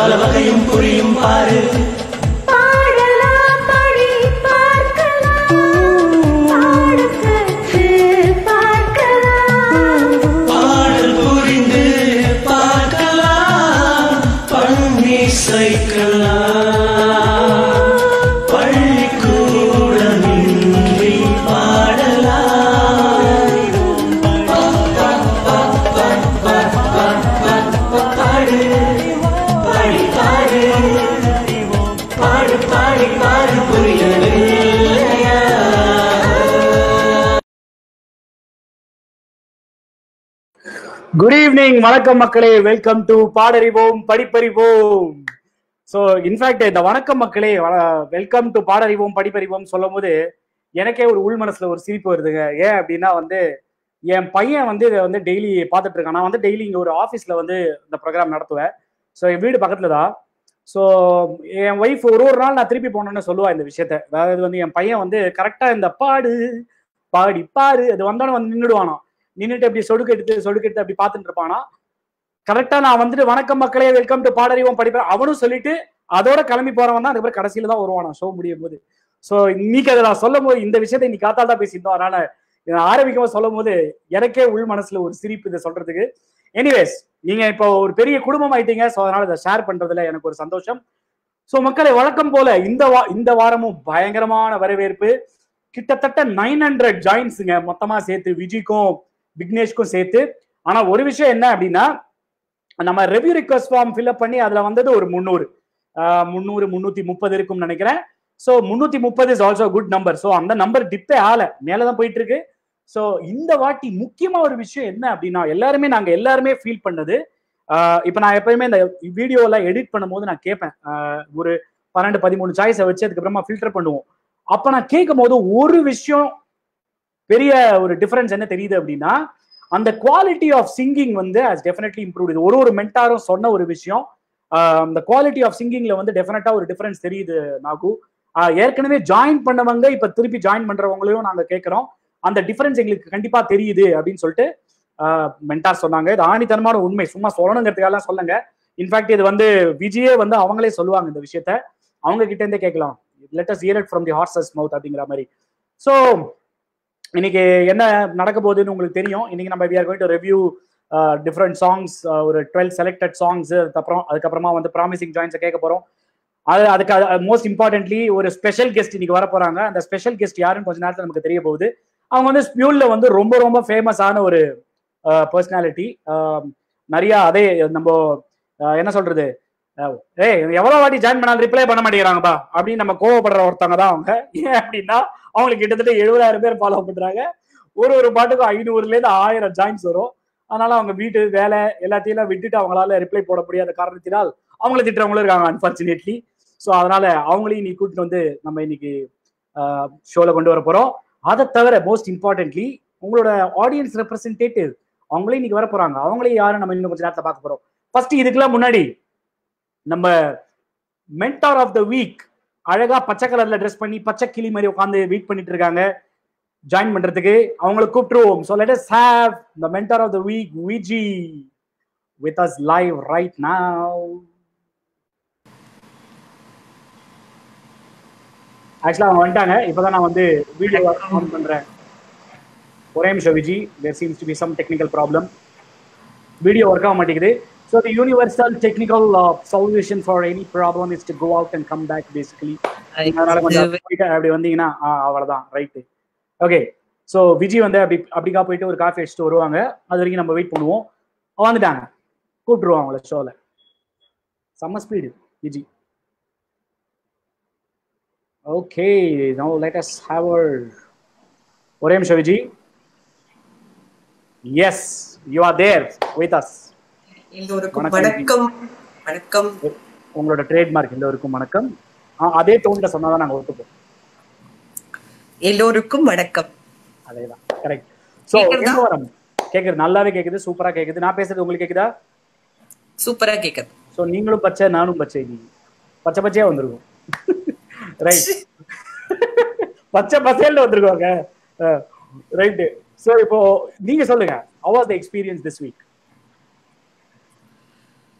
பல வகையும் புரியும் பாரு பாடலாம் படி பார்க்கலாம் பாடக்கற்று பார்க்கலாம் பாடல் புரிந்து பார்க்கலாம் பண்ணி சைக்கலாம் பள்ளிக்கூடமின்றி பாடலாம் பாடு பாடி பாடு பாடு பாடி பாடு புரியவில்லையா குட் ஈவினிங் வணக்கம் மக்களே welcome to Paadarivom படிப்பறிவோம் so in fact இந்த வணக்கம் மக்களே வெல்கம் டு பாடறிவோம் படிப்பறிவோம் சொல்லும் போது எனக்கே ஒரு உள் மனசுல ஒரு சிரிப்பு வருதுங்க ஏன் அப்படின்னா வந்து என் பையன் வந்து இதை வந்து டெய்லி பார்த்துட்டு இருக்கான் நான் வந்து டெய்லி இங்கே ஒரு ஆஃபீஸில் வந்து இந்த ப்ரோக்ராம் நடத்துவேன் ஸோ என் வீடு பக்கத்தில் தான் ஸோ என் ஒய்ஃப் ஒரு ஒரு நாள் நான் திருப்பி போனோன்னு சொல்லுவா இந்த விஷயத்த அதாவது வந்து என் பையன் வந்து கரெக்டாக இந்த பாடு பாடி பாரு அது வந்தோடனே வந்து நின்றுடுவானோ நின்றுட்டு அப்படி சொடுக்கு எடுத்து சொடுக்கு எடுத்து அப்படி பார்த்துட்டு இருப்பானா கரெக்டா நான் வந்துட்டு வணக்கம் மக்களே வெல்கம் டு பாடறிவோம் படிப்பேன் அவனும் சொல்லிட்டு அதோட கிளம்பி போறவன் தான் அதுக்கப்புறம் கடைசியில தான் வருவானா ஷோ முடியும் போது ஸோ இன்னைக்கு அதை நான் சொல்லும் போது இந்த விஷயத்தை இன்னைக்கு காத்தால் தான் பேசியிருந்தோம் அதனால இதை ஆரம்பிக்கும் போது சொல்லும் போது எனக்கே உள் மனசுல ஒரு சிரிப்பு இதை சொல்றதுக்கு எனிவேஸ் நீங்க இப்போ ஒரு பெரிய குடும்பம் ஆயிட்டீங்க ஸோ அதனால இதை ஷேர் பண்றதுல எனக்கு ஒரு சந்தோஷம் ஸோ மக்களை வழக்கம் போல இந்த வா இந்த வாரமும் பயங்கரமான வரவேற்பு கிட்டத்தட்ட நைன் ஹண்ட்ரட் ஜாயின்ஸுங்க மொத்தமா சேர்த்து விஜய்க்கும் விக்னேஷ்க்கும் சேர்த்து ஆனா ஒரு விஷயம் என்ன அப்படின்னா நம்ம ரெவ்யூ ரிக்வஸ்ட் ஃபார்ம் ஃபில்அப் பண்ணி அதுல வந்தது ஒரு முந்நூறு முந்நூறு முந்நூத்தி முப்பது இருக்கும்னு நினைக்கிறேன் ஸோ முந்நூத்தி முப்பது is also good number so அந்த நம்பர் டிப்பே ஆகல மேலதான் போயிட்டு இருக்கு ஸோ இந்த வாட்டி முக்கியமா ஒரு விஷயம் என்ன அப்படின்னா எல்லாருமே நாங்க எல்லாருமே ஃபீல் பண்ணது ஆஹ் இப்ப நான் எப்பயுமே இந்த வீடியோல எடிட் பண்ணும்போது நான் கேட்பேன் ஆஹ் ஒரு பன்னெண்டு பதிமூணு சாய்ஸை வச்சு அதுக்கப்புறமா ஃபில்டர் பண்ணுவோம் அப்ப நான் கேட்கும் போது ஒரு விஷயம் பெரிய ஒரு டிஃபரன்ஸ் என்ன தெரியுது அப்படின்னா அந்த குவாலிட்டி ஆஃப் சிங்கிங் வந்து ஹஸ் டெஃபினெட்லி இம்ப்ரூவ் இது ஒரு ஒரு மென்டாரும் சொன்ன ஒரு விஷயம் ஆஹ் அந்த குவாலிட்டி ஆஃப் சிங்கிங்ல வந்து டெஃபினட்டா ஒரு டிஃபரன்ஸ் தெரியுது நாகு ஆஹ் ஏற்கனவே ஜாயின் பண்ணவங்க இப்ப திருப்பி ஜாயின் பண்றவங்களையும் நாங்க கேட்கறோம் அந்த டிஃபரன்ஸ் எங்களுக்கு கண்டிப்பா தெரியுது அப்படின்னு சொல்லிட்டு மென்டார் சொன்னாங்க இது ஆணித்தனமான உண்மை சும்மா சொல்லணுங்கிறதுக்காக சொல்லுங்க இன்ஃபேக்ட் இது வந்து விஜயே வந்து அவங்களே சொல்லுவாங்க இந்த விஷயத்த அவங்க கிட்ட இருந்தே கேட்கலாம் let us hear it from the horse's mouth அப்படிங்கிற மாதிரி ஸோ இன்னைக்கு என்ன நடக்க போகுதுன்னு உங்களுக்கு தெரியும் இன்னைக்கு நம்ம we are going to review different songs ஒரு டுவெல் செலக்டட் சாங்ஸ் அதுக்கப்புறம் அதுக்கப்புறமா வந்து ப்ராமிசிங் ஜாயின்ஸை கேட்க போறோம் அது அதுக்கு மோஸ்ட் இம்பார்ட்டன்ட்லி ஒரு ஸ்பெஷல் கெஸ்ட் இன்னைக்கு வர போறாங்க அந்த ஸ்பெஷல் கெஸ்ட் யாருன்னு கொஞ்ச நேரத்தில் நமக்கு தெரிய போகுது அவங்க வந்து ஸ்பியூல்ல வந்து ரொம்ப ரொம்ப ஃபேமஸான ஒரு பர்சனாலிட்டி நிறைய அதே நம்ம அஹ், என்ன சொல்றது அஹ், ஏய் எவ்வளவு வாட்டி ஜாயின் பண்ணாலும் ரிப்ளை பண்ண மாட்டேங்கிறாங்கப்பா அப்படின்னு நம்ம கோவப்படுற ஒருத்தவங்க தான் அவங்க ஏன் அப்படின்னா அவங்களுக்கு கிட்டத்தட்ட எழுபதாயிரம் பேர் ஃபாலோ பண்றாங்க ஒரு ஒரு பாட்டுக்கும் ஐநூறுல இருந்து ஆயிரம் ஜாயின்ஸ் வரும் அதனால அவங்க வீட்டு வேலை எல்லாத்தையும் எல்லாம் விட்டுட்டு அவங்களால ரிப்ளை போட முடியாத காரணத்தினால் அவங்கள திட்டுறவங்களும் இருக்காங்க அன்பார்ச்சுனேட்லி ஸோ அதனால அவங்களையும் இன்னைக்கு கூட்டிட்டு வந்து நம்ம இன்னைக்கு ஷோல கொண்டு வர போறோம் அதை தவிர மோஸ்ட் இம்பார்ட்டன்ட்லி உங்களோட ஆடியன்ஸ் ரெப்ரசன்டேட்டிவ் அவங்களே இன்னைக்கு வர போறாங்க அவங்களே யாரும் நம்ம இன்னும் கொஞ்ச நேரத்தில் பார்க்க போறோம் ஃபர்ஸ்ட் இதுக்கெல்லாம் முன்னாடி நம்ம மென்டார் ஆஃப் த வீக் அழகா பச்சை கலர்ல ட்ரெஸ் பண்ணி பச்சை கிளி மாதிரி உட்காந்து வெயிட் பண்ணிட்டு இருக்காங்க ஜாயின் பண்றதுக்கு அவங்கள கூப்பிட்டுருவோம் so let us have the mentor of the week Viji with us live right now ஆக்சுவலா அவங்க வந்துட்டாங்க இப்பதான் நான் வந்து வீடியோ ஆன் பண்றேன் ஒரே நிமிஷம் Viji there seems to be some technical problem video work ஆக மாட்டேங்குது so the universal technical solution for any problem is to go out and come back basically அதனால கொஞ்சம் போயிட்டு அப்படி வந்தீங்கன்னா ஆ, அவ்வளவுதான் ரைட்டு ஓகே ஸோ விஜி வந்து அப்படி அப்படிக்கா போயிட்டு ஒரு காஃபி அடிச்சுட்டு வருவாங்க அது வரைக்கும் நம்ம வெயிட் பண்ணுவோம் வந்துட்டாங்க கூப்பிட்டுருவோம் அவங்கள ஷோல செம்ம speed Viji okay no let us have ஒரே நிமிஷம் Viji yes you are there with us எல்லோருக்கும் வணக்கம். வணக்கம் வணக்கம் உங்களோட ட்ரேட்மார்க் எல்லோருக்கும் வணக்கம் ஆ, அதே டோன்ல சொன்னாதான் நாங்க ஒத்துப்போம் எல்லோருக்கும் வணக்கம் அதேதான் கரெக்ட் சோ கேக்குறதா? எங்க வரம் கேக்குது நல்லாவே கேக்குது சூப்பரா கேக்குது நான் பேசுறது உங்களுக்கு கேக்குதா சூப்பரா கேக்குது சோ நீங்களும் பச்சை நானும் பச்சை நீ பச்சை பச்சையா வந்திருக்கும் ரைட் பச்சை பசேல்னு வந்திருக்கோங்க ரைட் சோ இப்போ நீங்க சொல்லுங்க how was the experience this week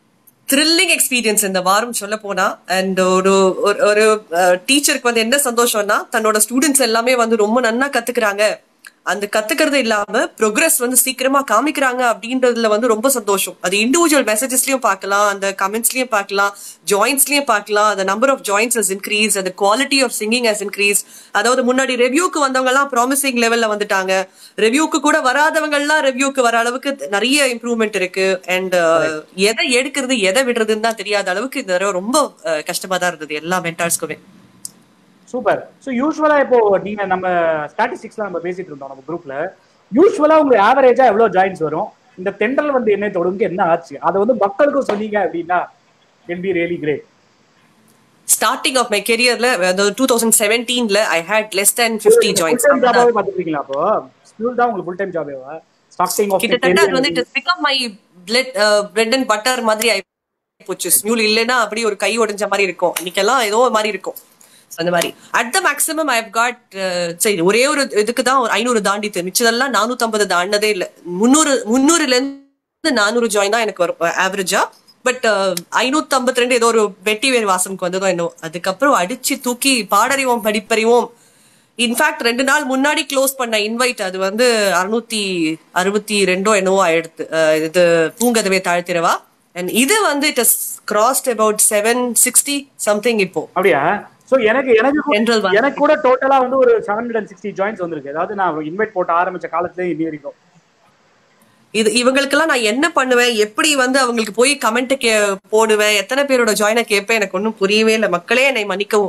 thrilling experience இந்த வாரம் சொல்ல போனா அண்ட் ஒரு ஒரு- ஒரு டீச்சருக்கு வந்து என்ன சந்தோஷம்னா தன்னோட ஸ்டூடெண்ட்ஸ் எல்லாமே வந்து ரொம்ப நன்னா கத்துக்கிறாங்க அந்த கத்துக்கிறது இல்லாம ப்ரோக்ரஸ் வந்து சீக்கிரமா காமிக்கிறாங்க அப்படின்றதுல வந்து ரொம்ப சந்தோஷம் அது இண்டிவிஜுவல் மெசேஜஸ்லயும் பார்க்கலாம் அந்த கமெண்ட்ஸ்லயும் பார்க்கலாம் ஜாயின்ஸ்லயும் பார்க்கலாம் அந்த number of joins has increase the quality of singing has increase அதாவது முன்னாடி ரெவ்யூக்கு வந்தவங்க எல்லாம் ப்ராமிசிங் லெவல்ல வந்துட்டாங்க ரெவ்யூக்கு கூட வராதவங்க எல்லாம் ரெவ்யூக்கு வர அளவுக்கு நிறைய இம்ப்ரூவ்மெண்ட் இருக்கு அண்ட் எதை எடுக்கிறது எதை விடுறதுன்னு தான் தெரியாத அளவுக்கு இந்த தடவை ரொம்ப அஹ், கஷ்டமா தான் இருந்தது எல்லா மென்டார்ஸ்க்குமே சூப்பர் ஸோ யூஸ்வலா இப்போ நீங்க நம்ம ஸ்டாட்டிஸ்டிக்ஸ்ல நம்ம பேசிட்டு இருந்தோம் நம்ம குரூப்ல யூஸ்வலா உங்களுக்கு ஆவரேஜா எவ்வளவு ஜாயின்ஸ் வரும் இந்த தென்றல் வந்து என்ன தொடங்க என்ன ஆச்சு அதை வந்து மக்களுக்கும் சொன்னீங்க அப்படின்னா can be really great starting of my கெரியர்ல டூ தௌசண்ட் செவன்டீன்ல I had less than fifty joins time ஜாபாவே பாத்துருக்கீங்களா அப்போ ஸ்கூல் தான் உங்களுக்கு ஃபுல் டைம் ஜாபேவா ஸ்டார்டிங் ஆஃப் கிட்டத்தட்ட அது வந்து it become my blood bread and butter மாதிரி ஆயி போச்சு ஸ்மியூல் இல்லைன்னா அப்படி ஒரு கை உடைஞ்ச மாதிரி இருக்கும் அன்னைக்கெல்லாம் ஏதோ ஒரு மாதிரி இருக்கும் So, அந்த மாதிரி at the maximum I got சரி ஒரே ஒரு இதுக்கு தான் ஒரு ஐநூறு தாண்டித்து மிச்சதெல்லாம் நானூத்தம்பது தாண்டதே இல்லை முந்நூறு முந்நூறுல இருந்து நானூறு ஜாயின் தான் எனக்கு வரும் ஆவரேஜா பட் ஐநூத்தி ஐம்பத்தி ரெண்டு ஏதோ ஒரு வெட்டி வேறு வாசம்க்கு வந்ததோ என்னோ அதுக்கப்புறம் அடிச்சு தூக்கி பாடறிவோம் படிப்பறிவோம் இன்ஃபேக்ட் ரெண்டு நாள் முன்னாடி க்ளோஸ் பண்ண இன்வைட் அது வந்து அறுநூத்தி அறுபத்தி ரெண்டோ என்னவோ ஆயிடுத்து அஹ் இது பூங்கதவே தாழ்த்திரவா அண்ட் இது வந்து it is crossed about seven sixty something இப்போ அப்படியா சோ எனக்கு எனக்கு கூட- General one. எனக்கு கூட டோட்டலா வந்து ஒரு seven hundred and sixty joins வந்திருக்கு அதாவது நான் இன்வைட் போட்டு ஆரம்பிச்ச காலத்துல இன்னி வரைக்கும் இது இவங்களுக்கெல்லாம் நான் என்ன பண்ணுவேன் எப்படி வந்து அவங்களுக்கு போய் கமெண்ட் கே போடுவேன் எத்தனை பேரோட ஜாயினை கேட்பேன் எனக்கு ஒன்றும் புரியவே இல்லை மக்களே என்னை மன்னிக்கவும்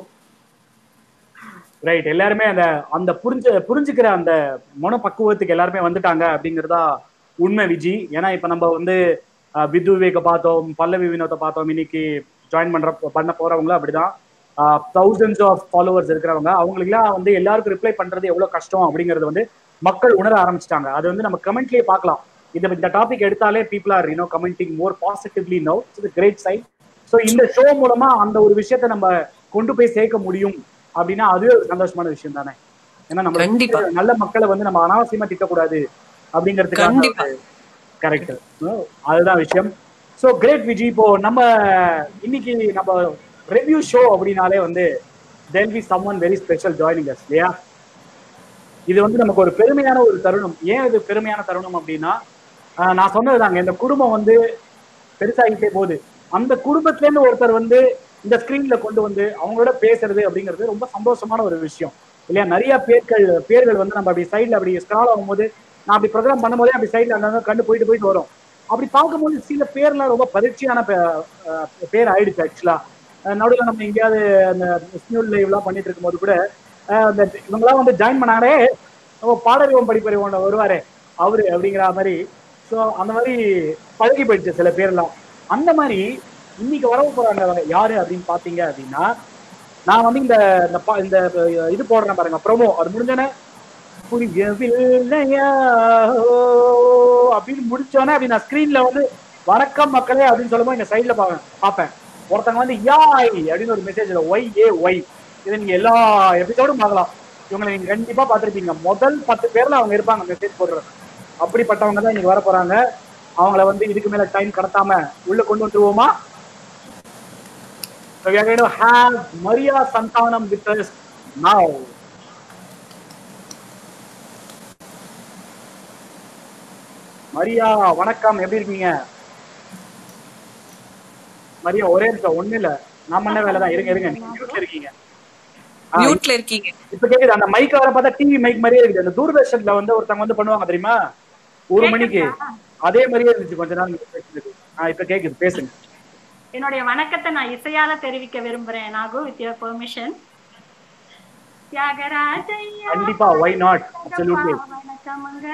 ரைட் எல்லாருமே அந்த அந்த புரிஞ்ச புரிஞ்சுக்கிற அந்த மனப்பக்குவத்துக்கு எல்லாருமே வந்துட்டாங்க அப்படிங்கறதா உண்மை விஜி ஏன்னா இப்ப நம்ம வந்து அஹ், வித்து விவேக பார்த்தோம் பல்லவி வினோத்தை பார்த்தோம் இன்னைக்கு ஜாயின் பண்ற பண்ண போறவங்களும் அப்படிதான் தௌசண்ட்ஸ் ஆஃப் ஃபாலோவர்ஸ் இருக்கிறவங்க அவங்களுக்குலாம் வந்து எல்லாருக்கும் ரிப்ளை பண்றது எவ்வளவு கஷ்டம் அப்படிங்கறது வந்து மக்கள் உணர ஆரம்பிச்சிட்டாங்க அது வந்து நம்ம கமெண்ட்லயே பார்க்கலாம் இது இந்த டாபிக் எடுத்தாலே people are you know commenting more positively no it's great side so இந்த ஷோ மூலமா அந்த ஒரு விஷயத்த நம்ம கொண்டு போய் சேர்க்க முடியும் அப்படின்னா அதுவே ஒரு சந்தோஷமான விஷயம் தானே ஏன்னா நம்ம கண்டிப்பா. நல்ல மக்களை வந்து நம்ம அனாவசியமா திட்டக்கூடாது அப்படிங்கிறதுக்காக கண்டிப்பா. கரெக்ட் அதுதான் விஷயம் ஸோ கிரேட் விஜி இப்போ நம்ம இன்னைக்கு நம்ம ரிவ்யூ ஷோ அப்படின்னாலே வந்து there'll be some one very special joining us இல்லையா இது வந்து நமக்கு ஒரு பெருமையான ஒரு தருணம் ஏன் இது பெருமையான தருணம் அப்படின்னா ஆஹ் நான் சொன்னதுதாங்க இந்த குடும்பம் வந்து பெருசாகிட்டே போகுது அந்த குடும்பத்துல இருந்து ஒருத்தர் வந்து இந்த ஸ்கிரீன்ல கொண்டு வந்து அவங்களோட பேசுறது அப்படிங்கிறது ரொம்ப சந்தோஷமான ஒரு விஷயம் இல்லையா நிறைய பேர்கள் பேர்கள் வந்து நம்ம அப்படி சைட்ல அப்படி ஸ்க்ரால் ஆகும்போது நான் அப்படி ப்ரோக்ராம் பண்ணும்போதே அப்படி சைட்ல அங்கங்க கண்டு போயிட்டு போயிட்டு வரும் அப்படி பார்க்கும்போது சில பேர்லாம் ரொம்ப பரிச்சையான பே- அஹ் பேர் ஆயிடுச்சு ஆக்சுவலா நடுவில் நம்ம எங்கேயாவது அந்த ஸ்மியூல் லைவ்லாம் பண்ணிட்டு இருக்கும்போது கூட அஹ் அந்த இவங்கெல்லாம் வந்து ஜாயின் பண்ணாங்களே நம்ம பாடறிவோம் படிப்பறிவோம் வருவாரே அவரு அப்படிங்கிற மாதிரி ஸோ அந்த மாதிரி பழகி போயிடுச்சு சில பேர்லாம் அந்த மாதிரி இன்னைக்கு வரவு போறாங்க யாரு அப்படின்னு பாத்தீங்க அப்படின்னா நான் வந்து இந்த இந்த பா- இந்த இது போடுறேன் பாருங்க ப்ரோமோ அது முடிஞ்சோன்னே புரியவில்லையா அப்படின்னு முடிச்சோன்னே அப்படி நான் ஸ்கிரீன்ல வந்து வணக்கம் மக்களே அப்படின்னு சொல்லும்போது இந்த சைட்ல பாப்பேன் பார்ப்பேன் ஒருத்தங்க வந்து யாய் அப்படின்னு ஒரு மெசேஜ்ல ஒய் ஏ ஒய் இதை நீங்க எல்லா எபிசோடும் பார்க்கலாம் இவங்களை நீங்க கண்டிப்பா பார்த்திருப்பீங்க முதல் பத்து பேர்ல அவங்க இருப்பாங்க மெசேஜ் போடுறது அப்படிப்பட்டவங்க தான் இன்னைக்கு வர போறாங்க அவங்கள வந்து இதுக்கு மேல டைம் கடத்தாம உள்ள கொண்டு வந்துருவோமா So we are going to have Maria Santanam with us now. Maria வணக்கம் எப்படி இருக்கீங்க மரியா ஒரே நிமிஷம் ஒண்ணு இல்ல நான் பண்ண வேலை தான் இருங்க இருங்க நீங்க மியூட்ல இருக்கீங்க ஆ, மியூட்ல இருக்கீங்க இப்ப கேக்குது அந்த மைக் வர பார்த்தா டிவி மைக் மாதிரியே இருக்குது அந்த தூர்தர்ஷன்ல வந்து ஒருத்தவங்க வந்து பண்ணுவாங்க தெரியுமா ஒரு மணிக்கு அதே மாதிரியே இருந்துச்சு கொஞ்ச நாள் முன்னாடி பேசுனது. ஆ இப்ப கேக்குது பேசுங்க என்னுடைய வணக்கத்தை நான் இசையால தெரிவிக்க விரும்புறேன் நாகு வித் யுவர் பெர்மிஷன் தியாகராஜையா கண்டிப்பா ஒய் நாட் அப்சல்யூட்லி வணக்கமுங்க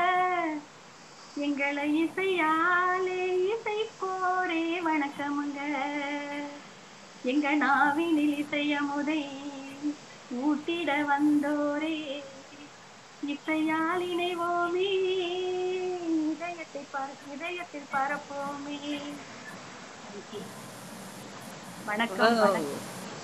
எங்களை இசையாலே இசை போரே வணக்கமுங்க எங்க நாவினில் இசையமுதை ஊட்டிட வந்தோரே இசையால் இணைவோமே இதயத்தை பர இதயத்தில் பரப்போமே வணக்கம் வணக்கம்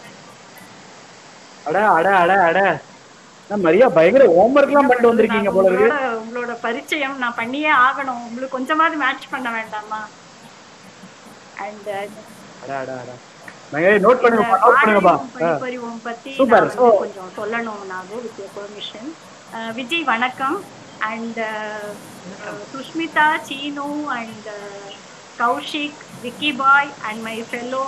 அட அட அட அட என்ன மரியா பயங்கர ஹோம்ஒர்க் எல்லாம் பண்ணிட்டு வந்திருக்கீங்க போல இருக்கு உங்களோட உங்களோட பரிச்சயம் நான் பண்ணியே ஆகணும் உங்களுக்கு கொஞ்சமாவது மேட்ச் பண்ண வேண்டாமா அண்ட் அடா, அடா, அடா. நோட் பண்ணுங்கப்பா நோட் பண்ணுங்கப்பா ஆ. படிப்பறிவோம் பத்தி Super. நான் வந்து கொஞ்சம் சொல்லணும் நாகு வித் பெர்மிஷன் விஜய் வணக்கம் and Sushmita Seenu and Kaushik Vicky bhai and my fellow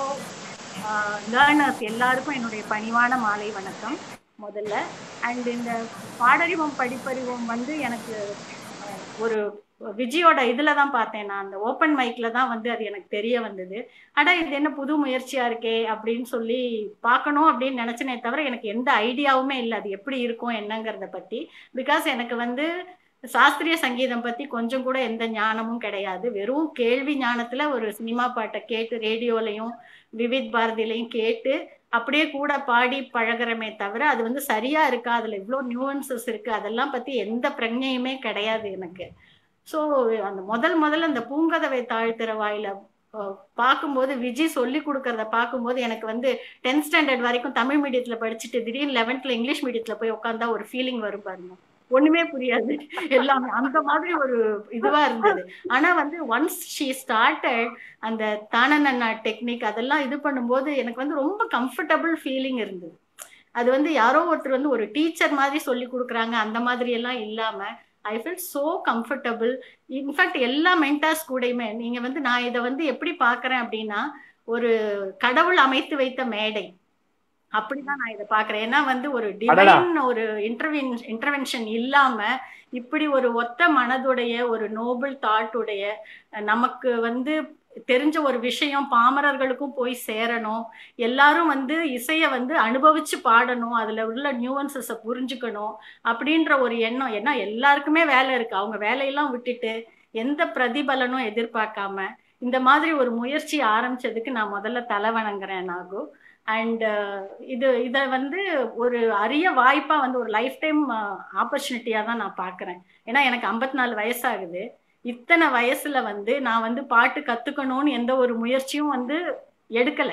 learners எல்லாருக்கும் என்னுடைய பணிவான மாலை வணக்கம் முதல்ல அண்ட் இந்த பாடறிவோம் படிப்பறிவோம் வந்து எனக்கு அஹ், ஒரு விஜயோட இதுல தான் பார்த்தேன் நான் அந்த ஓப்பன் மைக்ல தான் வந்து அது எனக்கு தெரிய வந்தது அடா இது என்ன புது முயற்சியா இருக்கே அப்படின்னு சொல்லி பார்க்கணும் அப்படின்னு நினைச்சனே தவிர எனக்கு எந்த ஐடியாவுமே இல்லை அது எப்படி இருக்கும் என்னங்கிறத பத்தி பிகாஸ் எனக்கு வந்து சாஸ்திரிய சங்கீதம் பத்தி கொஞ்சம் கூட எந்த ஞானமும் கிடையாது வெறும் கேள்வி ஞானத்துல ஒரு சினிமா பாட்டை கேட்டு ரேடியோலையும் விவித் பாரதியிலையும் கேட்டு அப்படியே கூட பாடி பழகுறமே தவிர அது வந்து சரியா இருக்கா அதுல இவ்வளோ நியூவன்சஸ் இருக்கு அதெல்லாம் பத்தி எந்த பிரஜையுமே கிடையாது எனக்கு ஸோ அந்த முதல் முதல்ல அந்த பூங்கதவை தாழ்த்திற வாயில அஹ், பார்க்கும்போது விஜய் சொல்லி கொடுக்கறத பார்க்கும்போது எனக்கு வந்து டென்த் ஸ்டாண்டர்ட் வரைக்கும் தமிழ் மீடியத்துல படிச்சுட்டு திடீர்னு லெவன்த்ல இங்கிலீஷ் மீடியத்துல போய் உட்காந்தா ஒரு ஃபீலிங் வரும் பாருங்க ஒண்ணுமே புரியாது எல்லாமே அந்த மாதிரி ஒரு இதுவா இருந்தது ஆனா வந்து ஒன்ஸ் ஷீ ஸ்டார்டட் அந்த தானநன்னா டெக்னிக் அதெல்லாம் இது பண்ணும்போது எனக்கு வந்து ரொம்ப கம்ஃபர்டபுள் ஃபீலிங் இருந்தது அது வந்து யாரோ ஒருத்தர் வந்து ஒரு டீச்சர் மாதிரி சொல்லி கொடுக்குறாங்க அந்த மாதிரி எல்லாம் இல்லாம I feel so comfortable in fact எல்லா மென்டாஸ் கூடயுமே நீங்க வந்து நான் இதை வந்து எப்படி பார்க்கறேன் அப்படின்னா ஒரு கடவுள் அமைத்து வைத்த மேடை அப்படிதான் நான் இதை பார்க்கறேன் ஏன்னா வந்து ஒரு அடடா. டிவைன் ஒரு இன்டர்வென் இன்டர்வென்ஷன் இல்லாம இப்படி ஒரு ஒத்த மனதுடைய ஒரு நோபல் தாட் உடைய அஹ், நமக்கு வந்து தெரிஞ்ச ஒரு விஷயம் பாமரர்களுக்கும் போய் சேரணும் எல்லாரும் வந்து இசையை வந்து அனுபவிச்சு பாடணும் அதுல உள்ள நியூவன்சஸை புரிஞ்சுக்கணும் அப்படின்ற ஒரு எண்ணம் ஏன்னா எல்லாருக்குமே வேலை இருக்கு அவங்க வேலையெல்லாம் விட்டுட்டு எந்த பிரதிபலனும் எதிர்பார்க்காம இந்த மாதிரி ஒரு முயற்சி ஆரம்பிச்சதுக்கு நான் முதல்ல தலை வணங்குறேன் நாகு அண்ட் இது இதை வந்து ஒரு அரிய வாய்ப்பா வந்து ஒரு லைஃப் டைம் ஆப்பர்ச்சுனிட்டியா தான் நான் பார்க்கறேன் ஏன்னா எனக்கு 54 நாலு வயசாகுது இத்தனை வயசுல வந்து நான் வந்து பாட்டு கத்துக்கணும்னு எந்த ஒரு முயற்சியும் வந்து எடுக்கல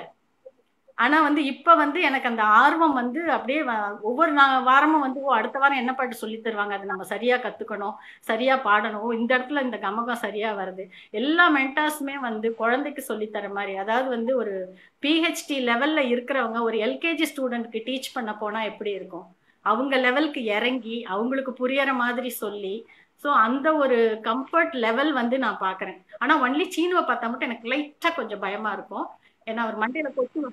ஆனா வந்து இப்ப வந்து எனக்கு அந்த ஆர்வம் வந்து அப்படியே வ- ஒவ்வொரு நா- வாரமும் வந்து ஓ அடுத்த வாரம் என்ன பாட்டு சொல்லி தருவாங்க அதை நம்ம சரியா கத்துக்கணும் சரியா பாடணும் ஓ, இந்த இடத்துல இந்த கமகம் சரியா வருது எல்லா மென்டாஸுமே வந்து குழந்தைக்கு சொல்லி தர மாதிரி அதாவது வந்து ஒரு பிஹெச்டி லெவல்ல இருக்கிறவங்க ஒரு எல்கேஜி ஸ்டூடெண்ட்க்கு டீச் பண்ண போனா எப்படி இருக்கும் அவங்க லெவலுக்கு இறங்கி அவங்களுக்கு புரியற மாதிரி சொல்லி ஸோ அந்த ஒரு கம்ஃபர்ட் லெவல் வந்து நான் பார்க்கறேன் ஆனா ஒன்லி சீனுவை பார்த்தா மட்டும் எனக்கு லைட்டா கொஞ்சம் பயமா இருக்கும் ஏன்னா அவர் மண்டையில கொத்து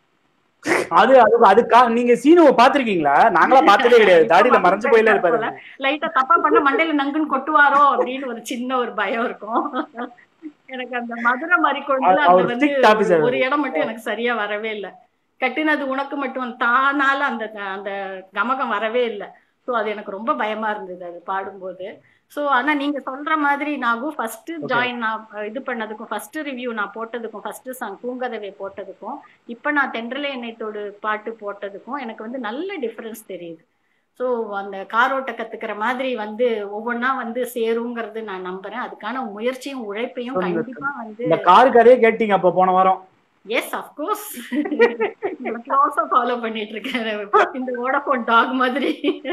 அது அது அதுக்கா நீங்க சீனுவை பாத்திருக்கீங்களா நாங்களா பார்த்ததே கிடையாது தாடியில மறைஞ்சு போயில இருப்பாரு லைட்டா தப்பா பண்ண மண்டையில நங்குன்னு கொட்டுவாரோ அப்படின்னு ஒரு சின்ன ஒரு பயம் இருக்கும் எனக்கு அந்த மதுரை மறிக்கொழுந்துல அந்த அவர் வந்து strict officer. ஒரு இடம் மட்டும் எனக்கு சரியா வரவே இல்லை கட்டினது உனக்கு மட்டும் தானால அந்த அந்த கமகம் வரவே இல்லை ஸோ அது எனக்கு ரொம்ப பயமா இருந்தது அது பாடும்போது ஸோ ஆனா நீங்க சொல்ற மாதிரி நாகும் ஃபர்ஸ்ட் ஜாயின் நான் இது பண்ணதுக்கும் ஃபர்ஸ்ட் ரிவ்யூ நான் போட்டதுக்கும் ஃபர்ஸ்ட் சாங் பூங்கதவை போட்டதுக்கும் இப்போ நான் தென்றலை எண்ணெய்த்தோடு பாட்டு போட்டதுக்கும் எனக்கு வந்து நல்ல டிஃபரன்ஸ் தெரியுது ஸோ அந்த காரோட்ட கத்துக்கிற மாதிரி வந்து ஒவ்வொன்றா வந்து சேருங்கிறது நான் நம்புறேன் அதுக்கான முயற்சியும் உழைப்பையும் So, இந்த- கண்டிப்பா வந்து இந்த கார் கதையே கேட்டீங்க அப்ப போன வாரம் எஸ் அஃப்கோர்ஸ் க்ளோஸா ஃபாலோ பண்ணிட்டு இருக்கேன் இந்த வோடஃபோன் டாக் மாதிரி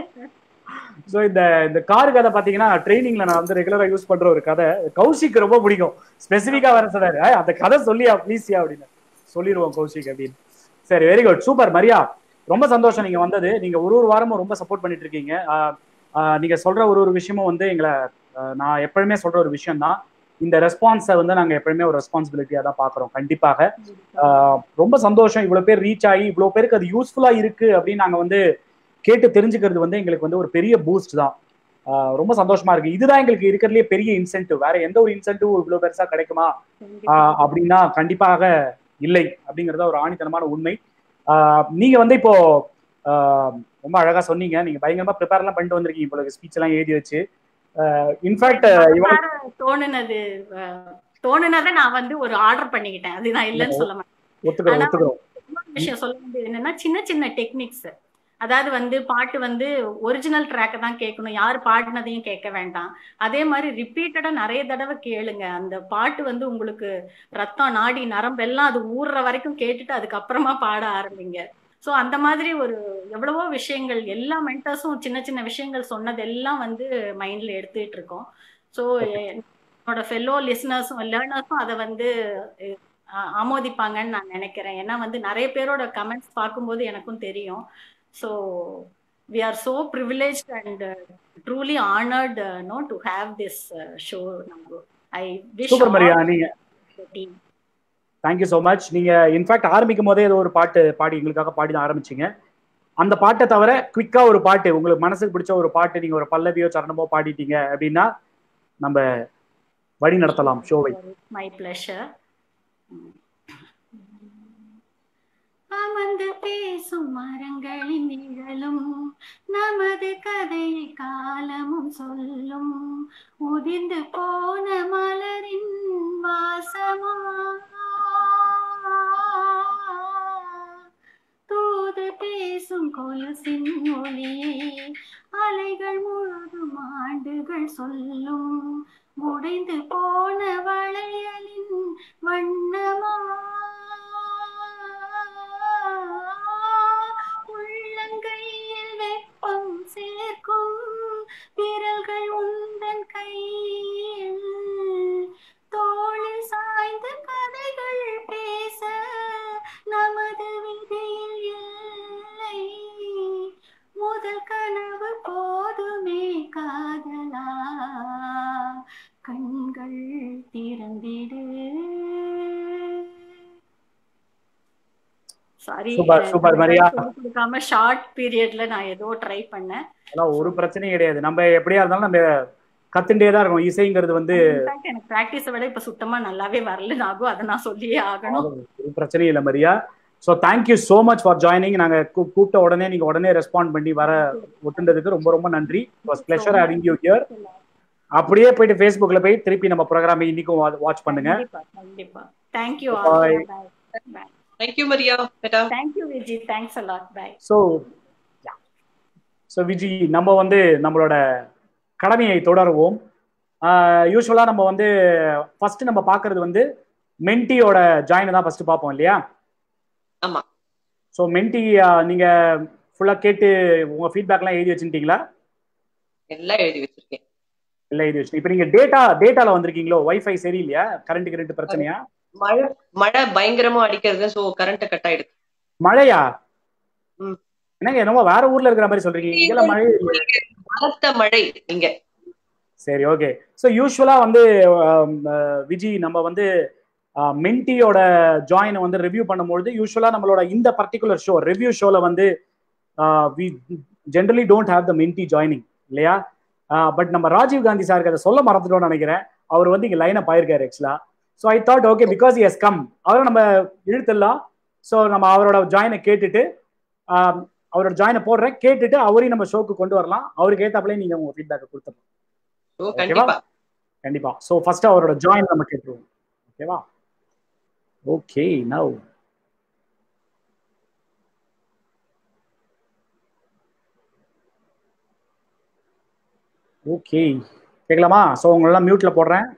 ஸோ இந்த இந்த கார் கதை பாத்தீங்கன்னா ட்ரைனிங்ல நான் வந்து ரெகுலரா யூஸ் பண்ற ஒரு கதை கௌஷிக் ரொம்ப பிடிக்கும் ஸ்பெசிஃபிக்கா வர சொன்னாரு "ஏய், அந்த கதை சொல்லியா ப்ளீஸ்யா அப்படின்னு சொல்லிடுவோம் கௌஷிக் அப்படின்னு சரி வெரி குட் சூப்பர் மரியா ரொம்ப சந்தோஷம் நீங்க வந்தது நீங்க ஒரு ஒரு வாரமும் ரொம்ப சப்போர்ட் பண்ணிட்டு இருக்கீங்க ஆஹ், ஆஹ், நீங்க சொல்ற ஒரு ஒரு விஷயமும் வந்து எங்களை ஆஹ், நான் எப்பவுமே சொல்ற ஒரு விஷயம் தான் இந்த ரெஸ்பான்ஸை வந்து நாங்க எப்பவுமே ஒரு ரெஸ்பான்சிபிலிட்டியா தான் பாக்குறோம் கண்டிப்பாக ஆஹ், ரொம்ப சந்தோஷம் இவ்வளவு பேர் ரீச் ஆகி இவ்வளவு பேருக்கு அது யூஸ்ஃபுல்லா இருக்கு அப்படின்னு நாங்க வந்து கேட்டு தெரிஞ்சுக்கிறது வந்து எங்களுக்கு வந்து ஒரு பெரிய பூஸ்ட் தான் ஆஹ் ரொம்ப சந்தோஷமா இருக்கு இதுதான் எங்களுக்கு இருக்கிறதுலே பெரிய இன்சென்டிவ் வேற எந்த ஒரு இன்சென்டிவ் இவ்வளவு பெருசா கிடைக்குமா ஆஹ் அப்படின்னா கண்டிப்பாக இல்லை அப்படிங்கறது ஒரு ஆணித்தனமான உண்மை ஆஹ் நீங்க வந்து இப்போ ஆஹ் ரொம்ப அழகா சொன்னீங்க நீங்க பயங்கரமா ப்ரிப்பேர் எல்லாம் பண்ணிட்டு வந்திருக்கீங்க இப்போ ஸ்பீச் எல்லாம் எழுதி வச்சு இன்ஃபேக்ட் இவன் மனசார தோணுனது அஹ், தோணுனதை நான் வந்து ஒரு ஆர்டர் பண்ணிக்கிட்டேன் அது நான் இல்லைன்னு சொல்ல மாட்டேன் ஒத்துக்கிறோம் ஆனா ஒத்துக்கிறோம் இன்னொரு விஷயம் சொல்ல வேண்டியது என்னன்னா சின்ன சின்ன டெக்னிக்ஸ் அதாவது வந்து பாட்டு வந்து ஒரிஜினல் ட்ராக்கை தான் கேட்கணும் யார் பாடினதையும் கேட்க வேண்டாம் அதே மாதிரி ரிப்பீட்டடா நிறைய தடவை கேளுங்க அந்த பாட்டு வந்து உங்களுக்கு ரத்தம் நாடி நரம்பெல்லாம் அது ஊறுற வரைக்கும் கேட்டுட்டு அதுக்கப்புறமா பாட ஆரம்பிங்க ஸோ அந்த மாதிரி ஒரு எவ்வளவோ விஷயங்கள் எல்லா மென்டர்ஸும் சின்ன சின்ன விஷயங்கள் சொன்னதெல்லாம் வந்து மைண்ட்ல எடுத்துட்டு இருக்கோம் ஸோ என்னோட ஃபெல்லோ லிசனர்ஸும் லேர்னர்ஸும் அதை வந்து ஆ- ஆமோதிப்பாங்கன்னு நான் நினைக்கிறேன் ஏன்னா வந்து நிறைய பேரோட கமெண்ட்ஸ் பார்க்கும்போது எனக்கும் தெரியும் so we are so privilege and truly honoured no to have this show நம்ம ஐ விஷ் சூப்பர் மரியா நீங்க டீம் தேங்க்யூ ஸோ மச் நீங்க இன்ஃபேக்ட் ஆரம்பிக்கும் போதே ஏதோ ஒரு பாட்டு பாடி எங்களுக்காக பாடி தான் ஆரம்பிச்சீங்க அந்த பாட்டை தவிர குவிக்கா ஒரு பாட்டு உங்களுக்கு மனசுக்கு பிடிச்ச ஒரு பாட்டு நீங்க ஒரு பல்லவியோ சரணமோ பாடிட்டீங்க அப்படின்னா நம்ம வழி நடத்தலாம் ஷோவை மை பிளஷர் அமர்ந்து பேசும் மரங்களின் நிழலும் நமது கதையை காலமும் சொல்லும் உதிர்ந்து போன மலரின் வாசமா தூது பேசும் கொலுசின் ஒளியை அலைகள் முழுதும் ஆண்டுகள் சொல்லும் உடைந்து போன வளையலின் வண்ணமா உள்ளங்கையில் வெப்பம் சேர்க்கும் விரல்கள் உந்தன் கையில் தோளில் சாய்ந்த கதைகள் பேச நமது விதியில் இல்லை முதல் கனவு போதுமே காதலா கண்கள் திறந்திடு சாரி Super, super, மரியா. கொடுக்காம ஷார்ட் பீரியட்ல நான் ஏதோ ட்ரை பண்ணேன் அதெல்லாம் ஒரு பிரச்சனையும் கிடையாது நம்ம எப்படியா இருந்தாலும் நம்ம கத்துட்டே தான் இருக்கணும் இசைங்கிறது வந்து Infact எனக்கு பிராக்டிஸை விட இப்ப சுத்தமா நல்லாவே வரல நாகும் அதை நான் சொல்லியே ஆகணும் ஒரு பிரச்சனையும் இல்லை Maria so thank you so much for joining நாங்க கூ- கூப்பிட்ட உடனே நீங்க உடனே ரெஸ்பாண்ட் பண்ணி வர ஒட்டுனதுக்கு ரொம்ப ரொம்ப நன்றி was pleasure having you here அப்படியே போயிட்டு ஃபேஸ்புக்ல போய் திருப்பி நம்ம ப்ரோக்ராம் இன்னைக்கும் வாட்ச் பண்ணுங்க கண்டிப்பா கண்டிப்பா thank you Bye. Bye thank you Maria beta thank you Viji thanks a lot bye so so Viji நம்ம வந்து நம்மளோட கடமையை தொடருவோம் யூஸ்வலாக நம்ம வந்து ஃபர்ஸ்ட் நம்ம பார்க்கறது வந்து மென்டியோட ஜாயினை தான் ஃபர்ஸ்ட் பார்ப்போம் இல்லையா ஆமா ஸோ மென்டி நீங்க ஃபுல்லாக கேட்டு உங்க ஃபீட்பேக்லாம் எழுதி வச்சுட்டீங்களா எல்லாம் எழுதி வச்சிருக்கேன் இல்லை எழுதி வச்சு இப்போ நீங்க டேட்டா டேட்டால வந்திருக்கீங்களோ வைஃபை சரியில்லையா கரண்ட் கரண்ட் பிரச்சனையா மழை மழை பயங்கரமா அடிக்கிறது சோ கரண்ட் கட் ஆயிடுது மழையா ம். என்னங்க என்னமோ வேற ஊர்ல இருக்கிற மாதிரி சொல்றீங்க இங்கெல்லாம் மழை இல்லையே. பலத்த மழை இங்க சரி ஓகே ஸோ யூஸ்வலாக வந்து ஆம், அஹ், விஜி நம்ம வந்து மென்டியோட ஜாயினை வந்து ரிவ்யூ பண்ணும்பொழுது யூஸ்வலாக நம்மளோட இந்த பர்டிகுலர் ஷோ ரிவ்யூ ஷோவில் வந்து we generally don't have the mentee joining இல்லையா பட் நம்ம ராஜீவ் காந்தி சாருக்கு அதை சொல்ல மறந்துட்டோம்னு நினைக்கிறேன் அவர் வந்து இங்கே லைனை ஆயிருக்காரு ஆக்சுவலாக so I thought okay because yes come அவரை நம்ம இழுத்துடலாம் ஸோ நம்ம அவரோட ஜாயினை கேட்டுட்டு ஆம், அவரோட ஜாயினை போடுறேன் கேட்டுட்டு அவரையும் நம்ம ஷோக்கு கொண்டு வரலாம் அவருக்கு ஏத்தாப்புல நீங்க உங்க ஃபீட்பேக்கை கொடுத்துடலாம் ஓ கண்டிப்பா கண்டிப்பா ஸோ ஃபர்ஸ்ட் அவரோட ஜாயின் நம்ம கேட்டுருவோம் ஓகேவா ஓகே நவ் ஓகே கேட்கலாமா ஸோ உங்களெல்லாம் மியூட்ல போடுறேன்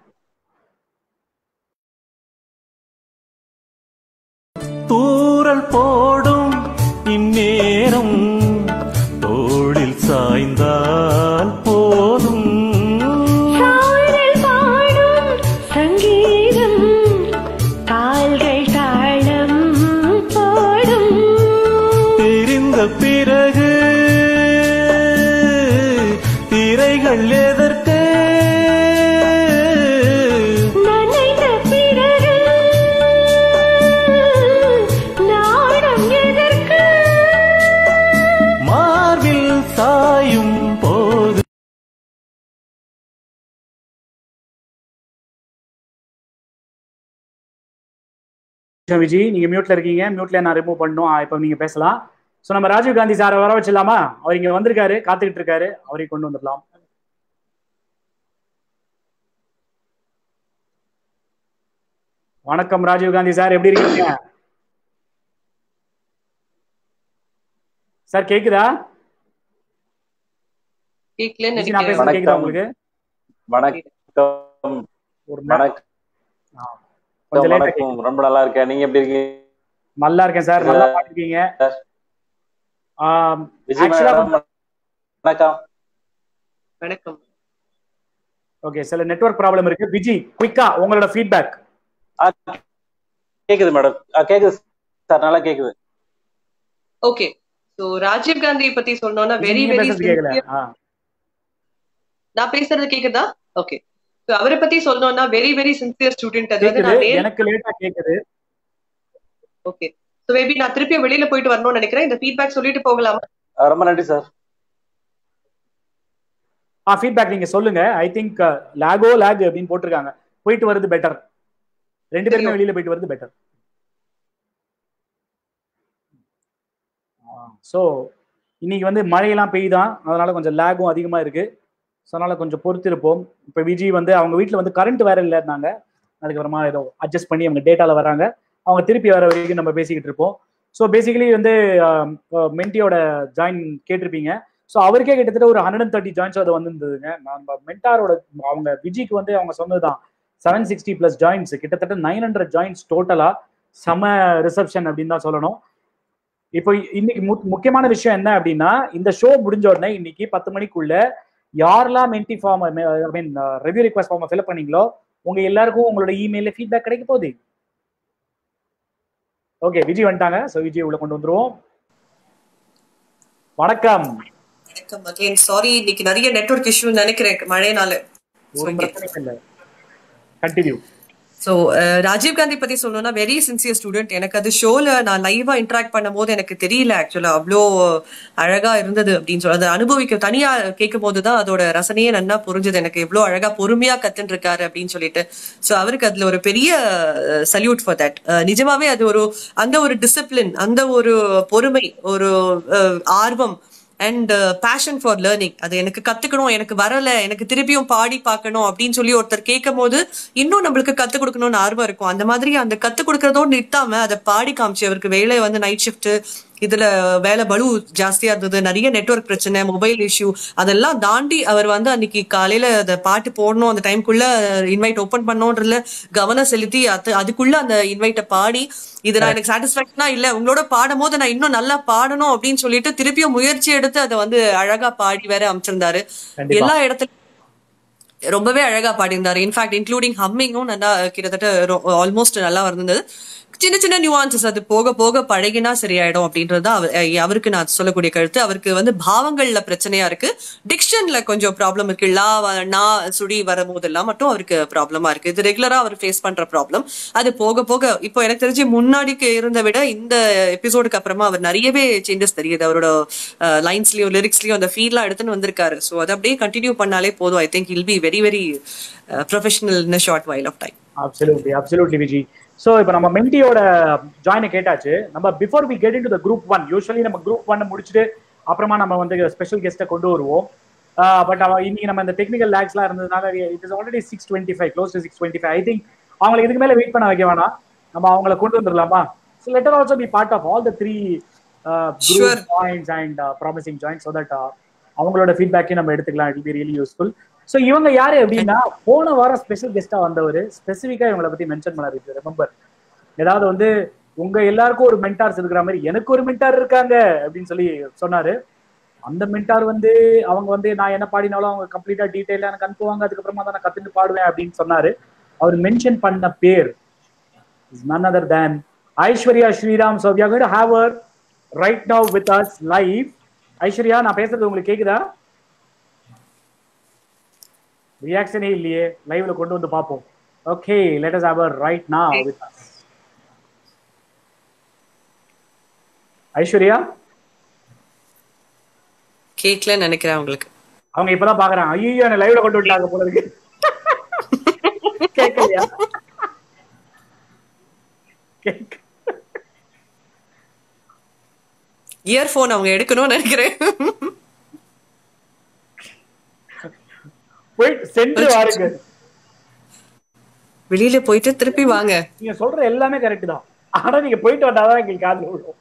தூரல் போடும் இந்நேரம் தோளில் சாய்ந்தால் போதும் சாரல் பாடும் சங்கீதம் கால்கள் தாளம் போடும் தெரிந்த பிறகு திரைகள் எதற்கு நனைந்த பிறகு நாடம் எதற்கு மார்பில் சாயும் போது விஜி நீங்க மியூட்ல இருக்கீங்க மியூட்ல நான் ரிமூவ் பண்ணும் இப்போ நீங்க பேசலாம் ஸோ நம்ம ராஜீவ் காந்தி சாரை வர வச்சிடலாமா அவர் இங்க வந்திருக்காரு காத்துக்கிட்டு இருக்காரு அவரையும் கொண்டு வந்துடலாம் வணக்கம் ராஜீவ் காந்தி சார் எப்படி இருக்கீங்க சார் கேக்குதா கேட்கலன்னு விஜி, நான் நினைக்கிறேன் பேசுறது கேக்குதா வணக்கம். உங்களுக்கு வணக்கம் ஒரு நே- வணக்கம் ஆ, கொஞ்சம் லேட்டா வணக்கம் ரொம்ப நல்லா இருக்கேன் நீங்க எப்படி இருக்கீங்க நல்லா இருக்கேன் சார் நல்லா பாத்துருக்கீங்க விஜய் Actually, மேடம் வணக்கம் வணக்கம் ஓகே சில நெட்வொர்க் ப்ராப்ளம் இருக்கு விஜி குயிக்கா உங்களோட ஃபீட்பேக் ஆ, கேக்குது மேடம் கேக்குது சார் நல்லா கேக்குது ஓகே சோ ராஜீவ் காந்தி பத்தி சொல்லணும்னா வெரி நீங்க வெரி பேசுறது கேட்கல ஆ நான் பேசுறது கேக்குதா ஓகே சோ அவரை பத்தி சொல்லணும்னா வெரி வெரி சின்சியர் ஸ்டூடெண்ட் அதாவது கேக்குது நான் நேர்ல எனக்கு லேட்டா கேக்குது ஓகே சோ மேபி நான் திருப்பி வெளியில போயிட்டு வரணும்னு நினைக்கிறேன் இந்த ஃபீட்பேக் சொல்லிட்டு போகலாமா அஹ் ரொம்ப நன்றி சார் ஆ ஃபீட்பேக் நீங்க சொல்லுங்க ஐ திங்க் லாகோ லாக் அப்படின்னு போட்டிருக்காங்க போயிட்டு வருது பெட்டர் ரெண்டு பேருமே தெரியும். வெளியில போயிட்டு வருது பெட்டர் ஸோ இன்னைக்கு வந்து மழையெல்லாம் பெய்யுதான் அதனால கொஞ்சம் லேகும் அதிகமா இருக்கு ஸோ அதனால கொஞ்சம் பொறுத்திருப்போம் இப்போ விஜய் வந்து அவங்க வீட்டில் வந்து கரண்ட் வேற இல்லைன்னாங்க அதுக்கப்புறமா ஏதோ அட்ஜஸ்ட் பண்ணி அவங்க டேட்டால வராங்க அவங்க திருப்பி வர வரைக்கும் நம்ம பேசிக்கிட்டு இருப்போம் ஸோ பேசிக்கலி வந்து மென்டியோட ஜாயின் கேட்டிருப்பீங்க ஸோ அவருக்கே கிட்டத்தட்ட ஒரு ஹண்ட்ரட் அண்ட் தேர்ட்டி ஜாயின்ஸ் அது வந்திருந்ததுங்க நம்ம மென்டாரோட அவங்க விஜய்க்கு வந்து அவங்க சொன்னதுதான் செவன் சிக்ஸ்டி பிளஸ் ஜாயின்ஸ் கிட்டத்தட்ட நைன் ஹண்ட்ரட் ஜாயின்ஸ் டோட்டலா செம ரிசப்ஷன் அப்படின்னு தான் சொல்லணும் இப்போ இன்னைக்கு மு- முக்கியமான விஷயம் என்ன அப்படின்னா இந்த ஷோ முடிஞ்ச உடனே இன்னைக்கு பத்து மணிக்குள்ள யாரெல்லாம் mentee form I mean review request form fill பண்ணீங்களோ உங்க எல்லாருக்கும் உங்களோட இமெயில ஃபீட்பேக் கிடைக்க போகுது ஓகே விஜய் வந்துட்டாங்க ஸோ விஜய் உள்ள கொண்டு வந்துருவோம் வணக்கம் வணக்கம் அகைன் சாரி இன்னைக்கு நிறைய நெட்வொர்க் இஷ்யூ நினைக்கிறேன் மழைனால ஒரு பிரச்சனையும் இல்லை கண்டினியூ ஸோ ராஜீவ் காந்தி பத்தி சொல்லணும்னா வெரி சின்சியர் ஸ்டூடெண்ட் எனக்கு அது ஷோல நான் லைவா இன்டராக்ட் பண்ணும் போது எனக்கு தெரியல ஆக்சுவலா அவ்வளோ அழகா இருந்தது அப்படின்னு சொல்லி அதை அனுபவிக்க தனியா கேட்கும் போது தான் அதோட ரசனையே நல்லா புரிஞ்சது எனக்கு எவ்வளோ அழகா பொறுமையா கத்துன்னு இருக்காரு அப்படின்னு சொல்லிட்டு ஸோ அவருக்கு அதுல ஒரு பெரிய சல்யூட் ஃபார் தட் நிஜமாவே அது ஒரு அந்த ஒரு டிசிப்ளின் அந்த ஒரு பொறுமை ஒரு அஹ், ஆர்வம் அண்ட் பேஷன் ஃபார் லேர்னிங் அது எனக்கு கத்துக்கணும் எனக்கு வரல எனக்கு திருப்பியும் பாடி பார்க்கணும் அப்படின்னு சொல்லி ஒருத்தர் கேட்கும் போது இன்னும் நம்மளுக்கு கத்துக் கொடுக்கணும்னு ஆர்வம் இருக்கும் அந்த மாதிரி அந்த கத்துக் கொடுக்கறதோடு நிறுத்தாம அதை பாடி காமிச்சு அவருக்கு வேலை வந்து நைட் ஷிஃப்ட் இதுல வேலை பலு ஜாஸ்தியா இருந்தது நிறைய நெட்வொர்க் பிரச்சனை மொபைல் இஷ்யூ அதெல்லாம் தாண்டி அவர் வந்து அன்னைக்கு காலையில அந்த பாட்டு போடணும் அந்த டைம்குள்ள இன்வைட் ஓபன் பண்ணோன்றதுல கவனம் செலுத்தி அது அதுக்குள்ள அந்த இன்வைட்டை பாடி இது நான் எனக்கு சாட்டிஸ்பாக்சனா இல்ல உங்களோட பாடும் போது நான் இன்னும் நல்லா பாடணும் அப்படின்னு சொல்லிட்டு திருப்பியும் முயற்சி எடுத்து அதை வந்து அழகா பாடி வேற அமைச்சிருந்தாரு கண்டிப்பா. எல்லா இடத்துலயும் ரொம்பவே அழகா பாடியிருந்தாரு இன்ஃபேக்ட் இன்க்ளூடிங் ஹம்மிங்கும் நல்லா கிட்டத்தட்ட ஆல்மோஸ்ட் நல்லா இருந்தது சின்ன சின்ன நியூவான்சஸ் அது போக போக பழகினா சரியாயிடும் அப்படின்றது தான் அவர் அஹ் அவருக்கு நான் சொல்லக்கூடிய கருத்து அவருக்கு வந்து பாவங்கள்ல பிரச்சனையா இருக்கு டிக்ஷன்ல கொஞ்சம் ப்ராப்ளம் இருக்கு லா வ- நா சுடி வரும்போதெல்லாம் மட்டும் அவருக்கு ப்ராப்ளமா இருக்கு இது ரெகுலரா அவர் ஃபேஸ் பண்ற ப்ராப்ளம் அது போக போக இப்போ எனக்கு தெரிஞ்சு முன்னாடிக்கு இருந்த விட இந்த எபிசோடுக்கு அப்புறமா அவர் நிறையவே சேஞ்சஸ் தெரியுது அவரோட லைன்ஸ்லயும் லிரிக்ஸ்லயும் அந்த ஃபீல்லாம் எடுத்துன்னு வந்திருக்காரு ஸோ அதை அப்படியே கண்டினியூ பண்ணாலே போதும் I think I'll be very very professional in short while of time absolutely absolutely Viji so இப்போ நம்ம மென்டியோட ஜாயினை கேட்டாச்சு நம்ம before we get into the group one usually நம்ம குரூப் ஒன் முடிச்சுட்டு அப்புறமா நம்ம வந்து ஸ்பெஷல் கெஸ்ட்டை கொண்டு வருவோம் பட் அவ இன்னைக்கு நம்ம இந்த டெக்னிக்கல் லேக்ஸ்லாம் இருந்ததுனால it is already six twenty five close to six twenty five I think அவங்களுக்கு இதுக்கு மேலே வெயிட் பண்ண வைக்க வேணாம் நம்ம அவங்கள கொண்டு வந்துடலாமா so let her also be part of all the three Sure. Joins and promising joins so that அவங்களோட ஃபீட்பேக்கையும் நம்ம எடுத்துக்கலாம் it be really useful so இவங்க யாரு அப்படின்னா போன வாரம் ஸ்பெஷல் கெஸ்டா வந்தவர் ஸ்பெசிஃபிக்கா இவங்களை பத்தி மென்ஷன் பண்ணாரு ரிமெம்பர் ஏதாவது வந்து உங்க எல்லாருக்கும் ஒரு மென்டார்ஸ் இருக்கிற மாதிரி எனக்கு ஒரு மென்டார் இருக்காங்க அப்படின்னு சொல்லி சொன்னாரு அந்த மென்டார் வந்து அவங்க வந்து நான் என்ன பாடினாலும் அவங்க கம்ப்ளீட்டா டீட்டெயிலா எனக்கு அனுப்புவாங்க அதுக்கப்புறமா தான் நான் கத்துட்டு பாடுவேன் அப்படின்னு சொன்னாரு அவர் மென்ஷன் பண்ண பேர் is none other than Aishwarya Sriram so we are going to have her right now with us live Aishwarya நான் பேசுறது உங்களுக்கு கேக்குதா ரியாக்ஷனே இல்லையே லைவ்ல கொண்டு வந்து பார்ப்போம் okay let us have right now with us Aishwarya கேட்கலன்னு நினைக்கிறேன் உங்களுக்கு அவங்க இப்பதான் பாக்குறாங்க ஐயோ என்ன லைவ்ல கொண்டு விட்டாங்க போல இருக்கு கேட்கலையா கேட்க இயர்போன் அவங்க எடுக்கணும்னு நினைக்கிறேன் போயிட்டு சென்று வாருங்க வெளியில போயிட்டு திருப்பி வாங்க நீங்க சொல்ற எல்லாமே கரெக்ட் தான் ஆனா நீங்க போயிட்டு வந்தாதான் எங்களுக்கு காதுல விழும்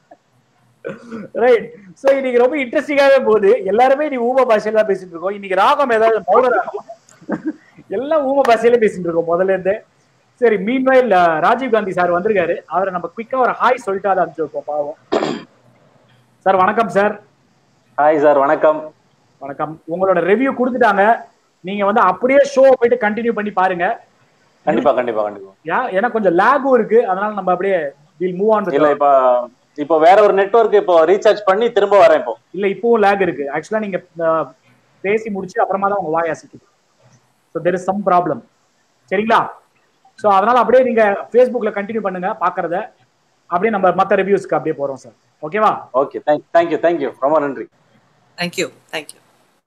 ரைட் சோ இன்னைக்கு ரொம்ப இன்ட்ரெஸ்டிங்காவே போகுது எல்லாருமே நீ ஊம பாஷையில தான் பேசிட்டு இருக்கோம் இன்னைக்கு ராகம் ஏதாவது மௌன ராகம் எல்லாம் ஊம பாஷையில பேசிட்டு இருக்கோம் முதல்ல இருந்தே சரி மீன்வைல் ராஜீவ் காந்தி சார் வந்திருக்காரு அவரை நம்ம குயிக்கா ஒரு ஹாய் சொல்லிட்டு அதை அனுப்பிச்சு வைப்போம் பாவம் சார் வணக்கம் சார் ஹாய் சார் வணக்கம் வணக்கம் உங்களோட ரிவ்யூ கொடுத்துட்டாங்க நீங்க வந்து அப்படியே ஷோ போயிட்டு கண்டினியூ பண்ணி பாருங்க கண்டிப்பா கண்டிப்பா கண்டிப்பா யா ஏன்னா கொஞ்சம் லேகும் இருக்கு அதனால நம்ம அப்படியே வில் மூவ் ஆன் இல்ல இப்ப இப்போ வேற ஒரு நெட்வொர்க் இப்போ ரீசார்ஜ் பண்ணி திரும்ப வரேன் இப்போ இல்ல இப்பவும் லேக் இருக்கு ஆக்சுவலா நீங்க அஹ், பேசி முடிச்சு அப்புறமா தான் உங்க வாய் அசைக்குது so there is some problem சரிங்களா ஸோ அதனால அப்படியே நீங்க ஃபேஸ்புக்ல கண்டினியூ பண்ணுங்க பாக்குறத அப்படியே நம்ம மத்த ரிவ்யூஸ்க்கு அப்படியே போறோம் சார் ஓகேவா ஓகே தேங்க் தேங்க்யூ தேங்க்யூ ரொம்ப நன்றி thank you thank you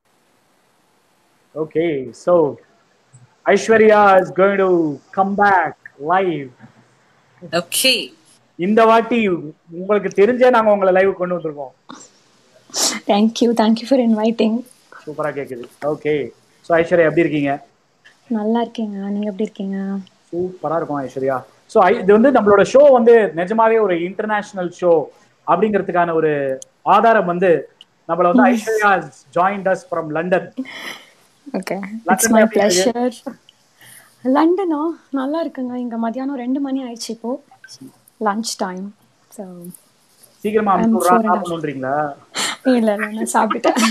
okay so Aishwarya is going to come back live okay இந்த வாட்டி உங்களுக்கு தெரிஞ்சே நாங்க உங்களை லைவ் கொண்டு வந்திருக்கோம் தேங்க்யூ தேங்க்யூ ஃபார் இன்வைட்டிங் சூப்பரா கேக்குது ஓகே ஸோ ஐஸ்வர்யா எப்படி இருக்கீங்க நல்லா இருக்கீங்க நீங்க எப்படி இருக்கீங்க சூப்பரா இருக்கும் ஐஸ்வர்யா ஸோ இது வந்து நம்மளோட ஷோ வந்து நிஜமாவே ஒரு இன்டர்நேஷனல் ஷோ அப்படிங்கிறதுக்கான ஒரு ஆதாரம் வந்து நம்மள வந்து Aishwarya join us from London okay London it's my எப்படி இருக்கு? ப்ளஷர் லண்டனா நல்லா இருக்குங்க இங்க மதியானம் ரெண்டு மணி ஆயிடுச்சு இப்போ லஞ்ச் டைம் ஸோ சீக்கிரமா I'm அனுப்பிச்சு sure enough. சாப்பிடணுன்றீங்களா இல்லை இல்லை நான் சாப்பிட்டுட்டேன்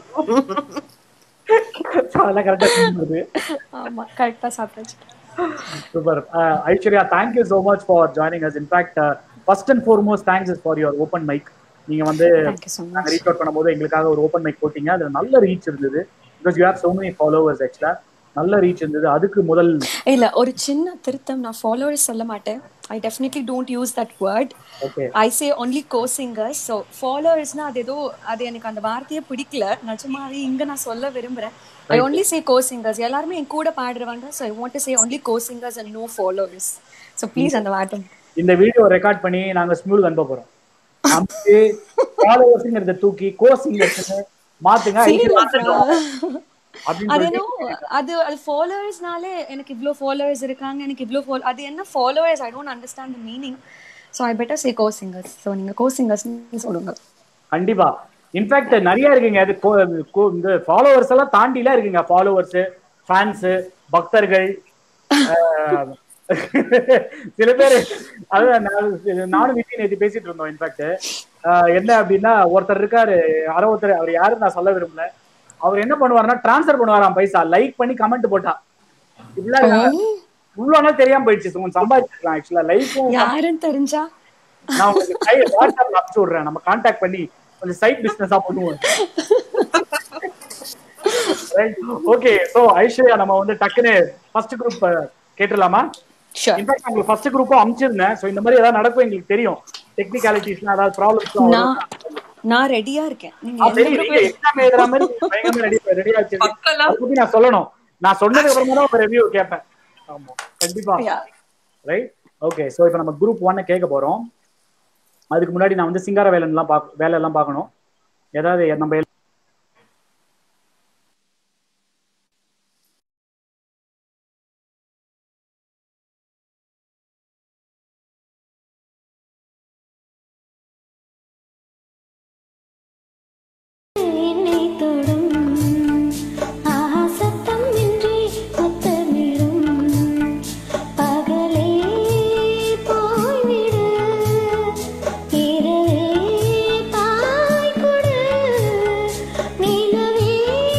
அதெல்லாம் கரெக்டா வருது ஆமா கரெக்டாக சாப்பிட்டாச்சு super Aishwarya thank you so much for joining us in fact first and foremost thanks is for your open mic நீங்க வந்து தேங்க்யூ ஸோ நாங்க மச் ரீச் அவுட் பண்ணும்போது எங்களுக்காக ஒரு ஓப்பன் மைக் போட்டீங்க அதுல நல்ல ரீச் இருந்தது because you have so many followers ஆக்சுவலா நல்ல ரீச் இருந்தது அதுக்கு முதல் இல்ல ஒரு சின்ன திருத்தம் நான் ஃபாலோவர்ஸ் சொல்ல மாட்டேன் I definitely don't use that word okay I say only co singers so ஃபாலோவர்ஸ்னா அது ஏதோ அது எனக்கு அந்த வார்த்தையே பிடிக்கல நிஜமாவே இங்க நான் சொல்ல விரும்புறேன் I only say co singers எல்லாருமே என் கூட பாடுறவங்க so I want to say only co singers and no followers so please அந்த வார்த்தை இந்த வீடியோ ரெக்கார்ட் பண்ணி நாங்க ஸ்மியூல் அனுப்ப போறோம் நமக்கு ஃபாலோவர்ஸ்ங்கிறத தூக்கி கோ சிங்கர்ஸ் மாத்துங்க அப்படின்னு அது சொல்லிட்டு என்ன அது அது ஃபாலோவர்ஸ்னாலே எனக்கு இவ்ளோ ஃபாலோவர்ஸ் இருக்காங்க எனக்கு இவ்ளோ ஃபாலோ அது என்ன followers I don't understand the meaning so I better say co singers so நீங்க கோ சிங்கர்ஸ் சொல்லுங்க கண்டிப்பா இன்ஃபேக்ட் நிறைய இருக்குங்க அது கோ- கோ- இந்த ஃபாலோவர்ஸ் எல்லாம் தாண்டிலாம் இருக்குங்க ஃபாலோவர்ஸ் ஃபேன்ஸ் பக்தர்கள் ஆஹ், சில பேர் அதான் நான் நானும் விஜய் நேற்று பேசிட்டு இருந்தோம் இன்ஃபேக்ட் என்ன அப்படின்னா ஒருத்தர் இருக்காரு யாரோ ஒருத்தர் அவர் யாருன்னு நான் சொல்ல விரும்பல அவர் என்ன பண்ணுவாருன்னா டிரான்ஸ்ஃபர் பண்ணுவாராம் பைசா லைக் பண்ணி கமெண்ட் போட்டா இப்படிலாம் இவ்வளவு நாள் தெரியாம போயிடுச்சு கொஞ்சம் சம்பாதிச்சிருக்கலாம் ஆக்சுவலா லைக்கும் யாருன்னு தெரிஞ்சா நான் உங்களுக்கு கை வாட்ஸ்அப்ல அனுப்பிச்சு விடுறேன் நம்ம கான்டாக்ட் பண்ணி கொஞ்சம் சைட் பிசினஸா பண்ணுவோம் ஓகே சோ ஐஸ்வர்யா நம்ம வந்து டக்குன்னு ஃபர்ஸ்ட் குரூப் கேட்டுடலாமா ஷூர் இன்ஃபேக்ட் உங்களுக்கு ஃபர்ஸ்ட் குரூப்பும் அனுப்பிச்சிருந்தேன் சோ இந்த மாதிரி ஏதாவது நடக்கும் எங்களுக்கு தெரியும் டெக்னிகாலிட்டிஸ்னா ஏதாவது ப்ராப்ளம்ஸ் நான் நான் ரெடியா இருக்கேன் நீங்க எந்த சரி group நீங்க எக்ஸாம் எழுதுற மாதிரி பயங்கரமா ரெடி ரெடியா வச்சிருக்கீங்க பக்கலாம். அதை பத்தி நான் சொல்லணும் நான் சொன்னதுக்கு அப்புறமா தான் உங்க ரிவ்யூ கேட்பேன் ஆமா கண்டிப்பா Yeah. ரைட் ஓகே சோ இப்போ நம்ம குரூப் ஒன்னை கேட்க போறோம் அதுக்கு முன்னாடி நான் வந்து சிங்கார வேலைலாம் பார்க்க வேலை எல்லாம் பார்க்கணும் ஏதாவது நம்ம எல்- என்னை தொடும் ஆசத்தம் இன்றி முத்தமிடும் பகலே போய்விடு இரவே தாய் கொடு நிலவே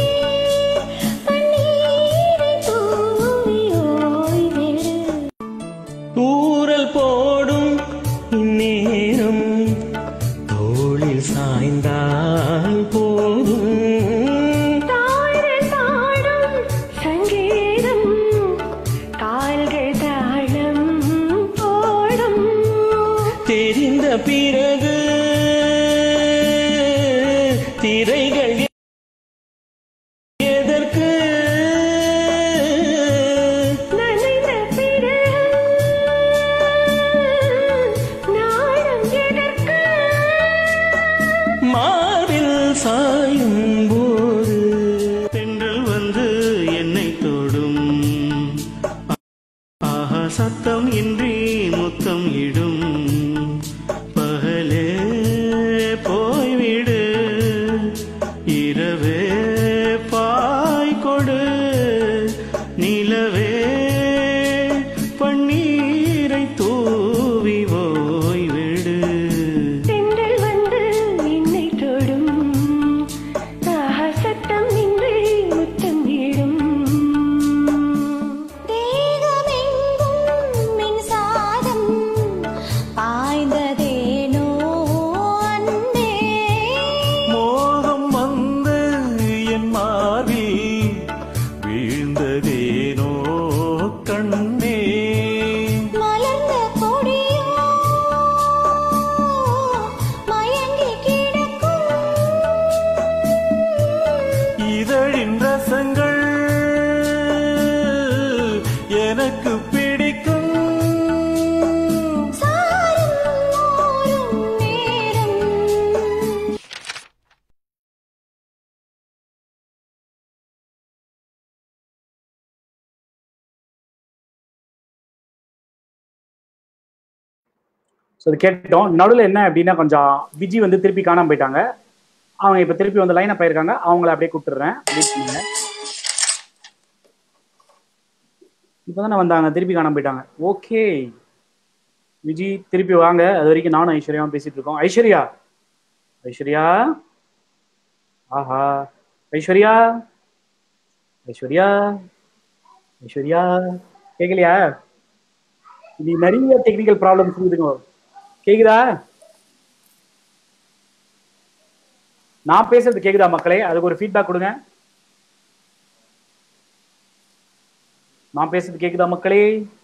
பன்னீரை தூவி ஓய்விடு தூரல் போடும் இந்நேரம் தோளில் சாய்ந்தால் போதும் தாழ்கள் பாடும் சங்கீதம் கால்கள் தாளம் போடும் தெரிந்த பிறகு திரைகள் எதற்கு நனைந்த பிறகு நாடம் எதற்கு மார்பில் சாயும் போது தென்றல் வந்து என்னை தொடும் ஆஹா சத்தம் இன்றி முத்தம் இடும் பகலே போய்விடு இரவே பாய் கொடு நிலவே பன்னீரை தூவி ஓய்விடு தென்றல் வந்து என்னை தொடும் ஆஹா சத்தம் இன்றி முத்தம் இடும் தேகமெங்கும் எனக்கு பிடிக்கும் சாரம் ஓரும் நேரம் ஸோ அது கேட்டோம் நடுவில் என்ன அப்படின்னா கொஞ்சம் விஜி வந்து திருப்பி காணாம போயிட்டாங்க அவங்க இப்போ திருப்பி வந்து லைனாக போயிருக்காங்க அவங்கள அப்படியே கூப்பிட்டுறேன் வெயிட் பண்ணுங்க இப்போ தானே வந்தாங்க திருப்பி காணாம போயிட்டாங்க ஓகே விஜி திருப்பி வாங்க அது வரைக்கும் நானும் ஐஸ்வர்யாவும் பேசிட்டு இருக்கோம் ஐஸ்வர்யா ஐஸ்வர்யா ஆஹா ஐஸ்வர்யா ஐஸ்வர்யா ஐஸ்வர்யா கேட்கலையா இது நிறைய டெக்னிக்கல் ப்ராப்ளம்ஸ் இருக்குதுங்க கேக்குதா நான் பேசுறது கேக்குதா மக்களே அதுக்கு ஒரு ஃபீட்பேக் கொடுங்க நான் பேசுறது கேக்குதா மக்களே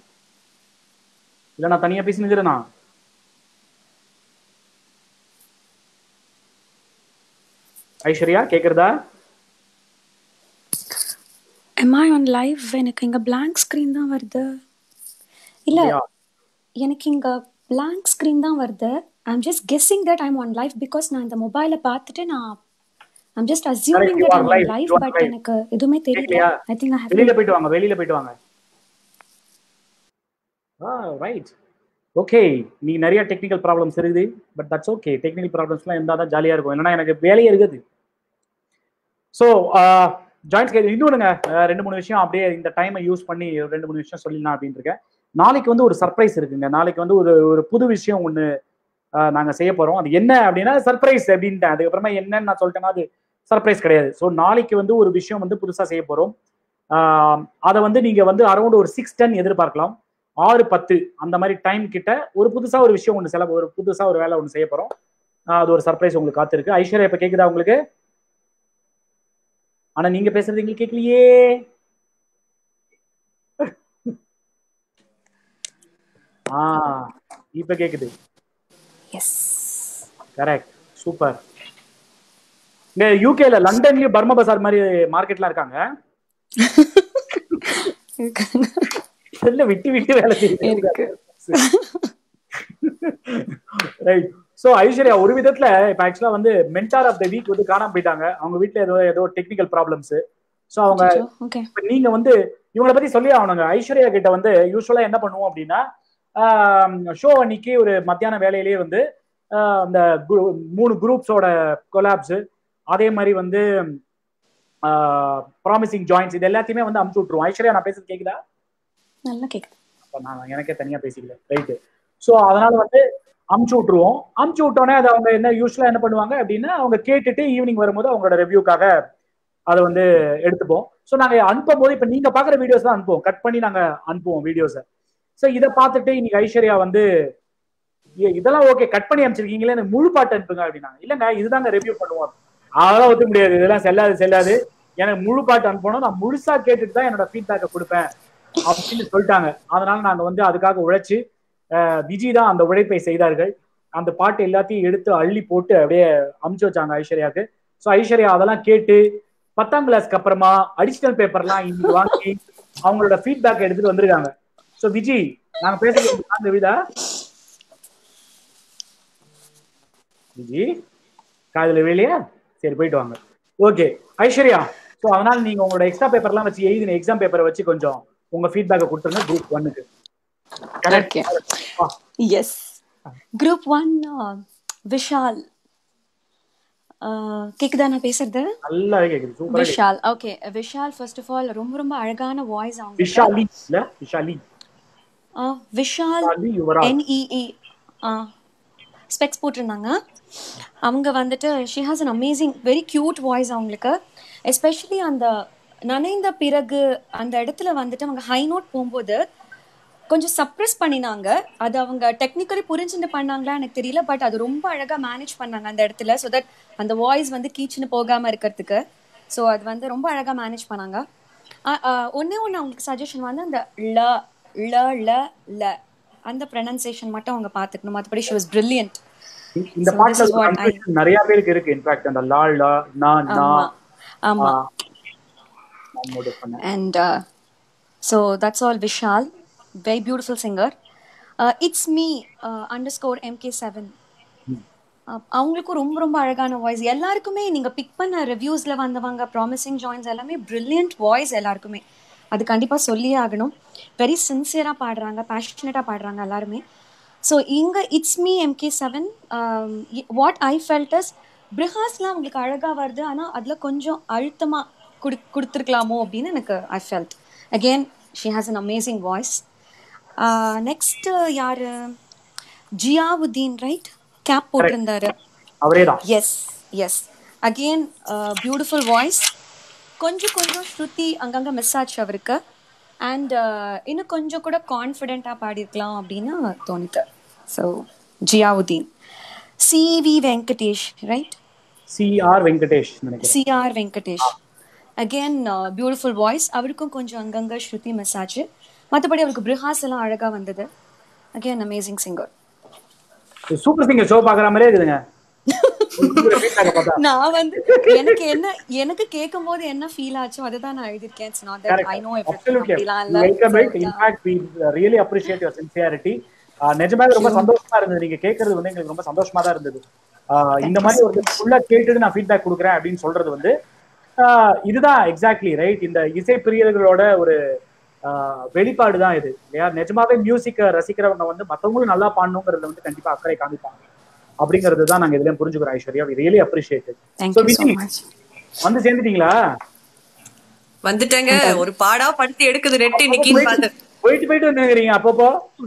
இல்ல நான் தனியா பேசினுக்கிறேனா Aishwarya கேக்குறதா am i on live எனக்கு இங்க blank screen தான் வருது இல்ல அப்படியா? எனக்கு இங்க blank screen தான் வருது i'm just guessing that i'm on live because நான் இந்த மொபைல பார்த்துட்டு நான் i'm just assuming you that are i'm live, on live you are but live. எனக்கு எதுவுமே தெரியல கேக்கலையா? i think i have வெளியில போயிட்டு வாங்க வெளியில போயிட்டு வாங்க ஆ ரைட் ஓகே நீ நிறைய டெக்னிக்கல் ப்ராப்ளம்ஸ் இருக்குது பட் தட்ஸ் ஓகே டெக்னிக்கல் ப்ராப்ளம்ஸ்லாம் இருந்தால் தான் ஜாலியாக இருக்கும் இல்லைன்னா எனக்கு வேலையே இருக்குது ஸோ ஜாயின்ஸ் இன்னொன்றுங்க அஹ், ரெண்டு மூணு விஷயம் அப்படியே இந்த டைமை யூஸ் பண்ணி ஒரு ரெண்டு மூணு விஷயம் சொல்லிடலாம் அப்படின்னு இருக்கேன் நாளைக்கு வந்து ஒரு சர்ப்ரைஸ் இருக்குங்க நாளைக்கு வந்து ஒரு ஒரு புது விஷயம் ஒன்று நாங்கள் செய்ய போகிறோம் அது என்ன அப்படின்னா சர்ப்ரைஸ் அப்படின்ட்டேன் அதுக்கப்புறமா என்னன்னு நான் சொல்லிட்டேன்னா அது சர்ப்ரைஸ் கிடையாது ஸோ நாளைக்கு வந்து ஒரு விஷயம் வந்து புதுசாக செய்ய போகிறோம் அதை வந்து நீங்கள் வந்து அரௌண்ட் ஒரு சிக்ஸ் டென் எதிர்பார்க்கலாம் ஆறு பத்து அந்த மாதிரி டைம் கிட்ட ஒரு புதுசா ஒரு விஷயம் ஒன்று செலவு ஒரு புதுசா ஒரு வேலை ஒன்று செய்ய போறோம் ஆஹ் அது ஒரு சர்ப்ரைஸ் உங்களுக்கு காத்திருக்கு ஐஸ்வர்யா இப்ப கேக்குதா உங்களுக்கு ஆனா நீங்க பேசுறது எங்களுக்கு கேட்கலையே ஆ இப்ப கேக்குது yes கரெக்ட் சூப்பர் இங்க யூகேல லண்டன்லயும் பர்மா பசார் மாதிரி மார்க்கெட்லாம் இருக்காங்க இல்ல விட்டு விட்டு வேலை இருக்கு. ரைட் சோ ஐஸ்வர்யா ஒரு விதத்துல இப்ப ஆக்சுவலா வந்து மென்டார் ஆஃப் த வீக் வந்து காணாம போயிட்டாங்க அவங்க வீட்ல ஏதோ ஏதோ டெக்னிக்கல் ப்ராப்ளம்ஸ் சோ அவங்க ஓகே இப்ப நீங்க வந்து இவங்கள பத்தி சொல்லி ஆகணுங்க ஐஸ்வர்யா கிட்ட வந்து யூஸ்வலா என்ன பண்ணுவோம் அப்படின்னா ஷோ அன்னைக்கு ஒரு மத்தியான வேலையிலேயே வந்து ஆஹ் அந்த gru- மூணு குரூப்ஸோட கொலாப்ஸ் அதே மாதிரி வந்து ப்ராமிசிங் ஜாயின்ஸ் இது எல்லாத்தையுமே வந்து அமுச்சு விட்டுருவோம் ஐஸ்வர்யா நான் பேசுறது கேக்குதா நல்லா கேக்குது அப்ப நான் எனக்கே தனியா பேசிக்கல ரைட்டு ஸோ அதனால வந்து அமுச்சு விட்டுருவோம் அமுச்சு விட்டோன்னே அதை அவங்க என்ன யூஸ்வலா என்ன பண்ணுவாங்க அப்படின்னா அவங்க கேட்டுட்டு ஈவினிங் வரும்போது அவங்களோட ரிவ்யூக்காக அதை வந்து எடுத்துப்போம் ஸோ நாங்க அனுப்பும் போது இப்ப நீங்க பாக்குற வீடியோஸ் தான் அனுப்புவோம் கட் பண்ணி நாங்க அனுப்புவோம் வீடியோஸை ஸோ இதை பார்த்துட்டு இன்னைக்கு ஐஸ்வர்யா வந்து "ஏ, இதெல்லாம் ஓகே கட் பண்ணி அனுப்பிச்சிருக்கீங்களே எனக்கு முழு பாட்டு அனுப்புங்க அப்படின்னாங்க இல்லைங்க இதுதாங்க ரிவ்யூ பண்ணுவோம் அதெல்லாம் ஒத்துக்க முடியாது இதெல்லாம் செல்லாது செல்லாது எனக்கு முழு பாட்டு அனுப்பணும் நான் முழுசா கேட்டுட்டு தான் என்னோட ஃபீட்பேக்கை கொடுப்பேன் அப்படின்னு சொல்லிட்டாங்க அதனால நாங்க வந்து அதுக்காக உழைச்சு அஹ், விஜி தான் அந்த உழைப்பை செய்தார்கள் அந்த பாட்டு எல்லாத்தையும் எடுத்து அள்ளி போட்டு அப்படியே அமுச்சு வச்சாங்க ஐஸ்வர்யாவுக்கு ஸோ ஐஸ்வர்யா அதெல்லாம் கேட்டு பத்தாம் கிளாஸ்க்கு அப்புறமா அடிஷனல் பேப்பர்லாம் இன்னைக்கு வாங்கி அவங்களோட ஃபீட்பேக் எடுத்துட்டு வந்திருக்காங்க ஸோ விஜி நாங்க பேசுறது வாங்க விதா விஜி காதுல வெளியா சரி போயிட்டு வாங்க ஓகே ஐஸ்வர்யா ஸோ அதனால நீங்க உங்களோட எக்ஸ்ட்ரா பேப்பர்லாம் வச்சு எழுதின எக்ஸாம் பேப்பரை வச்சு கொஞ்சம் உங்க ஃபீட்பேக்கை கொடுத்துருங்க குரூப் ஒன்னுக்கு Okay. Yes. Group one, uh, Vishal Uh, கேக்குதா நான் பேசுறது நல்லாவே கேக்குது சூப்பரா Vishal okay Vishal first of all ரொம்ப ரொம்ப அழகான வாய்ஸ் அவங்க விஷாலி இல்ல விஷாலி விஷால் விஷாலி யுவரா என்இஇ ஸ்பெக்ஸ் போட்டிருந்தாங்க அவங்க வந்துட்டு she has an amazing very cute voice அவங்களுக்கு எஸ்பெஷலி அந்த நனைந்த பிறகு அந்த இடத்துல வந்துட்டு அவங்க ஹை நோட் போகும்போது கொஞ்சம் சப்ரஸ் பண்ணினாங்க அது அவங்க டெக்னிக்கலி புரிஞ்சுட்டு பண்ணாங்களா எனக்கு தெரியல பட் அது ரொம்ப அழகா மேனேஜ் பண்ணாங்க அந்த இடத்துல ஸோ தட் அந்த வாய்ஸ் வந்து கீச்சுன்னு போகாம இருக்கிறதுக்கு ஸோ அது வந்து ரொம்ப அழகா மேனேஜ் பண்ணாங்க ஆ, ஆ, ஒண்ணே ஒன்று அவங்களுக்கு சஜஷன் வந்து அந்த ல ல ல ல அந்த ப்ரனன்சியேஷன் மட்டும் அவங்க பார்த்துக்கணும் மற்றபடி ஷி வாஸ் பிரில்லியன்ட் இந்த So பாட்டுல this is what I- confusion நிறைய பேருக்கு இருக்கு இன்ஃபேக்ட் அந்த லா லா நா நா ஆமா ஆமா நான் notice பண்ணேன். And so that's all Vishal very beautiful singer it's me underscore MK seven அவங்களுக்கும் ரொம்ப ரொம்ப அழகான வாய்ஸ் எல்லாருக்குமே நீங்க பிக் பண்ண ரிவ்யூஸ்ல வந்தவங்க ப்ராமிசிங் ஜாயின்ஸ் எல்லாமே பிரில்லியன்ட் வாய்ஸ் எல்லாருக்குமே அது கண்டிப்பா சொல்லியே ஆகணும் வெரி சின்சியரா பாடுறாங்க பேஷனேட்டா பாடுறாங்க எல்லாருமே ஸோ இங்க it's me MK seven what I felt is பிரிஹாஸ்லாம் உங்களுக்கு அழகா வருது ஆனா அதுல கொஞ்சம் அழுத்தமா குடு கொடுத்துருக்கலாமோ அப்படின்னு எனக்கு I felt again she has an amazing voice next யாரு ஜியாவுதீன் ரைட் கேப் போட்டிருந்தாரு அவரே தான் yes yes again beautiful voice கொஞ்சம் கொஞ்சம் ஸ்ருதி அங்கங்கே மிஸ் ஆச்சு அவருக்கு அண்ட் இன்னும் கொஞ்சம் கூட கான்ஃபிடென்ட்டாக பாடியிருக்கலாம் அப்படின்னு தோணுது so Ziauddin CV Venkatesh right C R Venkatesh நினைக்கிறேன் CR Venkatesh again beautiful voice அவருக்கும் கொஞ்சம் அங்கங்கே ஸ்ருதி மிஸ் ஆச்சு மற்றபடி அவருக்கு பிரிஹாஸ் எல்லாம் அழகாக வந்தது again amazing singer super singer show பாக்குற மாதிரியே இருக்குதுங்க உங்களோட feedback அ பார்த்தா. நான் வந்து எனக்கு என்ன எனக்கு கேட்கும் போது என்ன ஃபீல் ஆச்சோ அதுதான் நான் எழுதிருக்கேன் it's not that I know everything Absolutely. அப்படிலாம் Welcome it. In இல்ல fact, we really appreciate your sincerity. ஆஹ் நிஜமாவே ரொம்ப சந்தோஷமா இருந்தது நீங்க கேட்கறது வந்து எங்களுக்கு ரொம்ப சந்தோஷமா தான் இருந்தது ஆஹ் இந்த மாதிரி ஒரு ஃபுல்லா கேட்டுட்டு நான் ஃபீட்பேக் கொடுக்குறேன் அப்படின்னு சொல்றது வந்து ஆஹ் இதுதான் எக்ஸாக்ட்லி ரைட் இந்த இசை பிரியர்களோட ஒரு ஆஹ் வெளிப்பாடு தான் இது இல்லையா நிஜமாவே மியூசிக்கை ரசிக்கிறவங்க வந்து மத்தவங்களும் நல்லா பாடணுங்கிறதுல வந்து கண்டிப்பா அக்கறை காமிப்பாங்க அப்படிங்கிறது தான் நாங்க இதுலயும் புரிஞ்சுக்கிறோம் Aishwarya really appreciate Thank so you so Vijay much. வந்து சேர்ந்துட்டீங்களா வந்துட்டேங்க ஒரு பாடா படுத்து எடுக்குது நெட் இன்னைக்குன்னு பார்த்து போயிட்டு போயிட்டு வந்துருக்கிறீங்க அப்பப்போ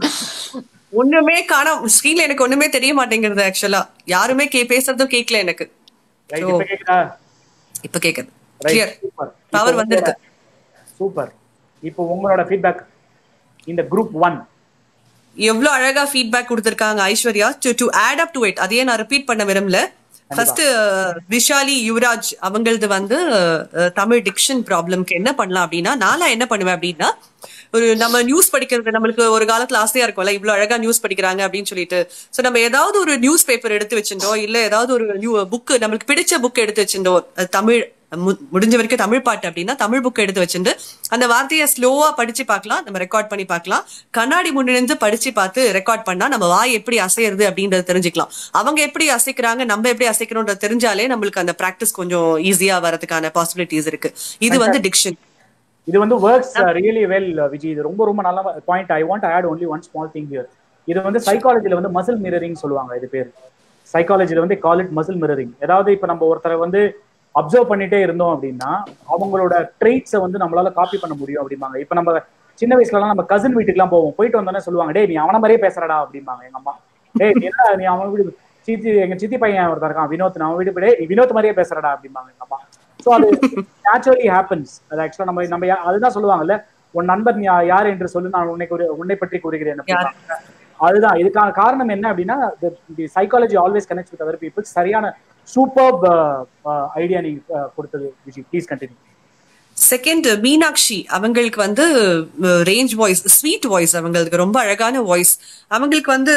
ஒண்ணுமே காணோம் ஸ்க்ரீன்ல எனக்கு ஒண்ணுமே தெரிய மாட்டேங்கிறது ஆக்சுவலா யாருமே கே பேசுறதும் கேட்கல எனக்கு ரைட் இப்ப கேக்குதா இப்ப கேக்குது ரைட் கிளியர் சூப்பர் பவர் வந்துருது சூப்பர் இப்போ உங்களோட ஃபீட்பேக் இந்த குரூப் ஒன் எவ்வளவு அழகா ஃபீட்பேக் கொடுத்திருக்காங்க Aishwarya to to add up to it அதையே நான் ரிப்பீட் பண்ண விரும்பல ஃபர்ஸ்ட் விஷாலி யுவராஜ் அவங்களது வந்து அஹ், தமிழ் டிக்ஷன் ப்ராப்ளம்க்கு என்ன பண்ணலாம் அப்படின்னா நான்லாம் என்ன பண்ணுவேன் அப்படின்னா ஒரு நம்ம நியூஸ் படிக்கிறது நம்மளுக்கு ஒரு காலத்துல ஆசையா இருக்கும்ல இவ்வளவு அழகா நியூஸ் படிக்கிறாங்க அப்படின்னு சொல்லிட்டு சோ நம்ம ஏதாவது ஒரு நியூஸ் பேப்பர் எடுத்து வச்சிருந்தோம் இல்ல ஏதாவது ஒரு நியூ புக் நம்மளுக்கு பிடிச்ச புக் எடுத்து வச்சிருந்தோம் அது தமிழ் மு- முடிஞ்ச வரைக்கும் தமிழ் பாட்டு அப்படின்னா தமிழ் புக் எடுத்து வச்சிருந்து அந்த வார்த்தையை ஸ்லோவா படிச்சு பார்க்கலாம் நம்ம ரெக்கார்ட் பண்ணி பார்க்கலாம் கண்ணாடி முன்னிருந்து படிச்சு பார்த்து ரெக்கார்ட் பண்ணா நம்ம வாய் எப்படி அசையுறது அப்படின்றத தெரிஞ்சுக்கலாம் அவங்க எப்படி அசைக்கிறாங்க நம்ம எப்படி அசைக்கிறோம்ன்றது தெரிஞ்சாலே நம்மளுக்கு அந்த பிராக்டிஸ் கொஞ்சம் ஈஸியா வரதுக்கான பாசிபிலிட்டிஸ் இருக்கு இது வந்து டிக்ஷன் இது வந்து ஒர்க்ஸ் ரியலி வெல் விஜய் இது ரொம்ப ரொம்ப நல்ல point I want add only one small thing here இது வந்து சைக்காலஜில வந்து மசில் மிரரிங் சொல்லுவாங்க இது பேர் சைக்காலஜில வந்து கால் இட் மசில் மிரரிங் ஏதாவது இப்ப நம்ம ஒருத்தரை வந்து அப்சர்வ் பண்ணிட்டே இருந்தோம் அப்படின்னா அவங்களோட ட்ரெயிட்ஸை வந்து நம்மளால காப்பி பண்ண முடியும் அப்படிம்பாங்க இப்ப நம்ம சின்ன வயசுலலாம் நம்ம கசின் வீட்டுக்குலாம் போவோம் போயிட்டு வந்தோன்னே சொல்லுவாங்க டேய் நீ அவன மாதிரியே பேசுறடா அப்படிம்பாங்க எங்க அம்மா டேய் நீ என்ன நீ அவன் வீடு சித்தி எங்க சித்தி பையன் ஒருத்தன் இருக்கான் வினோத் நான் அவன் வீடு போய், டேய் நீ வினோத் மாதிரியே பேசுறடா அப்படிம்பாங்க எங்க அம்மா ஸோ அது நேச்சுரலி ஹேப்பன்ஸ் அது ஆக்சுவலா நம்ம நம்ம யா- அதுதான் சொல்லுவாங்கல்ல உன் நண்பன் யா- யார் என்று சொல்லு நான் உன்னை கூறு- உன்னை பற்றி கூறுகிறேன் அப்படிம்பாங்க. அதுதான் இதுக்கான காரணம் என்ன அப்படின்னா psychology always connect with other people சரியான சூப்பர் ஐடியா நீங்க uh, கொடுத்தது Vijay please continue second Meenakshi அவங்களுக்கு வந்து ரேஞ்ச் வாய்ஸ் ஸ்வீட் வாய்ஸ் அவங்களுக்கு ரொம்ப அழகான வாய்ஸ் அவங்களுக்கு வந்து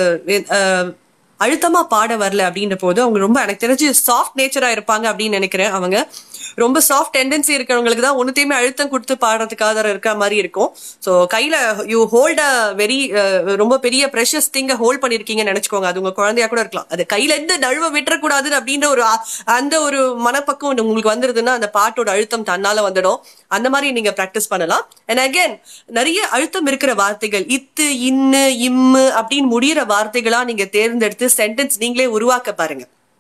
அஹ், அழுத்தமா பாட வரல அப்படின்ற போது அவங்க ரொம்ப எனக்கு தெரிஞ்சு சாஃப்ட் நேச்சரா இருப்பாங்க அப்படின்னு நினைக்கிறேன் அவங்க ரொம்ப சாஃப்ட் டெண்டன்சி இருக்கிறவங்களுக்கு தான் ஒன்னுத்தையுமே அழுத்தம் கொடுத்து பாடுறதுக்காக இருக்கிற மாதிரி இருக்கும் ஸோ கையில யூ ஹோல்ட் அ வெரி ரொம்ப பெரிய ப்ரெஷஸ் திங்க ஹோல்ட் பண்ணிருக்கீங்கன்னு நினைச்சுக்கோங்க அது உங்க குழந்தையா கூட இருக்கலாம் அது கையில இருந்து நழுவ விட்டுறக்கூடாது அப்படின்ற ஒரு ஆ- அந்த ஒரு மனப்பக்குவம் உங்களுக்கு வந்துருதுன்னா அந்த பாட்டோட அழுத்தம் தன்னால வந்துடும் அந்த மாதிரி நீங்க ப்ராக்டிஸ் பண்ணலாம் அண்ட் அகைன் நிறைய அழுத்தம் இருக்கிற வார்த்தைகள் இத்து இன்னு இம்மு அப்படின்னு முடியிற வார்த்தைகளா நீங்க தேர்ந்தெடுத்து சென்டென்ஸ் நீங்களே உருவாக்க பாருங்க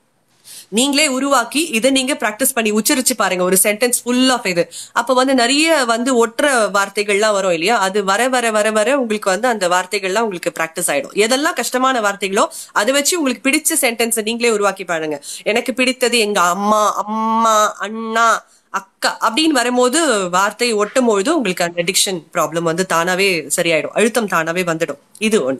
நீங்களே உருவாக்கி இதை நீங்க பிராக்டிஸ் பண்ணி உச்சரிச்சு பாருங்க ஒரு சென்டென்ஸ் ஃபுல் ஆஃப் இது அப்ப வந்து நிறைய வந்து ஒற்ற வார்த்தைகள்லாம் வரும் இல்லையா அது வர வர வர வர உங்களுக்கு வந்து அந்த வார்த்தைகள்லாம் உங்களுக்கு பிராக்டிஸ் ஆயிடும் எதெல்லாம் கஷ்டமான வார்த்தைகளோ அதை வச்சு உங்களுக்கு பிடிச்ச சென்டென்ஸை நீங்களே உருவாக்கி பாருங்க எனக்கு பிடித்தது எங்க அம்மா அம்மா அண்ணா அக்கா அப்படின்னு வரும்போது வார்த்தை ஒட்டும் பொழுது உங்களுக்கு அந்த டிக்ஷன் ப்ராப்ளம் வந்து தானாவே சரியாயிடும் அழுத்தம் தானாவே வந்துடும் இது ஒன்று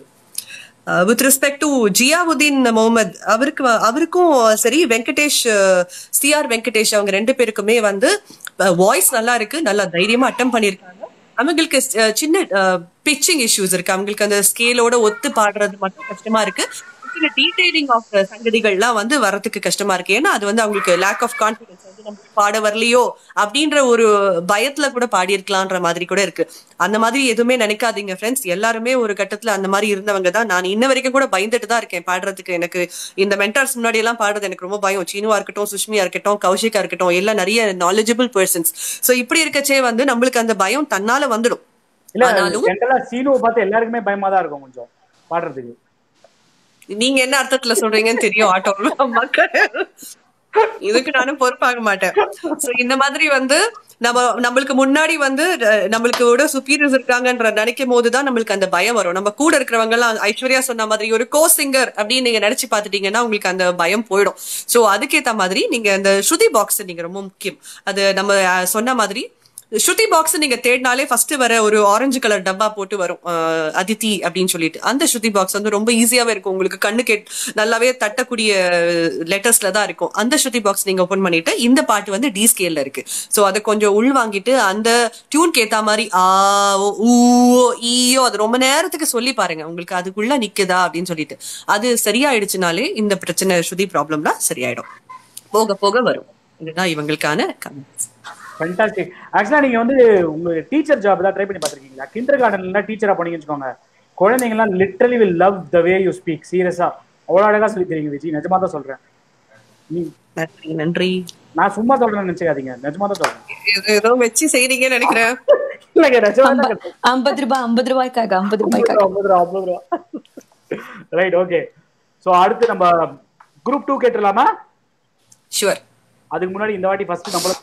with respect to Ziauddin Mohammed அவருக்கு வ- அவருக்கும் சரி வெங்கடேஷ் சிஆர் வெங்கடேஷ் அவங்க ரெண்டு பேருக்குமே வந்து வாய்ஸ் நல்லா இருக்கு நல்லா தைரியமா அட்டம் பண்ணியிருக்காங்க அவங்களுக்கு அஹ், சின்ன பிச்சிங் இஷ்யூஸ் இருக்கு அவங்களுக்கு அந்த ஸ்கேலோட ஒத்து பாடுறது மட்டும் கஷ்டமா இருக்கு பத்தின டீடைலிங் ஆஃப் சங்கதிகள்லாம் வந்து வரதுக்கு கஷ்டமா இருக்கு ஏன்னா அது வந்து அவங்களுக்கு லேக் ஆஃப் கான்பிடன்ஸ் வந்து நம்ம பாட வரலையோ அப்படின்ற ஒரு பயத்துல கூட பாடியிருக்கலான்ற மாதிரி கூட இருக்கு அந்த மாதிரி எதுவுமே நினைக்காதீங்க ஃப்ரெண்ட்ஸ் எல்லாருமே ஒரு கட்டத்துல அந்த மாதிரி இருந்தவங்க தான் நான் இன்ன வரைக்கும் கூட பயந்துட்டு தான் இருக்கேன் பாடுறதுக்கு எனக்கு இந்த மென்டர்ஸ் முன்னாடி எல்லாம் பாடுறது எனக்கு ரொம்ப பயம் சீனுவா இருக்கட்டும் சுஷ்மியா இருக்கட்டும் கௌஷிகா இருக்கட்டும் எல்லாம் நிறைய நாலேஜபிள் பர்சன்ஸ் சோ இப்படி இருக்கச்சே வந்து நம்மளுக்கு அந்த பயம் தன்னால வந்துடும் இல்ல ஆனாலும் ஜென்ரலா சீனுவை பார்த்து எல்லாருக்குமே பயமா தான் இருக்கும் கொஞ்சம் பாடுறதுக்கு நீங்க என்ன அர்த்தத்துல சொல்றீங்கன்னு தெரியும் ஆட்டோ மக்கள் இதுக்கு நானும் பொறுப்பாக மாட்டேன் சோ இந்த மாதிரி வந்து நம்ம நம்மளுக்கு முன்னாடி வந்து அஹ், நம்மளுக்கு விட சுப்பீரியர்ஸ் இருக்காங்கன்ற நினைக்கும் போதுதான் நம்மளுக்கு அந்த பயம் வரும் நம்ம கூட இருக்கிறவங்க எல்லாம் ஐஸ்வர்யா சொன்ன மாதிரி ஒரு கோ சிங்கர் அப்படின்னு நீங்க நினைச்சு பாத்துட்டீங்கன்னா உங்களுக்கு அந்த பயம் போயிடும் சோ அதுக்கேத்த மாதிரி நீங்க அந்த ஸ்ருதி பாக்ஸ் நீங்க ரொம்ப முக்கியம் அது நம்ம அஹ், சொன்ன மாதிரி ஸ்ருதி பாக்ஸ் நீங்க தேடினாலே ஃபர்ஸ்ட் வர ஒரு ஆரஞ்சு கலர் டப்பா போட்டு வரும் அஹ், அதித்தி அப்படின்னு சொல்லிட்டு அந்த ஸ்ருதி பாக்ஸ் வந்து ரொம்ப ஈஸியாவே இருக்கும் உங்களுக்கு கண்ணு கேட் நல்லாவே தட்டக்கூடிய லெட்டர்ஸ்ல தான் இருக்கும் அந்த ஸ்ருதி பாக்ஸ் நீங்க ஓபன் பண்ணிட்டு இந்த பாட்டு வந்து டி ஸ்கேல்ல இருக்கு சோ அதை கொஞ்சம் உள் வாங்கிட்டு அந்த டியூன் ஏத்த மாதிரி ஆ ஓ, ஊ ஓ, ஈயோ அது ரொம்ப நேரத்துக்கு சொல்லி பாருங்க உங்களுக்கு அதுக்குள்ள நிக்குதா அப்படின்னு சொல்லிட்டு அது சரியாயிடுச்சுனாலே இந்த பிரச்சனை ஸ்ருதி ப்ராப்ளம்லாம் சரியாயிடும் போக போக வரும் இதுதான் இவங்களுக்கான கமெண்ட்ஸ் ஃபண்டாஸ்டிக் ஆக்சுவலா நீங்க வந்து உங்க டீச்சர் ஜாப் தான் ட்ரை பண்ணி பார்த்திருக்கீங்களா கிண்டர் கார்டன்ல டீச்சரா பண்ணீங்கன்னு வச்சுக்கோங்க குழந்தைங்கலாம் literally will love the way you speak சீரியஸா அவ்வளவு அழகா சொல்லி தெரியுங்க விஜய் நிஜமா தான் சொல்றேன் நீ நன்றி நன்றி நான் சும்மா சொல்றேன்னு நினைச்சுக்காதீங்க நிஜமா தான் சொல்றேன் இது ஏதோ வச்சு செய்றீங்கன்னு நினைக்கிறேன் இல்லைங்க நிஜமா தான் ஐம்ப- ஐம்பது ரூபாய் ஐம்பது ரூபாய்க்காக ஐம்பது ரூபாய்க்காக ஐம்பது ரூபா ஐம்பது ரூபா ரைட் ஓகே ஸோ அடுத்து நம்ம குரூப் டூ கேட்டுடலாமா ஷுவர் அதுக்கு முன்னாடி இந்த வாட்டி ஃபர்ஸ்ட் நம்மள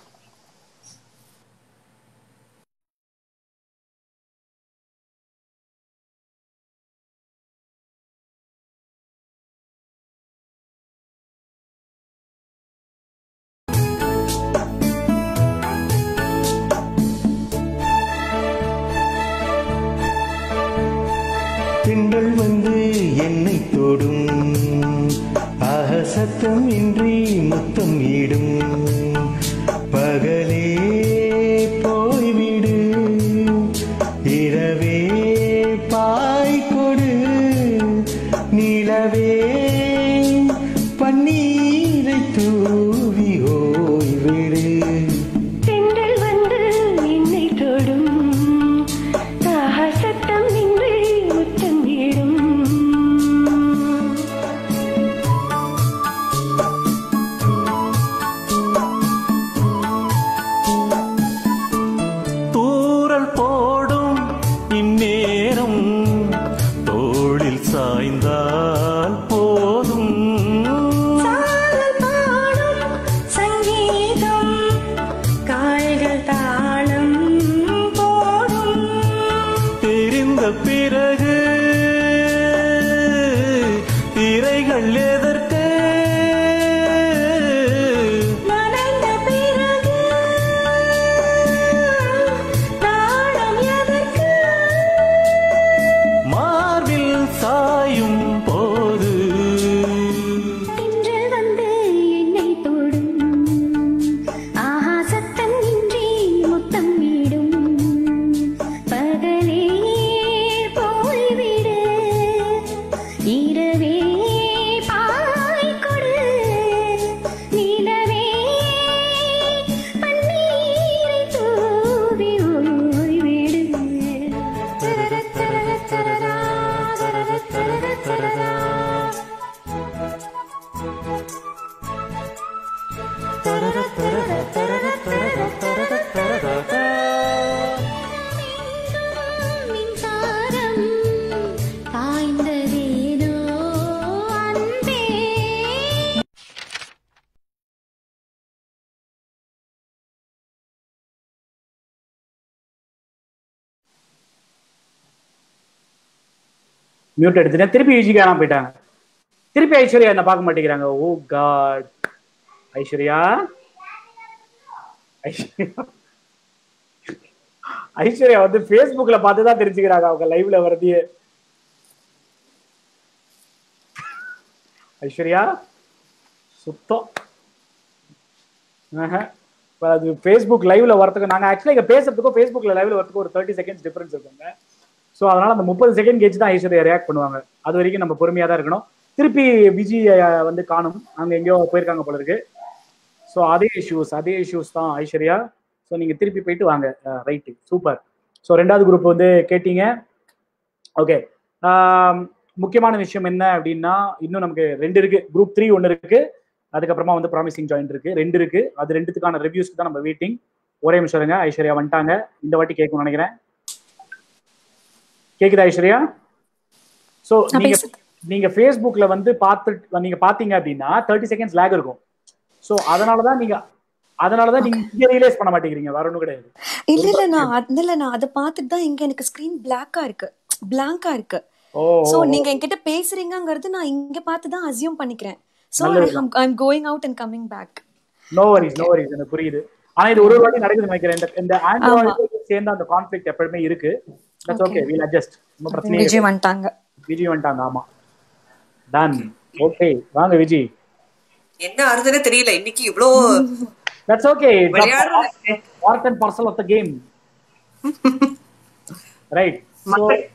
திங்கள் வந்து என்னை தொடும் ஆக சத்தம் இன்றி முத்தம் இடும் பகலே போய்விடு இரவே பாய் கொடு நிலவே பன்னீரை தூவி ஓய்விடு தென்றல் வந்து என்னை தொடும் ஆஹா சத்தம் நின்று முத்தம் இடும் தூரல் போடும் இந்நேரம் தோளில் சாய்ந்தால் போதும் சாரல் பாடும் சங்கீதம் கால்கள் தாளம் போடும் தெரிந்த பிறகு திரைகள் எதற்கு நனைந்த பிறகு நாணம் எதற்கு மார்பில் சாயும் போது தென்றல் வந்து என்னை தொடும் ஆஹா சத்தம் இன்றி முத்தம் விடும் பகலே போய்விடு இரவே பாய் கொடு நிலவே பன்னீரை தூவி ஓய்விடு தரர தரர தரரா, தரர தரர தரரா. மின்சாரம் காய்ந்ததேனோ அன்பே மியூட் எடுத்துட்டேன் திருப்பி யூஜி காணாம போயிட்டாங்க திருப்பி ஐஸ்வர்யா என்ன பார்க்க மாட்டேங்கிறாங்க ஓ காட் ஐஸ்வர்யா ஐஸ்வர்யா ஐஸ்வர்யா வந்து Facebookல பார்த்து தான் தெரிஞ்சுக்கிறாங்க அவங்க லைவ்ல வரதையே ஐஸ்வர்யா சுத்தம் ஆஹா. இப்ப அது ஃபேஸ்புக் லைவ்ல வரதுக்கு நாங்க ஆக்சுவலா இங்க பேசுறதுக்கும் ஃபேஸ்புக்ல லைவ்ல வரதுக்கு ஒரு தேர்ட்டி செகண்ட்ஸ் டிஃபரன்ஸ் இருக்குங்க ஸோ அதனால அந்த முப்பது செகண்ட் கேச்சு தான் ஐஸ்வர்யா ரியாக்ட் பண்ணுவாங்க அது வரைக்கும் நம்ம பொறுமையா தான் இருக்கணும் திருப்பி விஜி அஹ், வந்து காணும் அங்க எங்கேயோ போயிருக்காங்க போல இருக்கு ஸோ அதே இஷ்யூஸ் அதே இஷ்யூஸ் தான் ஐஸ்வர்யா ஸோ நீங்க திருப்பி போயிட்டு வாங்க ரைட்டு சூப்பர் ஸோ ரெண்டாவது குரூப் வந்து கேட்டீங்க ஓகே முக்கியமான விஷயம் என்ன அப்படின்னா இன்னும் நமக்கு ரெண்டு இருக்கு குரூப் த்ரீ ஒன்று இருக்கு அதுக்கப்புறமா வந்து ப்ராமிசிங் ஜாயிண்ட் இருக்கு ரெண்டு இருக்கு அது ரெண்டுத்துக்கான ரிவ்யூஸ்க்கு தான் நம்ம வெயிட்டிங் ஒரே நிமிஷம் இருங்க ஐஸ்வர்யா வந்துட்டாங்க இந்த வாட்டி கேட்கணும்னு நினைக்கிறேன் கேக்குதா ஐஸ்வர்யா ஸோ நான் நீங்க பேசுறது. நீங்க ஃபேஸ்புக்ல வந்து பார்த்து நீங்க பாத்தீங்க அப்படின்னா தேர்ட்டி செகண்ட்ஸ் லேக் இருக்கும் ஸோ அதனாலதான் நீங்க அதனாலதான் நீங்க இங்க ரியலைஸ் பண்ண மாட்டேங்கிறீங்க வேற ஒன்றும் கிடையாது இல்ல இல்ல நான் அது- இல்ல நான் அதை பார்த்துட்டு தான் இங்க எனக்கு ஸ்கிரீன் பிளாக்கா இருக்கு பிளாங்கா இருக்கு ஓ சோ ஓ, நீங்க என்கிட்ட பேசுறீங்கிறது நான் இங்க பார்த்து தான் அசியூம் பண்ணிக்கிறேன் சோ நல்லதுதான். I am going out and coming back no worries no worries எனக்கு புரியுது ஆனா இது ஒரு ஒரு வாட்டி நடக்குது நினைக்கிறேன் இந்த இந்த ஆண்ட்ராய்டு சேர்ந்த அந்த கான்ஃபிளிக் எப்பவுமே இருக்கு தட்ஸ் ஓகே வீல் அட்ஜஸ்ட் ஒன்றும் பிரச்சனை இல்லை விஜய் வந்துட்டாங்க விஜய் வந்துட்டாங்க ஆமா டன் ஓகே வாங்க விஜய் என்ன ஆறுதுன்னு தெரியல இன்னைக்கு இவ்ளோ தட்ஸ் ஓகே விளையாடுறது part and parcel of the game right மக்கள்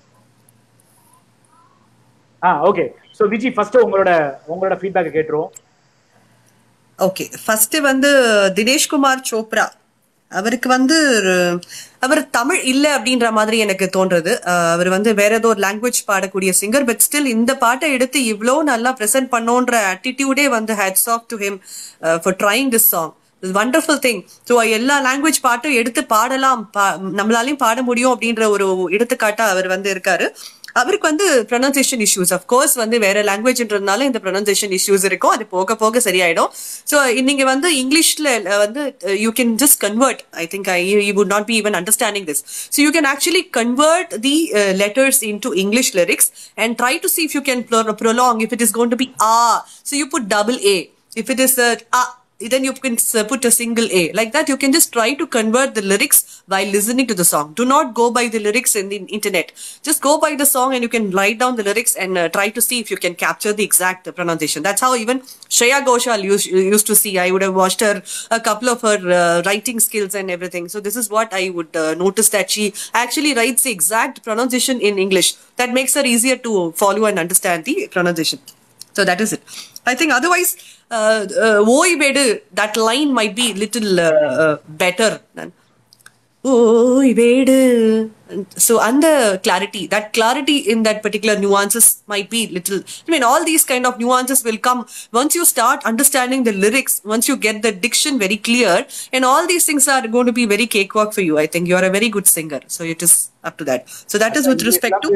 ஆ ஓகே சோ விஜய் ஃபர்ஸ்ட் உங்களோட உங்களோட ஃபீட்பேக் கேட்டுருவோம் ஓகே ஃபர்ஸ்ட் வந்து தினேஷ்குமார் சோப்ரா அவருக்கு வந்து ஒரு- அவர் தமிழ் இல்ல அப்படின்ற மாதிரி எனக்கு தோன்றது அஹ் அவர் வந்து வேற ஏதோ ஒரு லாங்குவேஜ் பாடக்கூடிய சிங்கர் பட் ஸ்டில் இந்த பாட்டை எடுத்து இவ்வளோ நல்லா ப்ரெசென்ட் பண்ணோன்ற ஆட்டிடியூடே வந்து hats off to him for trying this song wonderful thing so எல்லா லாங்குவேஜ் பாட்டும் எடுத்து பாடலாம் பா- நம்மளாலையும் பாட முடியும் அப்படின்ற ஒரு எடுத்துக்காட்டா அவர் வந்து இருக்காரு அவருக்கு வந்து ப்ரொனன்சியேஷன் இஷ்யூஸ் கோர்ஸ் வந்து வேற லாங்குவேஜ்ன்றதுனால இந்த ப்ரொனன்சியேஷன் இஷ்யூஸ் இருக்கும் அது போக போக சரியாயிடும் ஸோ நீங்க வந்து இங்கிலீஷ்ல அஹ், வந்து you can just convert I think I you would not be even understanding this so you can actually convert the letters into English lyrics and try to see if you can pro- prolong if it is going to be ah so you put double a if it is uh, ah then you can s- put a single A. Like that, you can just try to convert the lyrics while listening to the song. Do not go by the lyrics in the internet. Just go by the song and you can write down the lyrics and uh, try to see if you can capture the exact uh, pronunciation. That's how even Shreya Ghoshal used, used to see. I would have watched her, a couple of her uh, writing skills and everything. So this is what I would uh, notice that she actually writes the exact pronunciation in English. That makes her easier to follow and understand the pronunciation. So that is it. I think otherwise, uh, uh, "Oi Vedu," that line might be little uh, uh, better than "Oi Vedu." So, and the clarity, that clarity in that particular nuances might be little. I mean, all these kind of nuances will come once you start understanding the lyrics. Once you get the diction very clear, and all these things are going to be very cakewalk for you. I think you are a very good singer. So it is up to that. So that is with respect to.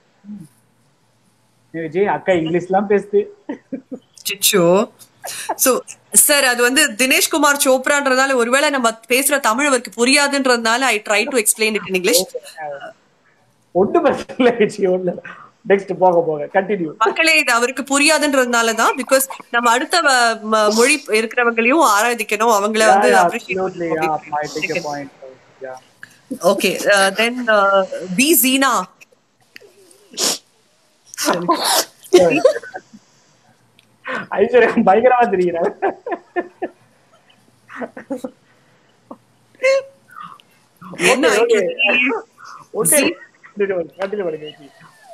Vijay அக்கா இங்கிலீஷ்லாம் பேசுது சிச்சோ so sir அது வந்து தினேஷ் குமார் சோப்ரான்றதால ஒருவேளை நம்ம பேசுற தமிழ் அவருக்கு புரியாதுன்றதுனால I try to explain it in English ஒன்றும் பிரச்சனை இல்லை விஜய் ஒண்ணு நெக்ஸ்ட் போக போக கண்டினியூ மக்களே இது அவருக்கு புரியாதுன்றதுனால தான் பிகாஸ் நம்ம அடுத்த வ- ம- மொழி இருக்கிறவங்களையும் ஆராதிக்கணும் அவங்கள வந்து absolutely yeah I take your point yeah okay then P Jeena Aishwarya பயங்கரமா தெரியுற என்ன ஓகே ஐக்கியம்? கண்டினியூ பண்ணுங்க விஜய்.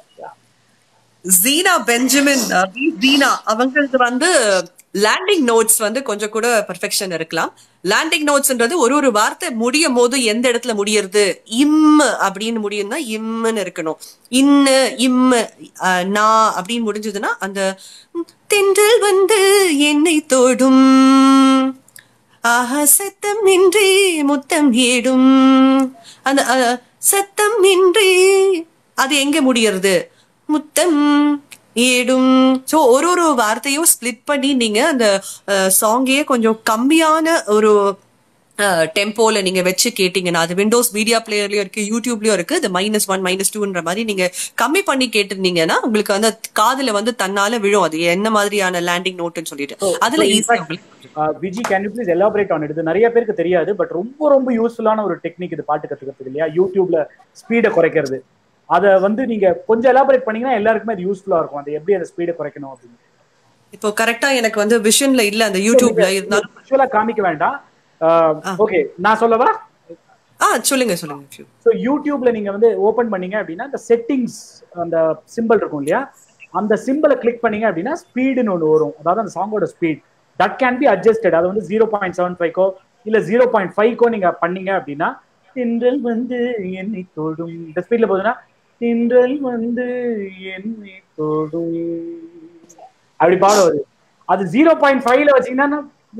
ஜீனா பெஞ்சமின் அஹ், பி ஜீனா அவங்களுக்கு வந்து லேண்டிங் நோட்ஸ் வந்து கொஞ்சம் கூட பர்ஃபெக்ஷன் இருக்கலாம் லேண்டிங் நோட்ஸ்ன்றது ஒரு ஒரு வார்த்தை முடியும் போது எந்த இடத்துல முடியறது இம் அப்படின்னு முடியும்னா இம்முன்னு இருக்கணும் இன்னு இம்மு அஹ், நா அப்படின்னு முடிஞ்சதுன்னா அந்த ம், தென்றல் வந்து என்னை தொடும் ஆஹா சத்தம் இன்றி முத்தம் ஏடும் அந்த அஹ், சத்தம் இன்றி அது எங்க முடியறது முத்தம் ஏடும் சோ ஒரு ஒரு வார்த்தையும் ஸ்ப்ளிட் பண்ணி நீங்க அந்த சாங்கையே கொஞ்சம் கம்மியான ஒரு டெம்போல நீங்க வச்சு கேட்டீங்கன்னா அது விண்டோஸ் மீடியா பிளேயர்லயும் இருக்கு யூடியூப்லயும் இருக்கு இது மைனஸ் ஒன் மைனஸ் டூன்ற மாதிரி நீங்க கம்மி பண்ணி கேட்டிருந்தீங்கன்னா உங்களுக்கு வந்து காதுல வந்து தன்னால விழும் அது என்ன மாதிரியான லேண்டிங் நோட்னு சொல்லிட்டு அதுல So, in ஈஸியா fact, uh, Viji can you please elaborate on இது நிறைய பேருக்கு தெரியாது பட் ரொம்ப ரொம்ப யூஸ்ஃபுல்லான ஒரு டெக்னிக் இது பாட்டு கத்துக்கிறதுக்கு இல்லையா யூடியூப்ல ஸ்பீடை குறைக்கிறது அதை வந்து நீங்க கொஞ்சம் எலாபரேட் பண்ணீங்கன்னா எல்லாருக்குமே அது யூஸ்ஃபுல்லா இருக்கும் அது எப்படி அந்த ஸ்பீடை குறைக்கணும் அப்படின்னு இப்போ கரெக்டா எனக்கு வந்து விஷன்ல இல்ல அந்த யூடியூப்ல இருந்தாலும் விஷுவலா காமிக்க வேண்டாம் ஓகே நான் சொல்லவா ஆ சொல்லுங்க சொல்லுங்க few. ஸோ யூடியூப்ல நீங்க வந்து ஓபன் பண்ணீங்க அப்படின்னா இந்த செட்டிங்ஸ் அந்த சிம்பிள் இருக்கும் இல்லையா அந்த சிம்பிளை கிளிக் பண்ணீங்க அப்படின்னா ஸ்பீடுன்னு ஒன்று வரும் அதாவது அந்த சாங்கோட speed that can be adjusted அது வந்து ஜீரோ பாயிண்ட் செவன் ஃபைவ்க்கோ இல்ல ஜீரோ பாயிண்ட் ஃபைவ்க்கோ நீங்க பண்ணீங்க அப்படின்னா தின்றல் வந்து என்னை தொடும் இந்த ஸ்பீட்ல போகுதுன்னா தின்றல் வந்து என்னை தொடும் அப்படி பாடம் வருது அது ஜீரோ பாயிண்ட் ஃபைவ்ல வச்சீங்கன்னா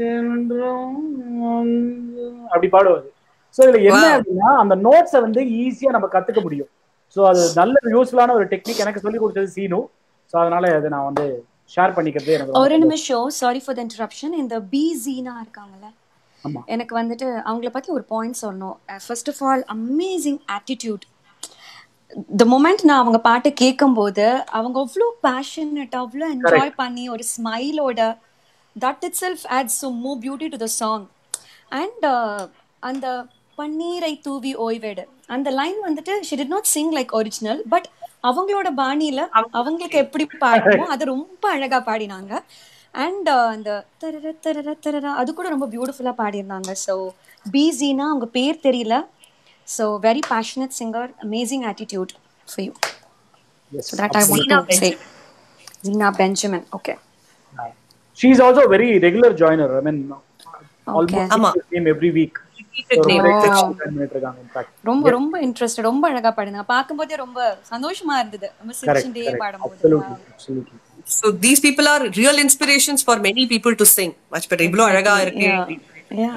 அப்படி பாடுவது ஸோ இதுல என்ன Wow. அப்படின்னா அந்த நோட்ஸை வந்து ஈஸியா நம்ம கத்துக்க முடியும் ஸோ அது நல்ல யூஸ்ஃபுல்லான ஒரு டெக்னிக் எனக்கு சொல்லி கொடுத்தது சீனு ஸோ அதனால அதை நான் வந்து ஷேர் பண்ணிக்கிறது எனக்கு ஒரு ரொம்ப நிமிஷம் சாரி ஃபார் த இன்டரப்ஷன் இந்த பிஜினா இருக்காங்கல்ல ஆமா. எனக்கு வந்துட்டு அவங்கள பத்தி ஒரு பாயிண்ட் சொல்லணும் first of all amazing attitude the moment நான் அவங்க பாட்டு கேட்கும்போது அவங்க அவ்வளோ பேஷனட் அவ்வளோ என்ஜாய் பண்ணி ஒரு ஸ்மைலோட that itself add so more beauty to the song and அந்த பன்னீரை தூவி ஓய்வேடு அந்த லைன் வந்துட்டு she did not sing like original but அவங்களோட பாணியில அவங்களுக்கு எப்படி பாடணுமோ அது ரொம்ப அழகா பாடினாங்க அண்ட் அந்த தரர தரர தரர அது கூட ரொம்ப பியூட்டிஃபுல்லா பாடியிருந்தாங்க ஸோ பிஜினா அவங்க பேர் தெரியல so very passionate singer amazing attitude for you Yes, so that I want to say Jeena Benjamin okay She is also a very regular joiner. I mean, Okay. almost ஆமா. the same every week. Repeated So, name. regular join பண்ணிட்டு இருக்காங்க, in fact. ரொம்ப ரொம்ப interested ரொம்ப அழகா பாடுங்க பார்க்கும்போதே ரொம்ப சந்தோஷமா இருந்தது ரொம்ப Correct, சிரிச்சுட்டே correct. பாடும்போது Absolutely, absolutely. So these people are real inspirations for many people to sing. Much better. இவ்வளவு அழகா இருக்கு Yeah.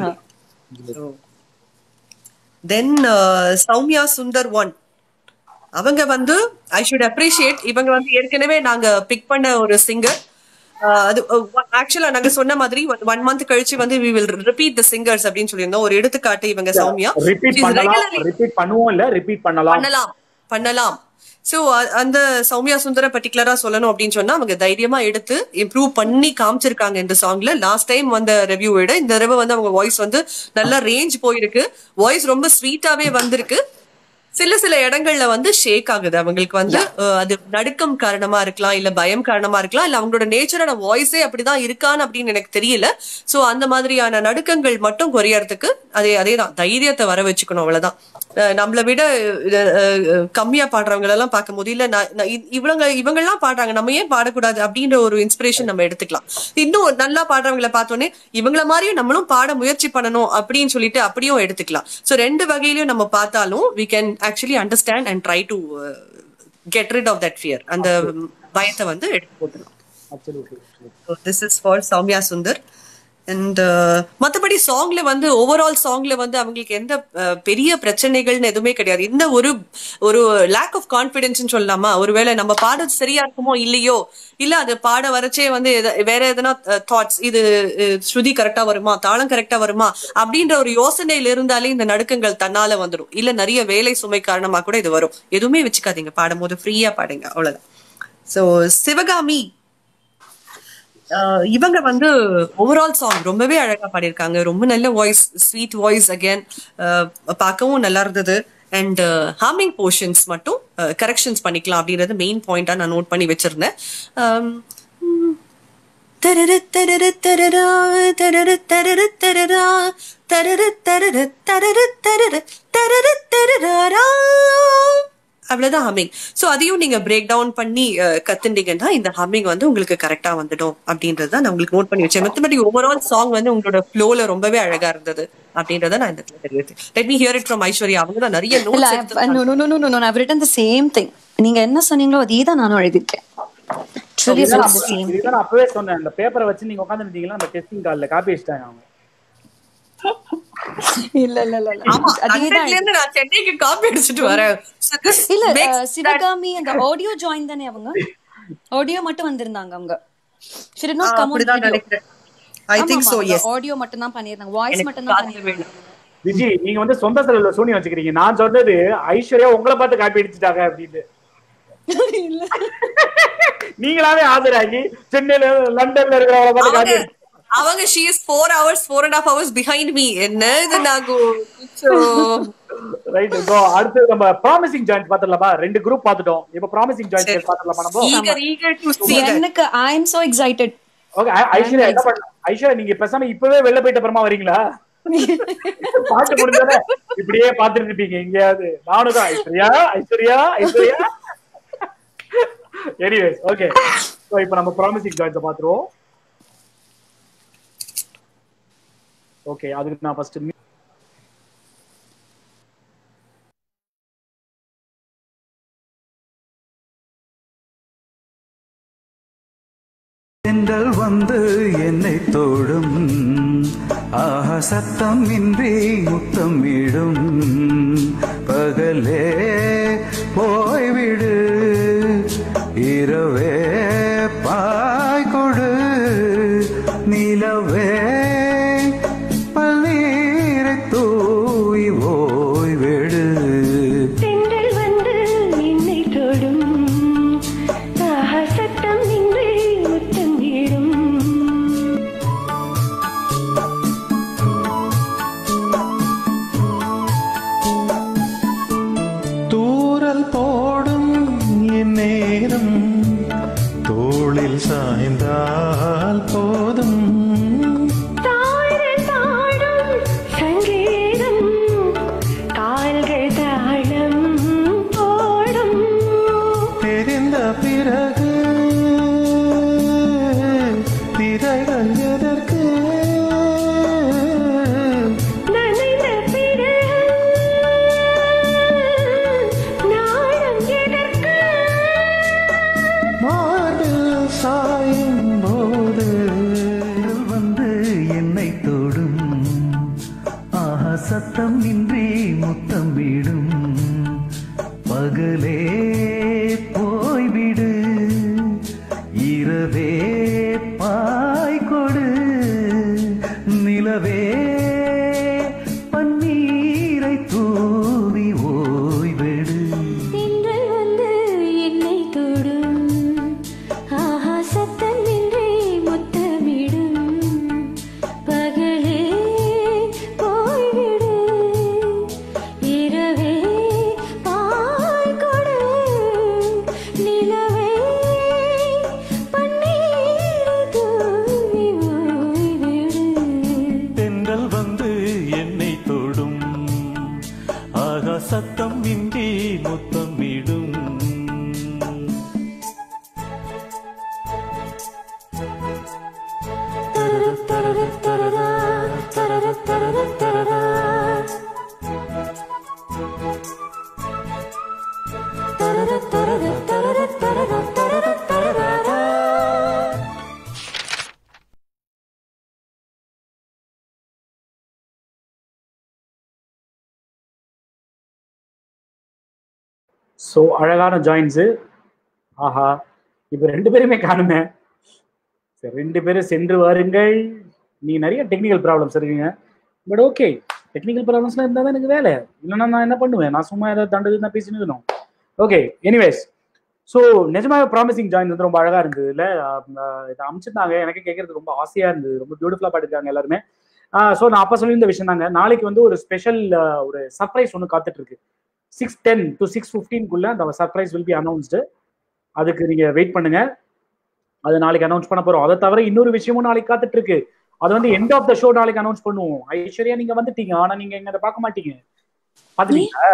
Then Soumya Sundar one அவங்க வந்து ஐ ஷுட் அப்ரிஷியேட் இவங்க வந்து ஏற்கனவே நாங்க பிக் பண்ண ஒரு சிங்கர் அது ஆக்சுவலா நாங்க சொன்ன மாதிரி ஒன் மந்த் கழிச்சு வந்து we will repeat the singers அப்படின்னு சொல்லியிருந்தோம் ஒரு எடுத்துக்காட்டு இவங்க சௌமியா Repeat She's பண்ணலாம், regularly- repeat பண்ணுவோம் இல்ல, repeat பண்ணலாம். பண்ணலாம் பண்ணலாம் சோ அந்த சௌமியா சுந்தர பர்டிகுலரா சொல்லணும் அப்படின்னு சொன்னா அவங்க தைரியமா எடுத்து இம்ப்ரூவ் பண்ணி காமிச்சிருக்காங்க இந்த சாங்ல லாஸ்ட் டைம் வந்த ரிவ்யூ விட இந்த தடவை வந்து அவங்க வாய்ஸ் வந்து நல்ல ரேஞ்ச் போயிருக்கு வாய்ஸ் ரொம்ப ஸ்வீட்டாவே வந்திருக்கு சில சில இடங்கள்ல வந்து ஷேக் ஆகுது அவங்களுக்கு வந்து அஹ், அது நடுக்கம் காரணமா இருக்கலாம் இல்ல பயம் காரணமா இருக்கலாம் இல்ல அவங்களோட நேச்சரான வாய்ஸே அப்படிதான் இருக்கான்னு அப்படின்னு எனக்கு தெரியல சோ அந்த மாதிரியான நடுக்கங்கள் மட்டும் குறையறதுக்கு அதே அதேதான் தைரியத்தை வர வச்சுக்கணும் அவ்வளவுதான் அஹ், நம்மளை விட அஹ், அஹ், கம்மியா பாடுறவங்க எல்லாம் பார்க்கும்போது இல்ல நான் நான் இ- இவங்க இவங்க எல்லாம் பாடுறாங்க நம்ம ஏன் பாடக்கூடாது அப்படின்ற ஒரு இன்ஸ்பிரேஷன் நம்ம எடுத்துக்கலாம் இன்னும் நல்லா பாடுறவங்களை பார்த்தோன்னே இவங்கள மாதிரியும் நம்மளும் பாட முயற்சி பண்ணணும் அப்படின்னு சொல்லிட்டு அப்படியும் எடுத்துக்கலாம் சோ ரெண்டு வகையிலயும் நம்ம பார்த்தாலும் we can actually understand and try to uh, get rid of that fear அந்த பயத்தை வந்து எடுத்து போட்டுலாம் Absolutely. So this is for Soumya Sundar and மத்தபடி சாங்ல வந்து ஓவரால் சாங்ல வந்து அவங்களுக்கு எந்த அஹ், பெரிய பிரச்சனைகள்னு எதுவுமே கிடையாது இந்த ஒரு ஒரு லேக் ஆஃப் கான்பிடன்ஸ் சொல்லலாமா ஒருவேளை நம்ம பாடுறது சரியா இருக்குமோ இல்லையோ இல்ல அது பாட வரச்சே வந்து எத- வேற எதனா தாட்ஸ் இது அஹ், ஸ்ருதி கரெக்டா வருமா தாளம் கரெக்டா வருமா அப்படின்ற ஒரு யோசனையில இருந்தாலே இந்த நடுக்கங்கள் தன்னால வந்துடும் இல்ல நிறைய வேலை சுமை காரணமா கூட இது வரும் எதுவுமே வச்சுக்காதீங்க பாடும்போது ஃப்ரீயா பாடுங்க அவ்வளவுதான் சோ சிவகாமி ஆஹ் இவங்க வந்து ஓவரால் சாங் ரொம்பவே அழகா பாடியிருக்காங்க ரொம்ப நல்ல வாய்ஸ் ஸ்வீட் வாய்ஸ் அகேன் பார்க்கவும் நல்லா இருந்தது அண்ட் ஹார்மிங் போர்ஷன்ஸ் மட்டும் கரெக்ஷன்ஸ் பண்ணிக்கலாம் அப்படின்றது மெயின் பாயிண்டா நான் நோட் பண்ணி வச்சிருந்தேன் ஆம், உம், தரரு தரரு தரரா தரரு தரரு தரரா தரரு தரரு தரரு தரரு தரரு தரரா அவ்வளவுதான் ஹம்மிங் சோ அதையும் நீங்க பிரேக் டவுன் பண்ணி அஹ், கத்துட்டீங்கன்னா இந்த ஹம்மிங் வந்து உங்களுக்கு கரெக்டா வந்துடும் அப்படின்றத நான் உங்களுக்கு நோட் பண்ணி வச்சேன் மத்தபடி ஓவரால் சாங் வந்து உங்களோட ஃப்ளோல ரொம்பவே அழகா இருந்தது அப்படின்றத நான் இந்த இடத்துல தெரிவித்தேன் let me hear it from Aishwarya அவங்க தான் நிறைய இல்ல notes no no no no no no I've written the same thing நீங்க என்ன சொன்னீங்களோ அதே தான் நானும் எழுதிருக்கேன் Truly I've written the same இதுதான் நான் அப்பவே சொன்னேன் அந்த பேப்பரை வச்சு நீங்க உட்காந்துருந்தீங்கன்னா அந்த டெஸ்டிங் கார்டுல காப்பி அடிச்சிட்டாங்க அவங்க இல்ல இல்ல இல்ல இல்ல ஆமா அதே தான் லண்டன்ல இருந்து நான் சென்னைக்கு காப்பி அடிச்சிட்டு வரேன் So this இல்ல makes அஹ், சிவகாமி அந்த ஆடியோ ஜாயின் தானே அவங்க ஆடியோ மட்டும் வந்திருந்தாங்க அவங்க she did not ah, come on அப்படிதான் video நினைக்கிறேன் I think so yes audio மட்டும் தான் பண்ணிருந்தாங்க வாய்ஸ் மட்டும் தான் காதுல பண்ணிருந்தாங்க வேணும் விஜி நீங்க வந்து சொந்த செலவுல சூனி வச்சுக்கிறீங்க நான் சொன்னது ஐஸ்வர்யா உங்களை பார்த்து காப்பி அடிச்சிட்டாங்க அப்படின்னு நீங்களாவே ஆஜராகி சென்னையில லண்டன்ல இருக்கிறவங்கள பார்த்து அவங்க காப்பி அடிச்சு- அவங்க she is four hours four and half hours behind me என்ன இது நாகு ரைட் இப்போ அடுத்து நம்ம ப்ராமிசிங் ஜாயிண்ட் பாத்துடலாமா ரெண்டு குரூப் பாத்துட்டோம் இப்போ ப்ராமிசிங் ஜாயிண்ட் பாத்துடலாமா நம்ம eager eager to see that எனக்கு I am so excited okay Aishwarya என்ன பண்ண ஐஸ்வர்யா நீங்க பேசாம இப்பவே வெளில போயிட்ட அப்புறமா வரீங்களா பாட்டு முடிஞ்சாலே இப்படியே பாத்துட்டு இருப்பீங்க எங்கேயாவது நானும் தான் Aishwarya Aishwarya Aishwarya anyways okay so இப்போ நம்ம ப்ராமிசிங் ஜாயின்ஸை பார்த்துருவோம் ஓகே அதுக்கு நான் ஃபர்ஸ்ட் தென்றல் வந்து என்னை தோடும் ஆஹா சத்தம் இன்றி முத்தம் இடும் பகலே போய்விடு இரவே பாய் கொடு நிலவே பல்லீரை தூய் ஓய்விடு தென்றல் வந்து என்னை தொடும் ஆஹா சத்தம் இன்றி முத்தம் இடும் தூரல் போடும் என் நேரம் தோளில் சாய்ந்தால் போதும் தாழல் பாடும் சங்கீதம் கால்கள் தாளம் போடும் தெரிந்த பிறகு திரைகள் எதற்கு நனைந்த பிறகு நாடம் எதற்கு மார்பில் சாயும் போது தென்றல் வந்து என்னை தொடும் ஆஹா சத்தம் இன்றி முத்தம் விடும் பகலே போய்விடு இரவே பாய் கொடு நிலவே பன்னீரை தூவி ஓய்விடு தென்றல் வந்து என்னை தொடும் ஆஹா சத்தம் இன்றி முத்தமிடும் பகலே போய்விடு இரவே பாய் கொடு நிலவே பன்னீர் தூவி ஓய்விடு தென்றல் வந்து என்னை தொடும் ஆகா சத்தம் இன்றி முத்தமிடும் ஸோ அழகான ஜாயின்ஸு ஆஹா இப்போ ரெண்டு பேருமே காணுமே சரி ரெண்டு பேரும் சென்று வாருங்கள் நீ நிறைய டெக்னிக்கல் ப்ராப்ளம்ஸ் இருக்குங்க பட் ஓகே டெக்னிக்கல் ப்ராப்ளம்ஸ்லாம் இருந்தால் தான் எனக்கு வேலை இல்லைன்னா நான் என்ன பண்ணுவேன் நான் சும்மா ஏதாவது தண்டது தான் பேசினு இருக்கணும் ஓகே எனிவேஸ் ஸோ நிஜமாவே ப்ராமிசிங் ஜாயின் வந்து ரொம்ப அழகாக இருந்தது இல்லை இதை அமைச்சிருந்தாங்க எனக்கு கேட்கறது ரொம்ப ஆசையாக இருந்தது ரொம்ப பியூட்டிஃபுல்லாக பாடிருக்காங்க எல்லாருமே ஸோ நான் அப்போ சொல்லியிருந்த விஷயம் தாங்க நாளைக்கு வந்து ஒரு ஸ்பெஷல் ஒரு சர்ப்ரைஸ் ஒன்று காத்துட்டு இருக்கு சிக்ஸ் டென் டு சிக்ஸ் ஃபிஃப்டீன்குள்ள அந்த சர்ப்ரைஸ் வில் பி அனௌன்ஸ்டு அதுக்கு நீங்க வெயிட் பண்ணுங்க அது நாளைக்கு அனௌன்ஸ் பண்ண போறோம் அதை தவிர இன்னொரு விஷயமும் நாளைக்கு காத்துட்டு இருக்கு அது வந்து எண்ட் ஆஃப் த ஷோ நாளைக்கு அனௌன்ஸ் பண்ணுவோம் ஐஸ்வர்யா நீங்க வந்துட்டீங்க ஆனா நீங்க எங்க அதை பார்க்க மாட்டீங்க பாத்துட்டீங்களா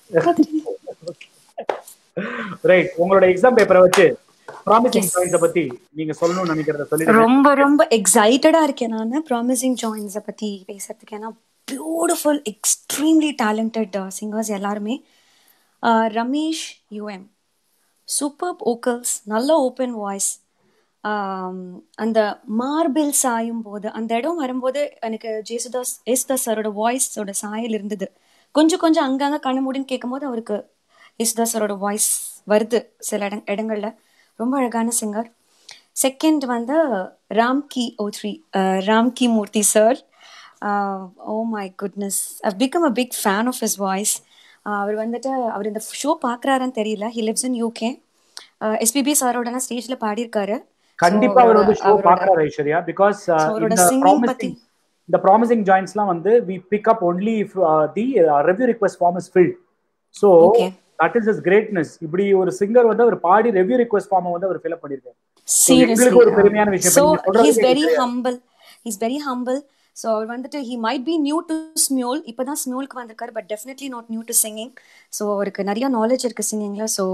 ரைட் உங்களோட எக்ஸாம் பேப்பரை வச்சு ப்ராமிசிங் Yes. பாயிண்ட்ஸை பத்தி நீங்க சொல்லணும்னு நினைக்கிறத சொல்லிடுங்க ரொம்ப ரொம்ப எக்ஸைட்டடா இருக்கேன் நான் ப்ராமிசிங் ஜாயின்ஸை பத்தி பேசுறதுக்கு ஏன்னா பியூட்டிஃபுல் எக்ஸ்ட்ரீம்லி டேலண்டட் சிங்கர்ஸ் எல்லாருமே ஆஹ் ரமேஷ் யூஎம் சூப்பர் ஓக்கல்ஸ் நல்ல ஓப்பன் வாய்ஸ் அந்த மார்பிள் சாயும் போது அந்த இடம் வரும்போது எனக்கு ஜேசுதாஸ் ஏசுதாஸ் சாரோட வாய்ஸோட சாயல் இருந்தது கொஞ்சம் கொஞ்சம் அங்கங்க கண்ணு மூடின்னு கேட்கும்போது அவருக்கு ஏசுதாஸ் சாரோட வாய்ஸ் வருது சில இடம் இடங்கள்ல ரொம்ப அழகான சிங்கர் செகண்ட் வந்து Ramky oh three Ramky Murthy sir oh my goodness I become a big fan of his voice அவர் வந்துட்டு அவர் இந்த ஷோ பார்க்குறாருன்னு தெரியல he lives in UK SPB சாரோட ஸ்டேஜ்ல பாடியிருக்காரு கண்டிப்பா So, அவர் வந்து ஷோ அவரோட- பாக்குறாரு ஐஸ்வர்யா பிகாஸ் அவரோட இந்த singing ப்ராமிசிங் பத்தி- இந்த ப்ராமிசிங் ஜாயின்ஸ்லாம் வந்து we pick up only the review request form is filled so Okay. That is is greatness இப்படி ஒரு சிங்கர் வந்து அவர் பாடி ரெவ்யூ ரிக்வெஸ்ட் ஃபார்மை வந்து அவர் ஃபில் பண்ணிருக்காரு எங்களுக்கு ஒரு பெருமையான விஷயம். ஸோ இப்ப நீங்க சொல்றது ஹீஸ் வெரி கேக்குது. Humble he's very humble so அவர் வந்துட்டு he might be new to Smule இப்போ தான் ஸ்மியோலுக்கு வந்திருக்காரு but definitely not new to singing so அவருக்கு நிறைய நாலேஜ் இருக்கு சிங்கிங்ல ஸோ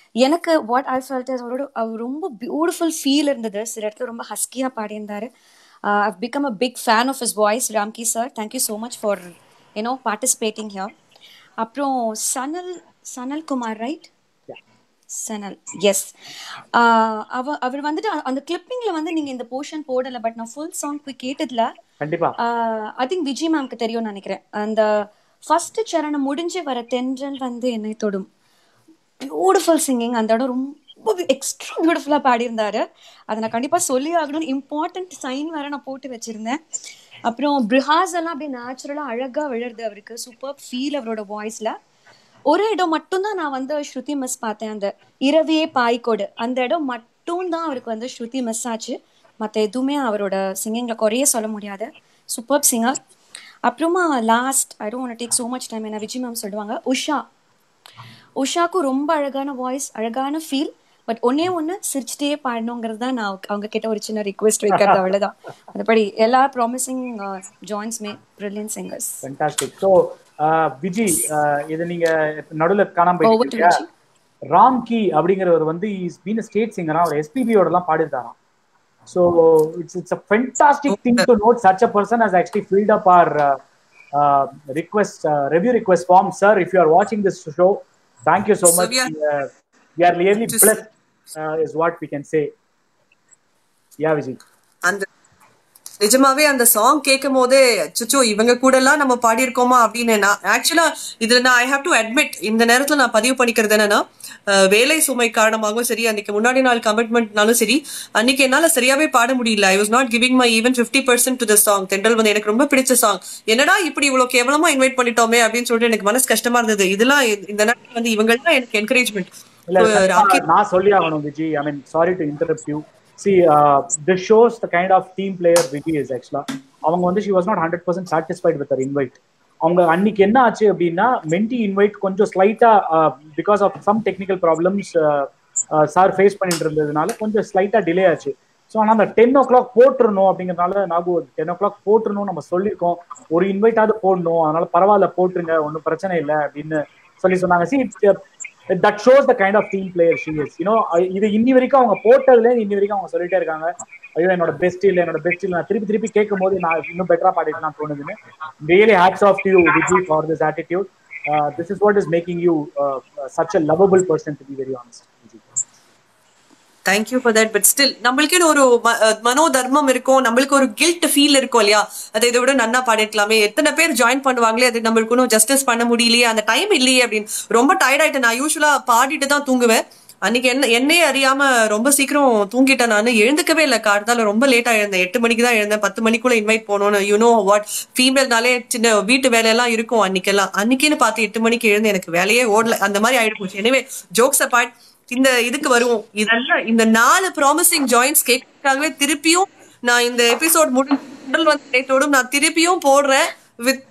எனக்கு வாட் ஐ ஃபெல்ட் இஸ் அவரோட அவர் ரொம்ப பியூட்டிஃபுல் ஃபீல் இருந்தது சில இடத்துல ரொம்ப ஹஸ்கியாக பாடியிருந்தாரு I become a big fan of his voice Ramky sir thank you so much for you know participating here அப்புறம் சனல் சனல் குமார் ரைட் சனல் எஸ் அவ அவர் வந்துட்டு அ- அந்த கிளிப்பிங்ல வந்து நீங்க இந்த போர்ஷன் போடல பட் நான் ஃபுல் சாங் போய் கேட்டதுல கண்டிப்பா ஐ திங்க் விஜய் மேம்க்கு தெரியும்னு நினைக்கிறேன் அந்த ஃபர்ஸ்ட் சரணம் முடிஞ்சு வர தென்றல் வந்து என்னை தொடும் பியூட்டிஃபுல் சிங்கிங் அந்த இடம் ரொம்ப எக்ஸ்ட்ரா பியூட்டிஃபுல்லாக பாடியிருந்தாரு அதை நான் கண்டிப்பாக சொல்லி ஆகணும்னு இம்பார்ட்டன்ட் சைன் வேற நான் போட்டு வச்சிருந்தேன் அப்புறம் பிரிஹாஸ் எல்லாம் அப்படியே நேச்சுரலாக அழகாக விழுறது அவருக்கு சூப்பர் ஃபீல் அவரோட வாய்ஸில் ஒரு இடம் மட்டும்தான் நான் வந்து ஸ்ருதி மிஸ் பார்த்தேன் அந்த இரவியே பாய்க்கோடு அந்த இடம் மட்டும்தான் அவருக்கு வந்து ஸ்ருதி மிஸ் ஆச்சு மற்ற எதுவுமே அவரோட சிங்கிங்கில் குறைய சொல்ல முடியாது சூப்பர் சிங்கர் அப்புறமா last I don't take so much time என்ன விஜய் மேம் சொல்லுவாங்க உஷா உஷாக்கும் ரொம்ப அழகான வாய்ஸ் அழகான ஃபீல் பட் ஒன்னே ஒன்று சிரிச்சிட்டே பாடணுங்கிறது தான் நான் அவங்க கிட்ட ஒரு சின்ன ரிக்வெஸ்ட் வைக்கிறது அவ்வளோதான் மற்றபடி எல்லா ப்ராமிசிங் ஜாயின்ஸ்மே brilliant singers fantastic so Viji uh, இது நீங்க நடுவுல காணாம Over to போயிட்டீங்க Vijay. ராம் கி அப்படிங்கிறவர் வந்து இஸ் பீன் ஸ்டேட் சிங்கரா அவர் எஸ்பிபியோட எல்லாம் பாடிருக்காராம் so it's it's a fantastic thing to note such a person has actually filled up our request review request form sir if you are வாட்சிங் this show thank you so So much we are- we are really Just- plus is what we can say yeah Vijay அந்த நிஜமாவே அந்த song கேட்கும் போதே சுச்சோ இவங்க கூட எல்லாம் நம்ம பாடியிருக்கோமா அப்படின்னு நான் ஆக்சுவலா இதுல நான் ஐ ஹாவ் டு அட்மிட் இந்த நேரத்துல நான் பதிவு பண்ணிக்கிறது என்னன்னா அஹ், வேலை சுமை காரணமாகவும் சரி அன்னைக்கு முன்னாடி நாள் கமிட்மெண்ட்னாலும் சரி அன்னைக்கு என்னால சரியாவே பாட முடியல I was not giving my even fifty percent to the song தென்றல் வந்து எனக்கு ரொம்ப பிடிச்ச சாங் என்னடா இப்படி இவ்வளவு கேவலமா இன்வைட் பண்ணிட்டோமே அப்படின்னு சொல்லிட்டு எனக்கு மனசு கஷ்டமா இருந்தது இதெல்லாம் இந்த நேரத்துல வந்து இவங்க தான் எனக்கு என்கரேஜ்மெண்ட் இல்ல நான் நான் சொல்லி ஆகணும் Viji I mean sorry to interrupt you see this shows the kind of team player Viji is ஆக்சுவலா அவங்க வந்து she was not hundred percent satisfied with invite அவங்க அன்னைக்கு என்ன ஆச்சு அப்படின்னா மென்டி இன்வைட் கொஞ்சம் ஸ்லைட்டா because of some technical problems sir face பண்ணிட்டு இருந்ததுனால கொஞ்சம் ஸ்லைட்டா டிலே ஆச்சு ஸோ ஆனால் அந்த டென் ஓ கிளாக் போட்டுருணும் அப்படிங்கறதுனால நாகும் டென் ஓ கிளாக் போட்டுருணும் நம்ம சொல்லியிருக்கோம் ஒரு இன்வைட்டாவது போடணும் அதனால பரவாயில்ல போட்டுருங்க ஒன்றும் பிரச்சனை இல்லை அப்படின்னு சொல்லி சொன்னாங்க see that shows the kind of team player she is you know இது இன்னி வரைக்கும் அவங்க போட்டதுல இன்னி வரைக்கும் அவங்க சொல்லிட்டே இருக்காங்க ஐயோ என்னோட பெஸ்ட் இல்லை என்னோட பெஸ்ட் இல்லை நான் திருப்பி திருப்பி கேட்கும் போது நான் இன்னும் பெட்டரா பாடிட்டு தோணுதுன்னு really hats off you Vijay for this attitude this is what is making you such a lovable person to be very honest Vijay thank you for that but still நம்மளுக்குன்னு ஒரு ம- அஹ் மனோ தர்மம் இருக்கும் நம்மளுக்கு ஒரு கில்ட் ஃபீல் இருக்கும் இல்லையா அதை இதை விட நன்னா பாடிருக்கலாமே எத்தனை பேர் ஜாயின் பண்ணுவாங்களே அது நம்மளுக்கு இன்னும் ஜஸ்டிஸ் பண்ண முடியலையே அந்த டைம் இல்லையே அப்படின்னு ரொம்ப டயர்ட் ஆயிட்டேன் நான் யூஸ்வலா பாடிட்டு தான் தூங்குவேன் அன்னைக்கு என்ன என்னையே அறியாம ரொம்ப சீக்கிரம் தூங்கிட்டேன் நான் எழுந்துக்கவே இல்லை கார்த்தால ரொம்ப லேட்டா எழுந்தேன் எட்டு மணிக்கு தான் எழுந்தேன் பத்து மணிக்குள்ள இன்வைட் போகணும்னு யூனோ வாட் ஃபீமேல்னாலே சின்ன வீட்டு வேலையெல்லாம் இருக்கும் அன்னைக்கெல்லாம் அன்னைக்குன்னு பார்த்து எட்டு மணிக்கு எழுந்து எனக்கு வேலையே ஓடல அந்த மாதிரி ஆயிட்டு போச்சு எனவே ஜோக்ஸ் அப்பார்ட் இந்த இதுக்கு வருவோம் இதெல்லாம் இந்த நாலு ப்ராமிசிங் ஜாயின்ஸ் கேட்கறதுக்காகவே திருப்பியும் நான் இந்த எபிசோட் முடிஞ்சு வந்து டேட்டோடும் நான் திருப்பியும் போடுறேன் with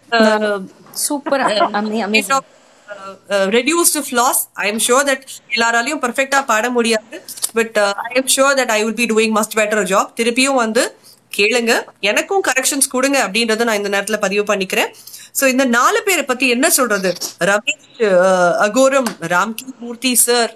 super amazing reduced flaws I am sure that எல்லாராலையும் பர்ஃபெக்டா பாட முடியாது but I am sure that I will be doing much better job திருப்பியும் வந்து கேளுங்க எனக்கும் கரெக்ஷன்ஸ் கொடுங்க அப்படின்றத நான் இந்த நேரத்துல பதிவு பண்ணிக்கிறேன் சோ இந்த நாலு பேரை பத்தி என்ன சொல்றது ரமேஷ் அஹ், அகோரம் ராம்கி மூர்த்தி சார்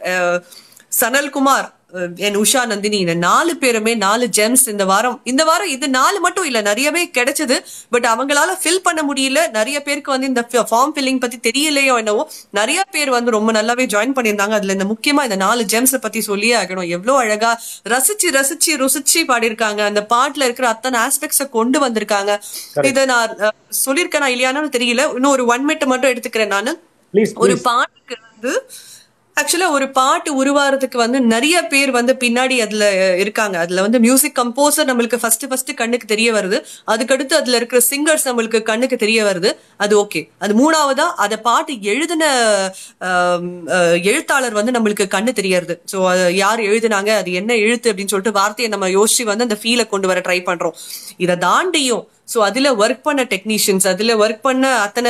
சனல்குமார் அஹ், என் உஷா நந்தினி இந்த நாலு பேருமே நாலு ஜெம்ஸ் இந்த வாரம் இந்த வாரம் இது நாலு மட்டும் இல்ல நிறையவே கிடைச்சது பட் அவங்களால ஃபில் பண்ண முடியல நிறைய பேருக்கு வந்து இந்த ஃபார்ம் ஃபில்லிங் பத்தி தெரியலையோ என்னவோ நிறைய பேர் வந்து ரொம்ப நல்லாவே ஜாயின் பண்ணியிருந்தாங்க அதுல இந்த முக்கியமா இந்த நாலு ஜெம்ஸை பத்தி சொல்லியே ஆகணும் எவ்வளவு அழகா ரசிச்சு ரசிச்சு ருசிச்சு பாடியிருக்காங்க அந்த பாட்டுல இருக்கிற அத்தனை ஆஸ்பெக்ட்ஸை கொண்டு வந்திருக்காங்க இதை நான் அஹ், சொல்லியிருக்கேனா இல்லையானு தெரியல இன்னும் ஒரு ஒன் மினிட் மட்டும் எடுத்துக்கிறேன் நானு ப்ளீஸ் ஒரு பாட்டுக்கு வந்து ஆக்சுவலா ஒரு பாட்டு உருவாறதுக்கு வந்து நிறைய பேர் வந்து பின்னாடி அதுல இருக்காங்க அதுல வந்து மியூசிக் கம்போசர் நம்மளுக்கு ஃபர்ஸ்ட் ஃபர்ஸ்ட் கண்ணுக்கு தெரிய வருது அதுக்கடுத்து அதுல இருக்கிற சிங்கர்ஸ் நம்மளுக்கு கண்ணுக்கு தெரிய வருது அது ஓகே அது மூணாவதா அத பாட்டு எழுதின ஆம், அஹ், எழுத்தாளர் வந்து நம்மளுக்கு கண்ணு தெரியறது ஸோ யார் எழுதுனாங்க அது என்ன எழுத்து அப்படின்னு சொல்லிட்டு வார்த்தையை நம்ம யோசிச்சு வந்து அந்த ஃபீலை கொண்டு வர ட்ரை பண்றோம் இதை தாண்டியும் ஸோ அதுல ஒர்க் பண்ண டெக்னீஷியன்ஸ் அதுல ஒர்க் பண்ண அத்தனை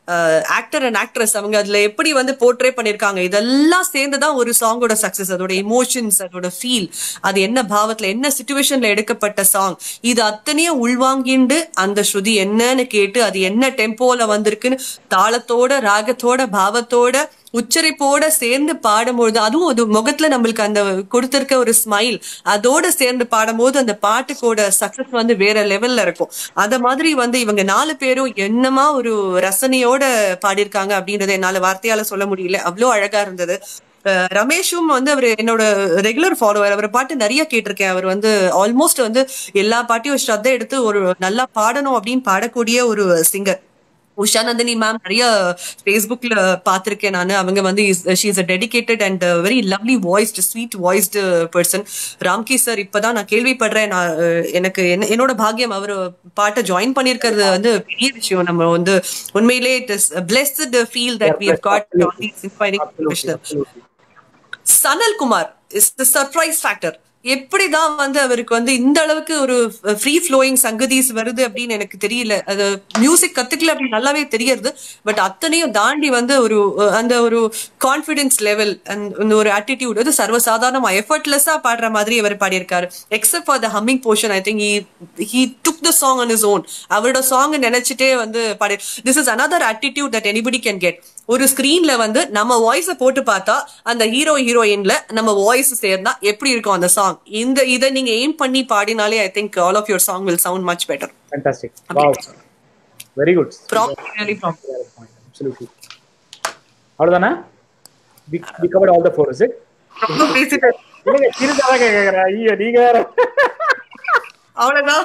ஆக்டர் அண்ட் ஆக்ட்ரஸ் அவங்க அதுல எப்படி வந்து போர்ட்ரே பண்ணிருக்காங்க இதெல்லாம் சேர்ந்துதான் ஒரு சாங்கோட சக்சஸ் அதோட இமோஷன்ஸ் அதோட ஃபீல் அது என்ன பாவத்துல என்ன சுச்சுவேஷன்ல எடுக்கப்பட்ட சாங் இது அத்தனையும் உள்வாங்கிண்டு அந்த ஸ்ருதி என்னன்னு கேட்டு அது என்ன டெம்போல வந்திருக்குன்னு தாளத்தோட ராகத்தோட பாவத்தோட உச்சரிப்போட சேர்ந்து பாடும்பொழுது அதுவும் அது முகத்துல நம்மளுக்கு அந்த கொடுத்திருக்க ஒரு ஸ்மைல் அதோட சேர்ந்து பாடும்போது அந்த பாட்டுக்கோட சக்சஸ் வந்து வேற லெவல்ல இருக்கும் அத மாதிரி வந்து இவங்க நாலு பேரும் என்னமா ஒரு ரசனையோட பாடியிருக்காங்க அப்படின்றத என்னால வார்த்தையால சொல்ல முடியல அவ்வளோ அழகா இருந்தது அஹ் ரமேஷும் வந்து அவர் என்னோட ரெகுலர் ஃபாலோவர் அவர் பாட்டு நிறைய கேட்டிருக்கேன் அவர் வந்து ஆல்மோஸ்ட் வந்து எல்லா பாட்டையும் ஸ்ரத்த எடுத்து ஒரு நல்லா பாடணும் அப்படின்னு பாடக்கூடிய ஒரு சிங்கர் உஷா நந்தினி மேம் நிறைய ஃபேஸ்புக்ல பார்த்திருக்கேன் நான் அவங்க வந்து she is a dedicated and very lovely voiced sweet voiced person Ramki sir இப்பதான் நான் கேள்விப்படுறேன் நான் அஹ், எனக்கு என்ன- என்னோட பாக்கியம் அவர் பாட்டை ஜாயின் பண்ணியிருக்கிறது வந்து பெரிய விஷயம் நம்ம வந்து உண்மையிலே it is blessed feel that we have got inspiring professional Sanal Kumar is the surprise factor எப்படிதான் வந்து அவருக்கு வந்து இந்த அளவுக்கு ஒரு ஃப்ரீ ஃப்ளோயிங் சங்கதிஸ் வருது அப்படின்னு எனக்கு தெரியல அது மியூசிக் கத்துக்கல அப்படி நல்லாவே தெரியறது பட் அத்தனையும் தாண்டி வந்து ஒரு அஹ், அந்த ஒரு கான்ஃபிடன்ஸ் லெவல் அந்த ஒரு ஆட்டிடியூட் வந்து சர்வசாதாரணமா எஃபர்ட்லெஸ்ஸா பாடுற மாதிரி அவர் பாடியிருக்காரு except for the humming portion I think he took the song on his own அவரோட சாங் நினைச்சிட்டே வந்து பாடி this is another attitude that anybody can get ஒரு ஸ்கிரீன்ல வந்து நம்ம வாய்ஸ போட்டு பார்த்தா அந்த ஹீரோ ஹீரோயின்ல நம்ம வாய்ஸ் சேர்ந்தா எப்படி இருக்கும் அந்த சாங் இந்த இதை நீங்க எய்ம் பண்ணி பாடினாலே I think all of your song will sound much better fantastic wow very good problem absolutely அவ்வளவுதானே we we covered all the four is it ரொம்ப பேசிட்டு இல்லைங்க சிரிச்சாதான் கேக்குறேன் ஐயோ நீங்க வேற அவ்வளவுதான்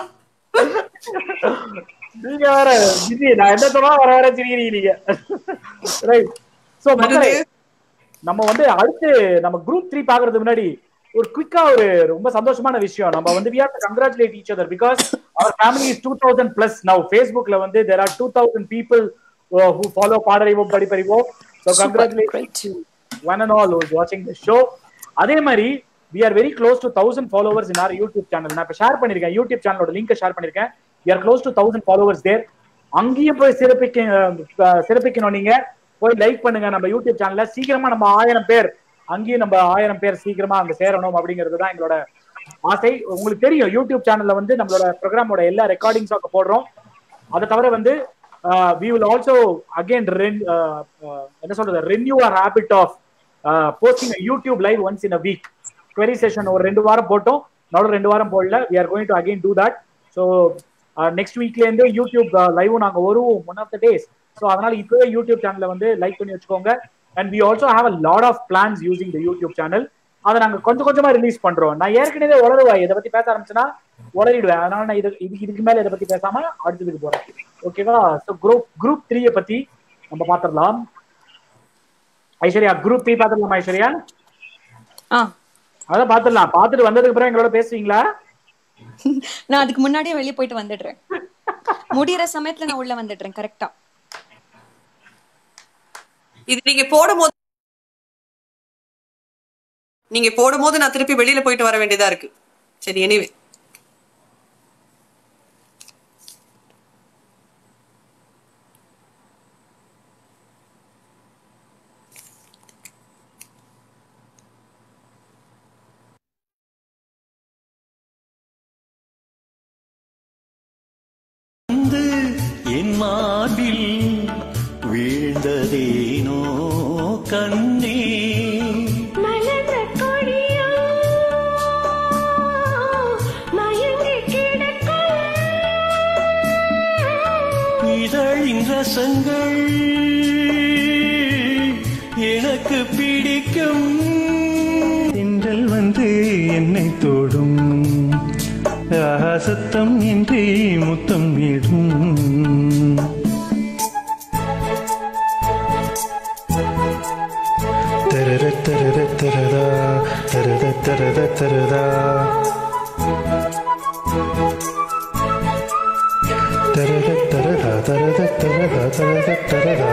நீங்க வேற விஜி நான் என்ன சொன்னா வர வர சிரிக்கிறீங்க நீங்க ரைட் சோ மக்களே நம்ம வந்து அடுத்து நம்ம குரூப் த்ரீ பாக்குறதுக்கு முன்னாடி ஒரு குவிக்கா ஒரு ரொம்ப சந்தோஷமான விஷயம் நம்ம வந்து we have to congratulate each other because our family is two thousand plus now ஃபேஸ்புக்ல வந்து there are two thousand people who follow பாடறிவோம் படிப்பறிவோம் so congratulate one and all was வாட்சிங் தி ஷோ அதே மாதிரி we are very close to thousand followers in our YouTube channel நான் இப்போ share பண்ணிருக்கேன் YouTube சேனலோட லிங்க் ஷேர் பண்ணிருக்கேன் we are close to thousand followers there அங்கேயும் போய் சிறப்பிக்க அஹ், சிறப்பிக்கணும் நீங்க போய் லைக் பண்ணுங்க நம்ம யூடியூப் சேனல்ல சீக்கிரமா நம்ம ஆயிரம் பேர் அங்கேயும் நம்ம ஆயிரம் பேர் சீக்கிரமா அங்க சேரணும் அப்படிங்கிறது தான் எங்களோட ஆசை உங்களுக்கு தெரியும் யூடியூப் சேனல்ல வந்து நம்மளோட ப்ரோக்ராமோட எல்லா ரெக்கார்டிங்ஸும் அங்க போடுறோம் அதை தவிர வந்து வி வில் ஆல்சோ அகைன் என்ன சொல்றது renew our habit of posting YouTube live once in a week query session ஒரு ரெண்டு வாரம் போட்டோம் நடுவில் ரெண்டு வாரம் போடல we are going to again do that so next வீக்ல இருந்து யூடியூப் லைவும் நாங்க வருவோம் one of the days so அதனால இப்பவே யூடியூப் சேனலை வந்து லைக் பண்ணி வச்சுக்கோங்க and we also have a lot of plans using the YouTube channel அதை நாங்க கொஞ்சம் கொஞ்சமா ரிலீஸ் பண்றோம் நான் ஏற்கனவே உளருவேன் இதை பத்தி பேச ஆரம்பிச்சுன்னா உளறிடுவேன் அதனால நான் இது இது இதுக்கு மேல இதை பத்தி பேசாம அடுத்ததுக்கு போறேன் ஓகேவா ஸோ குரூப் குரூப் த்ரீயை பத்தி நம்ம பாத்திரலாம் ஐஸ்வர்யா குரூப் த்ரீ பாத்திரலாமா ஐஸ்வர்யா ஆ அதான் பாத்துடலாம் பாத்துட்டு வந்ததுக்கு அப்புறம் எங்களோட பேசுவீங்களா நான் அதுக்கு முன்னாடியே வெளியே போயிட்டு வந்துடுறேன் முடியிற சமயத்துல நான் உள்ள வந்துடுறேன் கரெக்டா இது நீங்க போடும் போது நீங்க போடும் போது நான் திருப்பி வெளியில போயிட்டு வர வேண்டியதா இருக்கு சரி எனிவே வந்து என் மார்பில் வீழ்ந்ததேனோ கண்ணே மலர்ந்த கொடியோ மயங்கி கிடக்கும் இதழின் ரசங்கள் எனக்கு பிடிக்கும் தென்றல் வந்து என்னை தொடும் ஆஹா, சத்தம் இன்றி முத்தம் இடும் தரர தரர தரதா தரத தரத தரதா தரத தரதா தரத தரதா தரத தரதா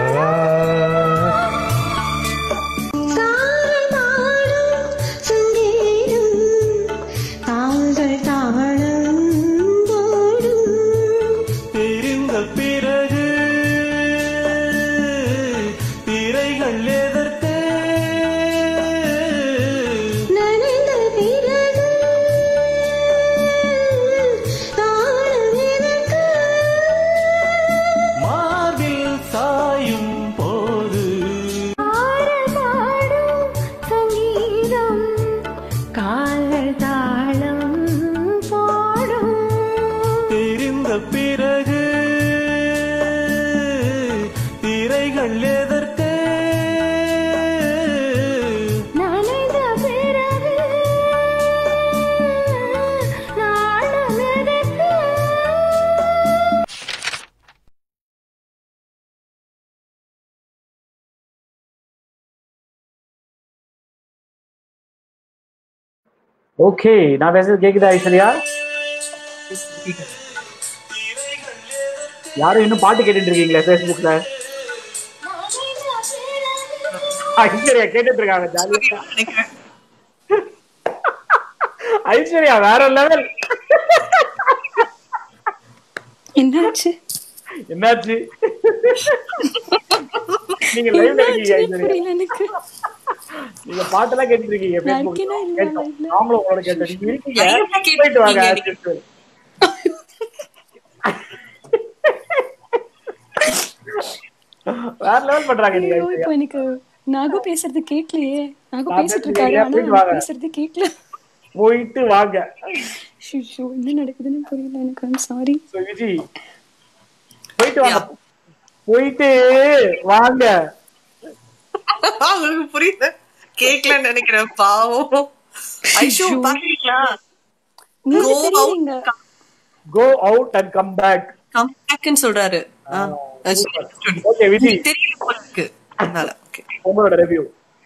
தாளம் சங்கீதம் தாள்கள் தாளம் போடும் பிரிந்த பிறகு திரைகள் எதற்கு நனைந்த பிறகு தாளம் எதற்கு மார்பில் சாயும் போ ஓகே நான் பேசுறது கேக்குதா ஐஸ்வர்யா யாரும் இன்னும் பாட்டு கேட்டுட்டு இருக்கீங்களா ஃபேஸ்புக்ல ஐஸ்வர்யா கேட்டுட்டு இருக்காங்க ஜாலியா நினைக்கிறேன். ஐஸ்வர்யா வேற லெவல் என்னாச்சு என்னாச்சு நீங்க லைவ்ல இருக்கீங்க என்னாச்சுன்னே ஐஸ்வர்யா புரியல எனக்கு நீங்க பாட்டெல்லாம் கேட்டுட்டு இருக்கீங்க நான் Facebook ல. இருக்கேனா இல்லையா கேட்டோம். live ல? நாங்களும் உங்களோட கேட்டோம் நீங்க இருக்கீங்க Live ல கேட்டுட்டு போயிட்டு வாங்க இருக்கீங்க. வேற லெவல் பண்றாங்க நீங்க ஐயோ ஐஸ்வர்யா. இப்போ எனக்கு நாகு பேசுறது கேட்கலையே நாகு நான் பேசிட்டு பேசுறது இருக்காரு கேட்கலையா? ஆனா போயிட்டு நான் வாங்க. பேசுறது கேட்கல போயிட்டு வாங்க ஷிஷோ என்ன நடக்குதுன்னு புரியல எனக்கு ஐம் சாரி So, விஜி போயிட்டு வாங்க போயிட்டு வாங்க உங்களுக்கு புரியல கேட்கலன்னு நினைக்கிறேன் பாவம் ஐஷு பாக்குறீங்களா நீங்க Go out. தெரியுங்க go out and come back come பேக்னு சொல்றாரு ஆ, அது ஓகே விஜி தெரியல போல இருக்கு அதனால ஓகே உங்களோட review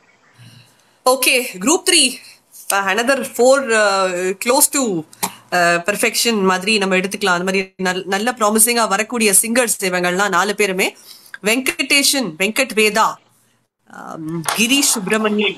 okay group three another four close to perfection மாதிரி நம்ம எடுத்துக்கலாம் அந்த மாதிரி நல்- நல்ல ப்ராமிசிங்கா வரக்கூடிய சிங்கர்ஸ் இவங்கள்லாம் நாலு பேருமே வெங்கடேஷன் வெங்கட் வேதா ஆம், Girish Subramanian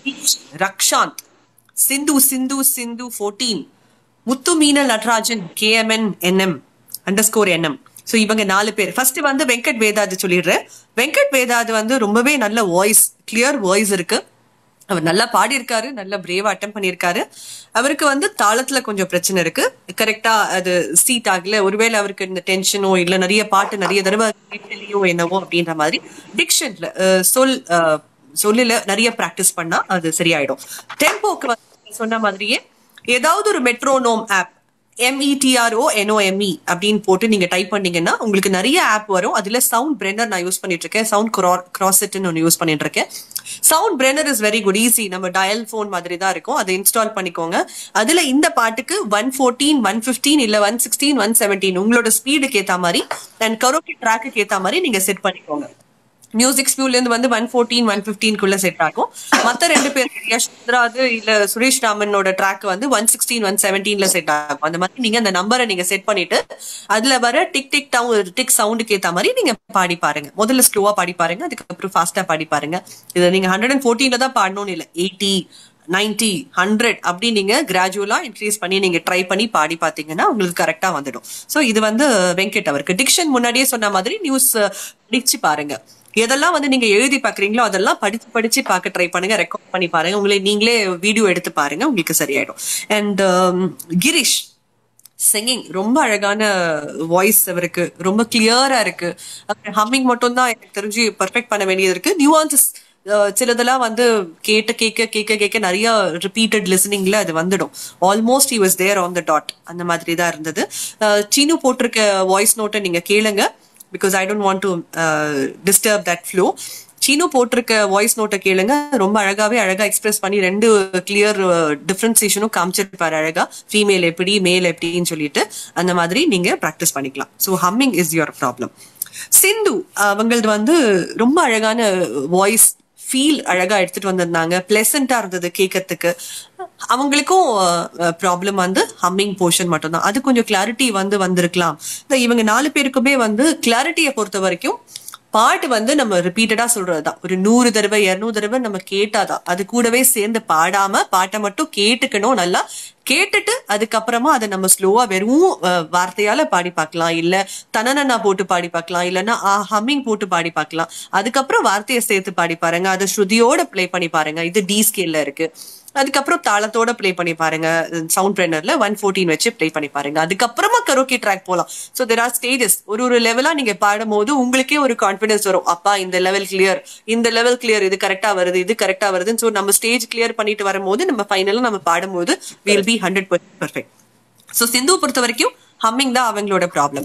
Rakshanth Sindhu Sindhu Sindhu fourteen Muthu Meenal Natarajan KMN NM underscore NM so இவங்க நாலு பேர் ஃபர்ஸ்ட் வந்து வெங்கட் வேதாது சொல்லிடுறேன் வெங்கட் வேதாது வந்து ரொம்பவே நல்ல வாய்ஸ் கிளியர் வாய்ஸ் இருக்கு அவர் நல்லா பாடியிருக்காரு நல்ல பிரேவா அட்டம் பண்ணியிருக்காரு அவருக்கு வந்து தாளத்துல கொஞ்சம் பிரச்சனை இருக்கு கரெக்டா அது சீட் ஆகல ஒருவேளை அவருக்கு இந்த டென்ஷனோ இல்ல நிறைய பாட்டு நிறைய தடவை கேட்கலையோ என்னவோ அப்படின்ற மாதிரி டிக்ஷன்ல சொல் அஹ், சொல்லுல நிறைய பிராக்டிஸ் பண்ணா அது சரியாயிடும் டெம்போக்கு வந்து சொன்ன மாதிரியே ஏதாவது ஒரு மெட்ரோனோம் ஆப் எம்இடிஆர்ஓ என்ஓஎம்இ அப்படின்னு போட்டு நீங்க டைப் பண்ணீங்கன்னா உங்களுக்கு நிறைய ஆப் வரும் அதுல சவுண்ட் பிரெனர் நான் யூஸ் பண்ணிட்டு இருக்கேன் சவுண்ட் கிராஸ்ன்னு ஒன்று யூஸ் பண்ணிட்டு இருக்கேன் sound trainer is very good easy நம்ம டயல் ஃபோன் மாதிரி தான் இருக்கும் அதை இன்ஸ்டால் பண்ணிக்கோங்க அதுல இந்த பாட்டுக்கு ஒன் ஃபோர்டீன் ஒன் ஃபிஃப்டீன் இல்ல ஒன் சிக்ஸ்டீன் ஒன் செவன்டீன் உங்களோட ஸ்பீடுக்கு ஏத்த மாதிரி அண்ட் கரோக்கி ட்ராக்கு ஏத்த மாதிரி நீங்க செட் பண்ணிக்கோங்க மியூசிக் ஸ்பியூல இருந்து வந்து ஒன் ஃபோர்டீன் ஒன் குள்ள செட் ஆகும் மத்த ரெண்டு பேர் யஷ் சந்திராது இல்ல சுரேஷ் ராமனோட ட்ராக் வந்து ஒன் சிக்ஸ்டீன் ஒன் செவன்டீன்ல செட் ஆகும் அந்த மாதிரி நீங்க அந்த நம்பரை நீங்க செட் பண்ணிட்டு அதுல வர டிக் டிக் டவு டிக் சவுண்டுக்கு ஏத்த மாதிரி நீங்க பாடி பாருங்க முதல்ல ஸ்லோவா பாடி பாருங்க அதுக்கப்புறம் ஃபாஸ்டா பாடி பாருங்க இதை நீங்க ஹண்ட்ரட் அண்ட் ஃபோர்டீன்ல தான் பாடணும்னு இல்ல எயிட்டி நைன்டி ஹண்ட்ரட் அப்படி நீங்க கிராஜுவலா இன்க்ரீஸ் பண்ணி நீங்க ட்ரை பண்ணி பாடி பாத்தீங்கன்னா உங்களுக்கு கரெக்டா வந்துடும் சோ இது வந்து வெங்கட் அவருக்கு டிக்ஷன் முன்னாடியே சொன்ன மாதிரி நியூஸ் படிச்சு பாருங்க எதெல்லாம் வந்து நீங்க எழுதி பாக்குறீங்களோ அதெல்லாம் படிச்சு படிச்சு பார்க்க ட்ரை பண்ணுங்க ரெக்கார்ட் பண்ணி பாருங்க உங்களை நீங்களே வீடியோ எடுத்து பாருங்க உங்களுக்கு சரியாயிடும் அண்ட் கிரீஷ் சிங்கிங் ரொம்ப அழகான வாய்ஸ் அவருக்கு ரொம்ப கிளியரா இருக்கு ஹம்மிங் மட்டும் தான் எனக்கு தெரிஞ்சு பர்ஃபெக்ட் பண்ண வேண்டியது இருக்கு நியூஆன்சஸ் சிலதெல்லாம் வந்து கேட்டு கேட்க கேட்க கேட்க நிறைய ரிப்பீட்டட் லிசனிங்ல அது வந்துடும் almost he was there on the dot அந்த மாதிரி தான் இருந்தது அஹ் சீனு போட்டிருக்க வாய்ஸ் நோட்டை நீங்க கேளுங்க because I don't want to disturb that flow Seenu போட்டிருக்க வாய்ஸ் நோட்டை கேளுங்க ரொம்ப அழகாவே அழகா எக்ஸ்பிரஸ் பண்ணி ரெண்டு கிளியர் டிஃபரன்சியேஷனும் காமிச்சிருப்பாரு அழகா ஃபீமேல் எப்படி மேல் எப்படின்னு சொல்லிட்டு அந்த மாதிரி நீங்க ப்ராக்டிஸ் பண்ணிக்கலாம் so humming is your problem Sindhu அவங்களது வந்து ரொம்ப அழகான வாய்ஸ் ஃபீல் அழகா எடுத்துட்டு வந்திருந்தாங்க பிளசண்டா இருந்தது கேட்கறதுக்கு அவங்களுக்கும் ப்ராப்ளம் வந்து ஹம்மிங் போர்ஷன் மட்டும்தான் அது கொஞ்சம் கிளாரிட்டி வந்து வந்திருக்கலாம் இந்த இவங்க நாலு பேருக்குமே வந்து கிளாரிட்டியை பொறுத்த வரைக்கும் பாட்டு வந்து நம்ம ரிப்பீட்டடா சொல்றதுதான் ஒரு நூறு தடவை இருநூறு தடவை நம்ம கேட்டாதான் அது கூடவே சேர்ந்து பாடாம பாட்டை மட்டும் கேட்டுக்கணும் நல்லா கேட்டுட்டு அதுக்கப்புறமா அதை நம்ம ஸ்லோவா வெறும் அஹ், வார்த்தையால பாடி பார்க்கலாம் இல்ல தனனனா போட்டு பாடி பார்க்கலாம் இல்லைன்னா ஹம்மிங் போட்டு பாடி பார்க்கலாம் அதுக்கப்புறம் வார்த்தையை சேர்த்து பாடி பாருங்க அதை ஸ்ருதியோட ப்ளே பண்ணி பாருங்க இது டி ஸ்கேல்ல இருக்கு அதுக்கப்புறம் தாளத்தோட ப்ளே பண்ணி பாருங்க சவுண்ட் ட்ரெயினர்ல ஒன் ஃபோர்டீன் வச்சு ப்ளே பண்ணி பாருங்க அதுக்கப்புறமா கரோக்கி ட்ராக் போலாம் ஸோ தெர் ஆர் ஸ்டேஜஸ் ஒரு ஒரு லெவலா நீங்க பாடும்போது உங்களுக்கே ஒரு கான்ஃபிடன்ஸ் வரும் அப்பா இந்த லெவல் கிளியர் இந்த லெவல் கிளியர் இது கரெக்டா வருது இது கரெக்டா வருதுன்னு ஸோ நம்ம ஸ்டேஜ் கிளியர் பண்ணிட்டு வரும்போது நம்ம ஃபைனலா நம்ம பாடும்போது will be hundred percent perfect so Sindhu பொறுத்த வரைக்கும் ஹம்மிங் தான் அவங்களோட ப்ராப்ளம்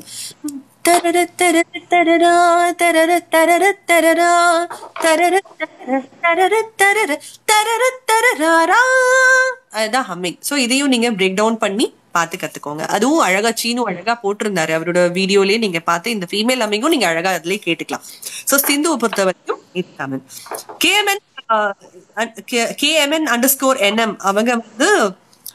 தரர தரர தரரா தரர தரர தரரா தரர தரர தரர தரர தரர தரரா அதுதான் ஹம்மிங் ஸோ இதையும் நீங்க பிரேக் டவுன் பண்ணி பார்த்து கத்துக்கோங்க அதுவும் அழகா சீனு அழகா போட்டிருந்தாரு அவரோட வீடியோலயே நீங்க பார்த்து இந்த ஃபீமேல் ஹம்மிங்கும் நீங்க அழகா அதுலயே கேட்டுக்கலாம் ஸோ சிந்துவை பொறுத்த வரைக்கும் இது Tamil KMN KMN underscore NM அவங்க வந்து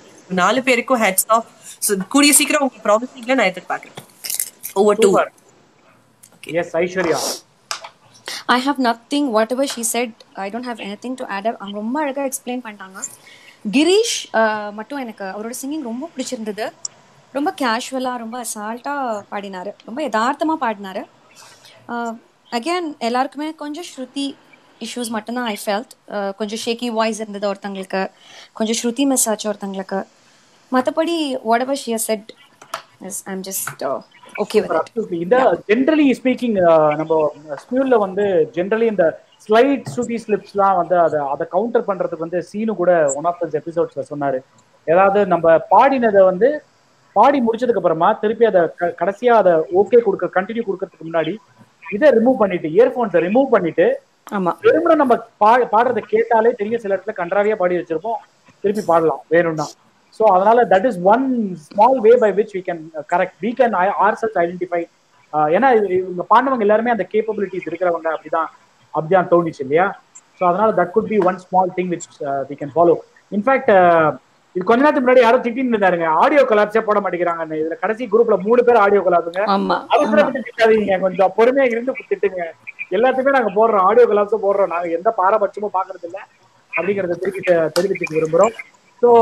நாலு பேருக்கும் ஹெட்ஸ் ஆஃப் கூடிய சீக்கிரம் உங்க ப்ராமிசிங்ல நான் எதிர்பார்க்கிறேன் over to us Aishwarya I have nothing whatever she said I don't have anything to add அவங்க ரொம்ப அழகாக எக்ஸ்பிளைன் பண்ணிட்டாங்க கிரீஷ் ஆஹ், மட்டும் எனக்கு அவரோட சிங்கிங் ரொம்ப பிடிச்சிருந்தது ரொம்ப கேஷுவலாக ரொம்ப அசால்ட்டாக பாடினாரு ரொம்ப யதார்த்தமாக பாடினாரு அகேன் எல்லாருக்குமே கொஞ்சம் ஸ்ருதி இஷ்யூஸ் மட்டும்தான் ஐ ஃபெல்ட் கொஞ்சம் ஷேக்கி வாய்ஸ் இருந்தது ஒருத்தங்களுக்கு கொஞ்சம் ஸ்ருதி மிஸ் ஆச்சு ஒருத்தங்களுக்கு மற்றபடி whatever she said is I'm just okay with it Absolutely. இந்த ஜென்ரலி ஸ்பீக்கிங் நம்ம ஸ்மியூல்ல வந்து ஜென்ரலி இந்த ஸ்லைட் ஸ்ருதி ஸ்லிப்ஸ்லாம் வந்து அதை அதை கவுண்டர் பண்றதுக்கு வந்து சீனு கூட ஒன் ஆஃப் தஸ் எபிசோட்ஸ்ல சொன்னாரு ஏதாவது நம்ம பாடினதை வந்து பாடி முடிச்சதுக்கு அப்புறமா திருப்பி அதை க- கடைசியா அதை ஓகே கொடுக்க கண்டினியூ கொடுக்கறதுக்கு முன்னாடி இதை ரிமூவ் பண்ணிட்டு இயர்போன்ஸை ரிமூவ் பண்ணிட்டு ஆமாம் வெறுமனே நம்ம பா பாடுறதை கேட்டாலே தெரியும் சில இடத்துல கன்றாவியா பாடி வச்சிருப்போம் திருப்பி பாடலாம் வேணும்னா ஸோ அதனால that is one small way by which we can correct we can ourselves identify ஏன்னா இது- இவங்க பாண்டவங்க எல்லாருமே அந்த கேப்பபிலிட்டிஸ் இருக்கிறவங்க அப்படிதான் அப்படிதான் தோணுச்சு இல்லையா ஸோ அதனால that could be one small thing which we can follow in fact இது கொஞ்ச நேரத்துக்கு முன்னாடி யாரும் திட்டின்னு இருந்தாருங்க ஆடியோ கொலாப்ஸே போட மாட்டேங்கிறாங்க இதுல கடைசி குரூப்ல மூணு பேர் ஆடியோ கொலாப்புங்க ஆமாம் அவசரப்பட்டு திட்டாதீங்க கொஞ்சம் பொறுமையா இருந்து திட்டுங்க எல்லாத்துக்குமே நாங்க போடுறோம் ஆடியோ கிளாஸும் போடுறோம் நாங்க எந்த பாரபட்சமும் பாக்குறது இல்ல அப்படிங்கறத திருப்பி தெ- தெரிவிச்சுக்க விரும்புறோம் ஸோ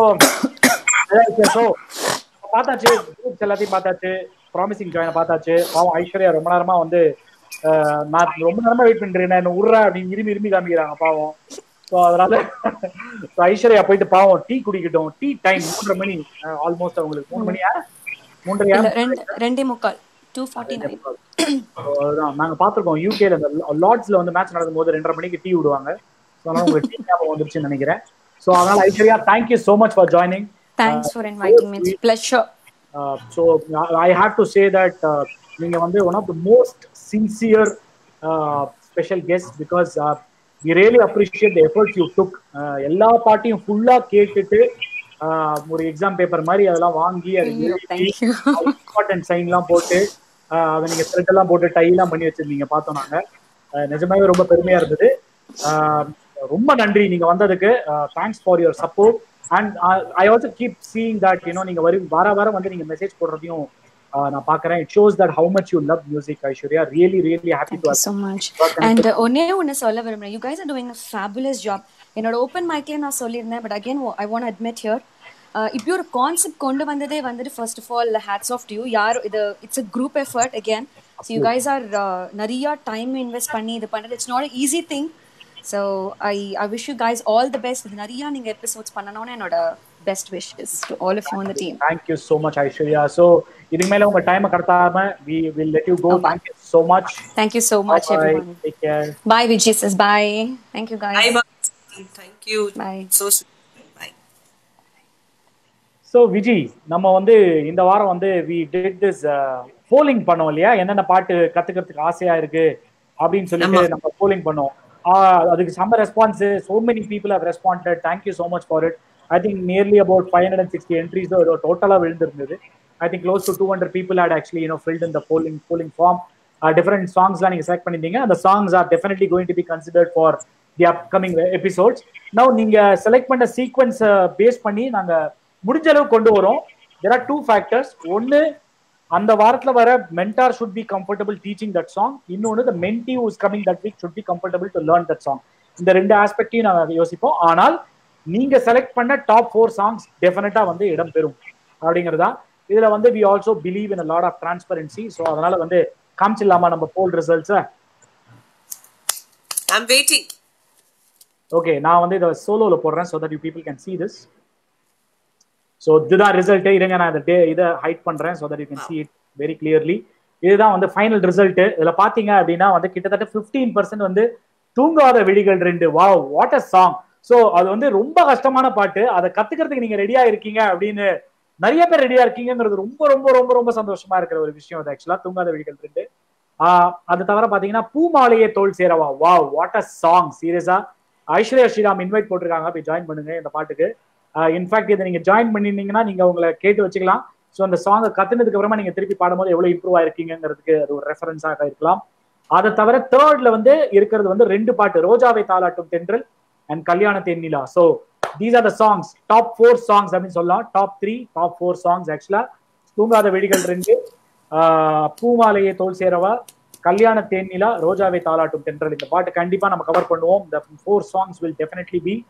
ஸோ பார்த்தாச்சு groups எல்லாத்தையும் பார்த்தாச்சு ப்ராமிசிங் ஜாயினை பார்த்தாச்சு பாவம் ஐஸ்வர்யா ரொம்ப நேரமா வந்து அஹ், நான் ரொம்ப நேரமா வெயிட் பண்றேன் நான் உர்றா அப்படின்னு இருமி இருமி காமிக்கிறாங்க பாவம் ஸோ அதனால so ஐஸ்வர்யா போயிட்டு பாவம் டீ குடிக்கட்டும் டீ டைம் மூன்றரை மணி ஆல்மோஸ்ட் அவங்களுக்கு மூணு மணியா மூன்றரையா இல்லை ரெண்டு ரெண்டே முக்கால் டூ ஃபார்ட்டி நைன் அதுதான் நாங்க பாத்திருக்கோம் யூகேல இந்த லார்ட்ஸ்ல வந்து மேட்ச் நடக்கும் போது ரெண்டரை மணிக்கு டீ விடுவாங்க ஸோ அதனால உங்களுக்கு டீ ஞாபகம் வந்துருச்சுன்னு நினைக்கிறேன் ஸோ அதனால Aishwarya thank you so much for joining thanks for inviting me pleasure so I have to say that நீங்க வந்து one of the most sincere special guest because we really appreciate the efforts you took எல்லா பாட்டையும் ஃபுல்லா கேட்டுட்டு uh, ஒரு exam paper மாதிரி அதெல்லாம் வாங்கி அது தேங்க்யூ இம்பார்ட்டன்ட் சைன்லாம் போட்டு ஆஹ் அதை நீங்க thread எல்லாம் போட்டு டை எல்லாம் பண்ணி வச்சிருந்தீங்க பார்த்தோம் நாங்க ஆஹ் நிஜமாவே ரொம்ப பெருமையா இருந்தது ஆஹ் ரொம்ப நன்றி நீங்க வந்ததுக்கு thanks for your support and I also keep seeing that you know நீங்க வரும் வார வாரம் வந்து நீங்க மெசேஜ் போடுறதையும் ஆஹ் நான் பாக்குறேன் it shows that how much you love music Aishwarya really really happy to so much and ஒன்னே ஒன்று சொல்ல விரும்புறேன் you guys are doing a fabulous job என்னோட ஓப்பன் மைக்லேயே நான் சொல்லியிருந்தேன் but again I want admit here இப்படி ஒரு கான்செப்ட் கொண்டு வந்ததே வந்துட்டு first of all hats off you யார் இது it's a group effort again so you guys are நிறைய டைம் இன்வெஸ்ட் பண்ணி இது பண்ணுறது it's not easy thing so I I wish you guys all the best இது நிறைய நீங்கள் எபிசோட்ஸ் பண்ணணும்னு என்னோட best wishes to all of you on the team thank you so much Aishwarya so இதுக்கு மேல உங்க டைமை கடத்தாம we will let you go thank you so much thank you so much everyone take care bye Vijay sis bye thank you Bye, guys bye. Thank you. Bye. So sweet. Bye. So Viji நம்ம வந்து இந்த வாரம் வந்து வி டிட் திஸ் போலிங் பண்ணோம் இல்லையா என்னென்ன பாட்டு கத்துக்கிறதுக்கு ஆசையா இருக்கு அப்படின்னு சொல்லிட்டு ஆமா. நம்ம போலிங் பண்ணோம் ஆஹ் அதுக்கு செம்ம response so many people have responded thank you so much for it I think nearly about five hundred and sixty entries டோட்டலாக விழுந்திருந்தது I think close to two hundred people had actually you know filled in the polling polling form different சாங்ஸ்லாம் நீங்க select பண்ணிருந்தீங்க அந்த songs are definitely going to be considered for the upcoming episodes now நீங்க select பண்ண sequence base பண்ணி நாங்க முடிஞ்ச அளவு கொண்டு வரோம் தெர் ஆர் டூ ஃபேக்டர்ஸ் ஒன்னு அந்த வாரத்துல வர mentor should be comfortable teaching that song இன்னொன்னு the mentee is coming that week should be comfortable to learn that song இந்த ரெண்டு ஆஸ்பெக்டையும் நாங்க யோசிப்போம் ஆனால் நீங்க செலக்ட் பண்ண டாப் ஃபோர் சாங்ஸ் டெஃபினட்டா வந்து இடம் பெறும் அப்படிங்கிறதா இதுல வந்து we also believe in lot of transparency so அதனால வந்து காமிச்சிடலாமா நம்ம போல் ரிசல்ட்ஸை ஐம் வெயிட்டிங் ஓகே நான் வந்து இதை சோலோல போடுறேன் so that you people can see this so இதுதான் ரிசல்ட் இருங்க நான் இந்த டே இதை ஹைட் பண்றேன் so that you can see it very clearly இதுதான் வந்து ஃபைனல் ரிசல்ட் இதுல பாத்தீங்க அப்படின்னா வந்து கிட்டத்தட்ட 15% பர்சன்ட் வந்து தூங்காத விழிகள் ரெண்டு wow what a song so அது வந்து ரொம்ப கஷ்டமான பாட்டு அதை கத்துக்கிறதுக்கு நீங்க ரெடியா இருக்கீங்க அப்படின்னு நிறைய பேர் ரெடியா இருக்கீங்கிறது ரொம்ப ரொம்ப ரொம்ப ரொம்ப சந்தோஷமா இருக்கிற ஒரு விஷயம் அது ஆக்சுவலா தூங்காத விழிகள் ரெண்டு ஆஹ் அது தவிர பாத்தீங்கன்னா பூமாலையே தோல் சேரவா வாவ் வாட் அ சாங் சீரியஸா ஐஸ்வர்யா ஸ்ரீராம் இன்வைட் போட்டிருக்காங்க போய் ஜாயின் பண்ணுங்க இந்த பாட்டுக்கு இன்ஃபேக்ட் இதை நீங்க ஜாயின் பண்ணிருந்தீங்கன்னா நீங்க உங்களை கேட்டு வச்சுக்கலாம் ஸோ அந்த சாங்கை கத்துனதுக்கு அப்புறமா நீங்க திருப்பி பாடும்போது எவ்வளவு இம்ப்ரூவ் ஆயிருக்கீங்கிறதுக்கு அது ஒரு ரெஃபரன்ஸாக இருக்கலாம் அதை தவிர தேர்ட்ல வந்து இருக்கிறது வந்து ரெண்டு பாட்டு ரோஜாவை தாளாட்டும் தென்றல் அண்ட் கல்யாண தென்னிலா so these are the songs top four songs அப்படின்னு சொல்லலாம் top three top four songs ஆக்சுவலா தூங்காத வெடிகள் ரெண்டு ஆஹ் பூமாலையை தோல் சேரவா கல்யாண தேனிலா ரோஜாவை தாளாட்டும் தென்றல் இந்த பாட்டு கண்டிப்பா நம்ம கவர் பண்ணுவோம் இந்த four songs will definitely be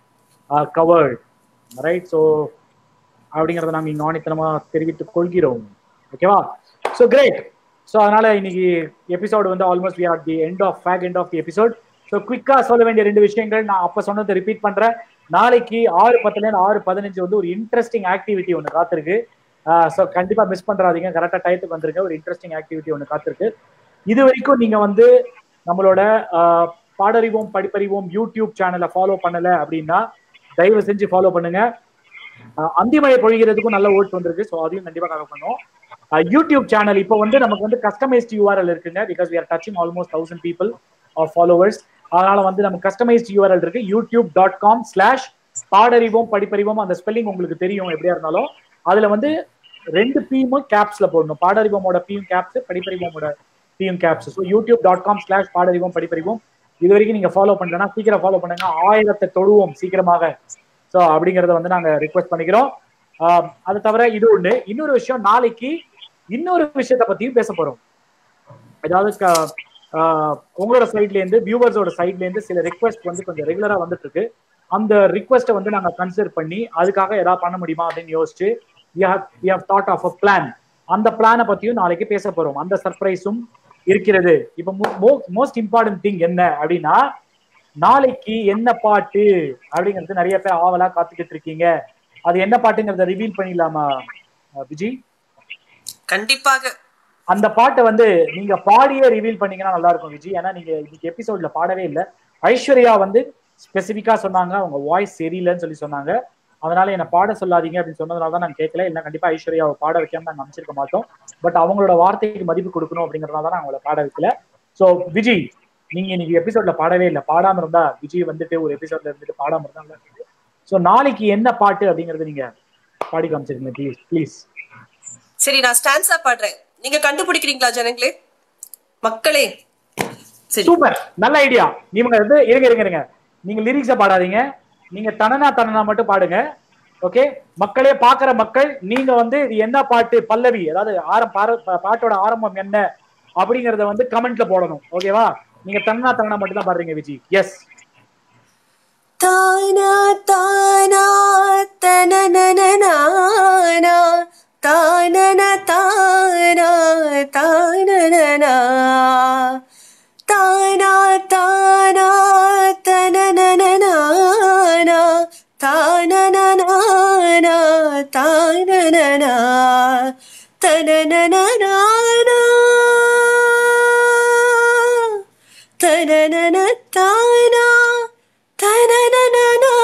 covered right so அப்படிங்கறத நாங்க இங்க ஆணித்தனமா தெரிவித்துக் கொள்கிறோம் ஓகேவா ஸோ கிரேட் ஸோ அதனால இன்னைக்கு எபிசோடு வந்து almost we are the end of fake end of the episode so குயிக்கா சொல்ல வேண்டிய ரெண்டு விஷயங்கள் நான் அப்ப சொன்னதை ரிப்பீட் பண்றேன் நாளைக்கு ஆறு பத்துல இருந்து ஆறு பதினஞ்சு வந்து ஒரு இன்ட்ரெஸ்டிங் ஆக்டிவிட்டி ஒன்று காத்திருக்கு ஸோ கண்டிப்பா மிஸ் பண்றாதீங்க கரெக்டா டயத்துக்கு வந்துருங்க ஒரு இன்ட்ரெஸ்டிங் ஆக்டிவிட்டி ஒன்று காத்திருக்கு இது வரைக்கும் நீங்க வந்து நம்மளோட ஆஹ், பாடறிவோம் படிப்பறிவோம் யூடியூப் சேனலை ஃபாலோ பண்ணல அப்படின்னா தயவு செஞ்சு ஃபாலோ பண்ணுங்க ஆஹ், அந்திமழை பொழிகிறதுக்கும் நல்ல ஓட்டு வந்திருக்கு ஸோ அதையும் கண்டிப்பா கவர் பண்ணுவோம் ஆஹ், யூடியூப் சேனல் இப்போ வந்து நமக்கு வந்து கஸ்டமைஸ்ட் யூஆர்எல் இருக்குங்க because we are touching almost thousand people of followers அதனால வந்து நமக்கு கஸ்டமைஸ்ட் யூஆர்எல் இருக்கு YouTube dot com slash Paadarivom Padipparivom அந்த ஸ்பெல்லிங் உங்களுக்கு தெரியும் எப்படியா இருந்தாலும் அதுல வந்து ரெண்டு பீமும் கேப்ஸ்ல போடணும் பாடறிவோமோட பியும் கேப்ஸ் படிப்பறிவோமோட பியும் caps so YouTube dot com slash Paadarivom Padipparivom இது வரைக்கும் நீங்க ஃபாலோ பண்ணலன்னா சீக்கிரம் ஃபாலோ பண்ணுங்க ஆயிரத்தை தொடுவோம் சீக்கிரமாக ஸோ அப்படிங்கறத வந்து நாங்க ரிக்வெஸ்ட் பண்ணிக்கிறோம் ஆஹ் அது தவிர இது ஒண்ணு இன்னொரு விஷயம் நாளைக்கு இன்னொரு விஷயத்த பத்தியும் பேச போறோம் அதாவது க- ஆஹ் உங்களோட சைட்ல இருந்து வியூவர்ஸோட சைட்ல இருந்து சில ரிக்வெஸ்ட் வந்து கொஞ்சம் ரெகுலரா வந்துட்டு இருக்கு அந்த ரிக்வெஸ்ட்டை வந்து நாங்க கன்சிடர் பண்ணி அதுக்காக ஏதாவது பண்ண முடியுமா அப்படின்னு யோசிச்சு தாட் ஆஃப் அ பிளான் அந்த பிளானை பத்தியும் நாளைக்கு பேச போறோம் அந்த சர்ப்ரைஸும் இருக்கிறது இப்போ மோஸ்ட் இம்பார்ட்டன்ட் திங் என்ன அப்படின்னா நாளைக்கு என்ன பாட்டு அப்படிங்கிறது நிறைய பேர் ஆவலா காத்துக்கிட்டு இருக்கீங்க அது என்ன பாட்டுங்கிறத ரிவீல் பண்ணிடலாமா அஹ் விஜி கண்டிப்பாக அந்த பாட்டை வந்து நீங்க பாடியே ரிவீல் பண்ணீங்கன்னா நல்லா இருக்கும் விஜய் ஏன்னா நீங்க இன்னைக்கு எபிசோட்ல பாடவே இல்லை ஐஸ்வர்யா வந்து ஸ்பெசிஃபிக்கா சொன்னாங்க அவங்க வாய்ஸ் சரியில்லைன்னு சொல்லி சொன்னாங்க அதனால என்ன பாட சொல்லாதீங்க அப்படின்னு சொன்னதுனால தான் நான் கேட்கல இல்லை கண்டிப்பா ஐஸ்வர்யாவை பாட வைக்காம நாங்க அமைச்சிருக்க மாட்டோம் பட் அவங்களோட வார்த்தைக்கு மதிப்பு கொடுக்கணும் அப்படிங்கறதுனால தான் நான் அவங்கள பாட வைக்கல சோ விஜய் நீங்க இன்னைக்கு எபிசோட்ல பாடவே இல்லை பாடாம இருந்தா விஜய் வந்துட்டு ஒரு எபிசோட்ல இருந்துட்டு பாடாம இருந்தா நல்லா இருக்குது சோ நாளைக்கு என்ன பாட்டு அப்படிங்கறது நீங்க பாடி காமிச்சிருக்கீங்க ப்ளீஸ் ப்ளீஸ் சரி நான் ஸ்டான்ஸா பாடுறேன் நீங்க கண்டுபிடிக்கிறீங்களா ஜனங்களே மக்களே சரி சூப்பர் நல்ல ஐடியா நீங்க வந்து இருங்க இருங்க இருங்க நீங்க லிரிக்ஸ பாடாதீங்க நீங்க தனனா தனனா மட்டும் பாடுங்க ஓகே மக்களே பாக்குற மக்கள் நீங்க வந்து இது என்ன பாட்டு பல்லவி அதாவது ஆரம் பார- பா- பாட்டோட ஆரம்பம் என்ன அப்படிங்கறத வந்து கமெண்ட்ல போடணும் ஓகேவா நீங்க தனனா தனனா மட்டும் தான் பாடுறீங்க விஜி எஸ் தானா தானா தனனனனானா தானன தானா தானனனா தானா தானா தனனனனானா தானனனானா தானனனா தனனனானா தனனனத்தானா தனனனனா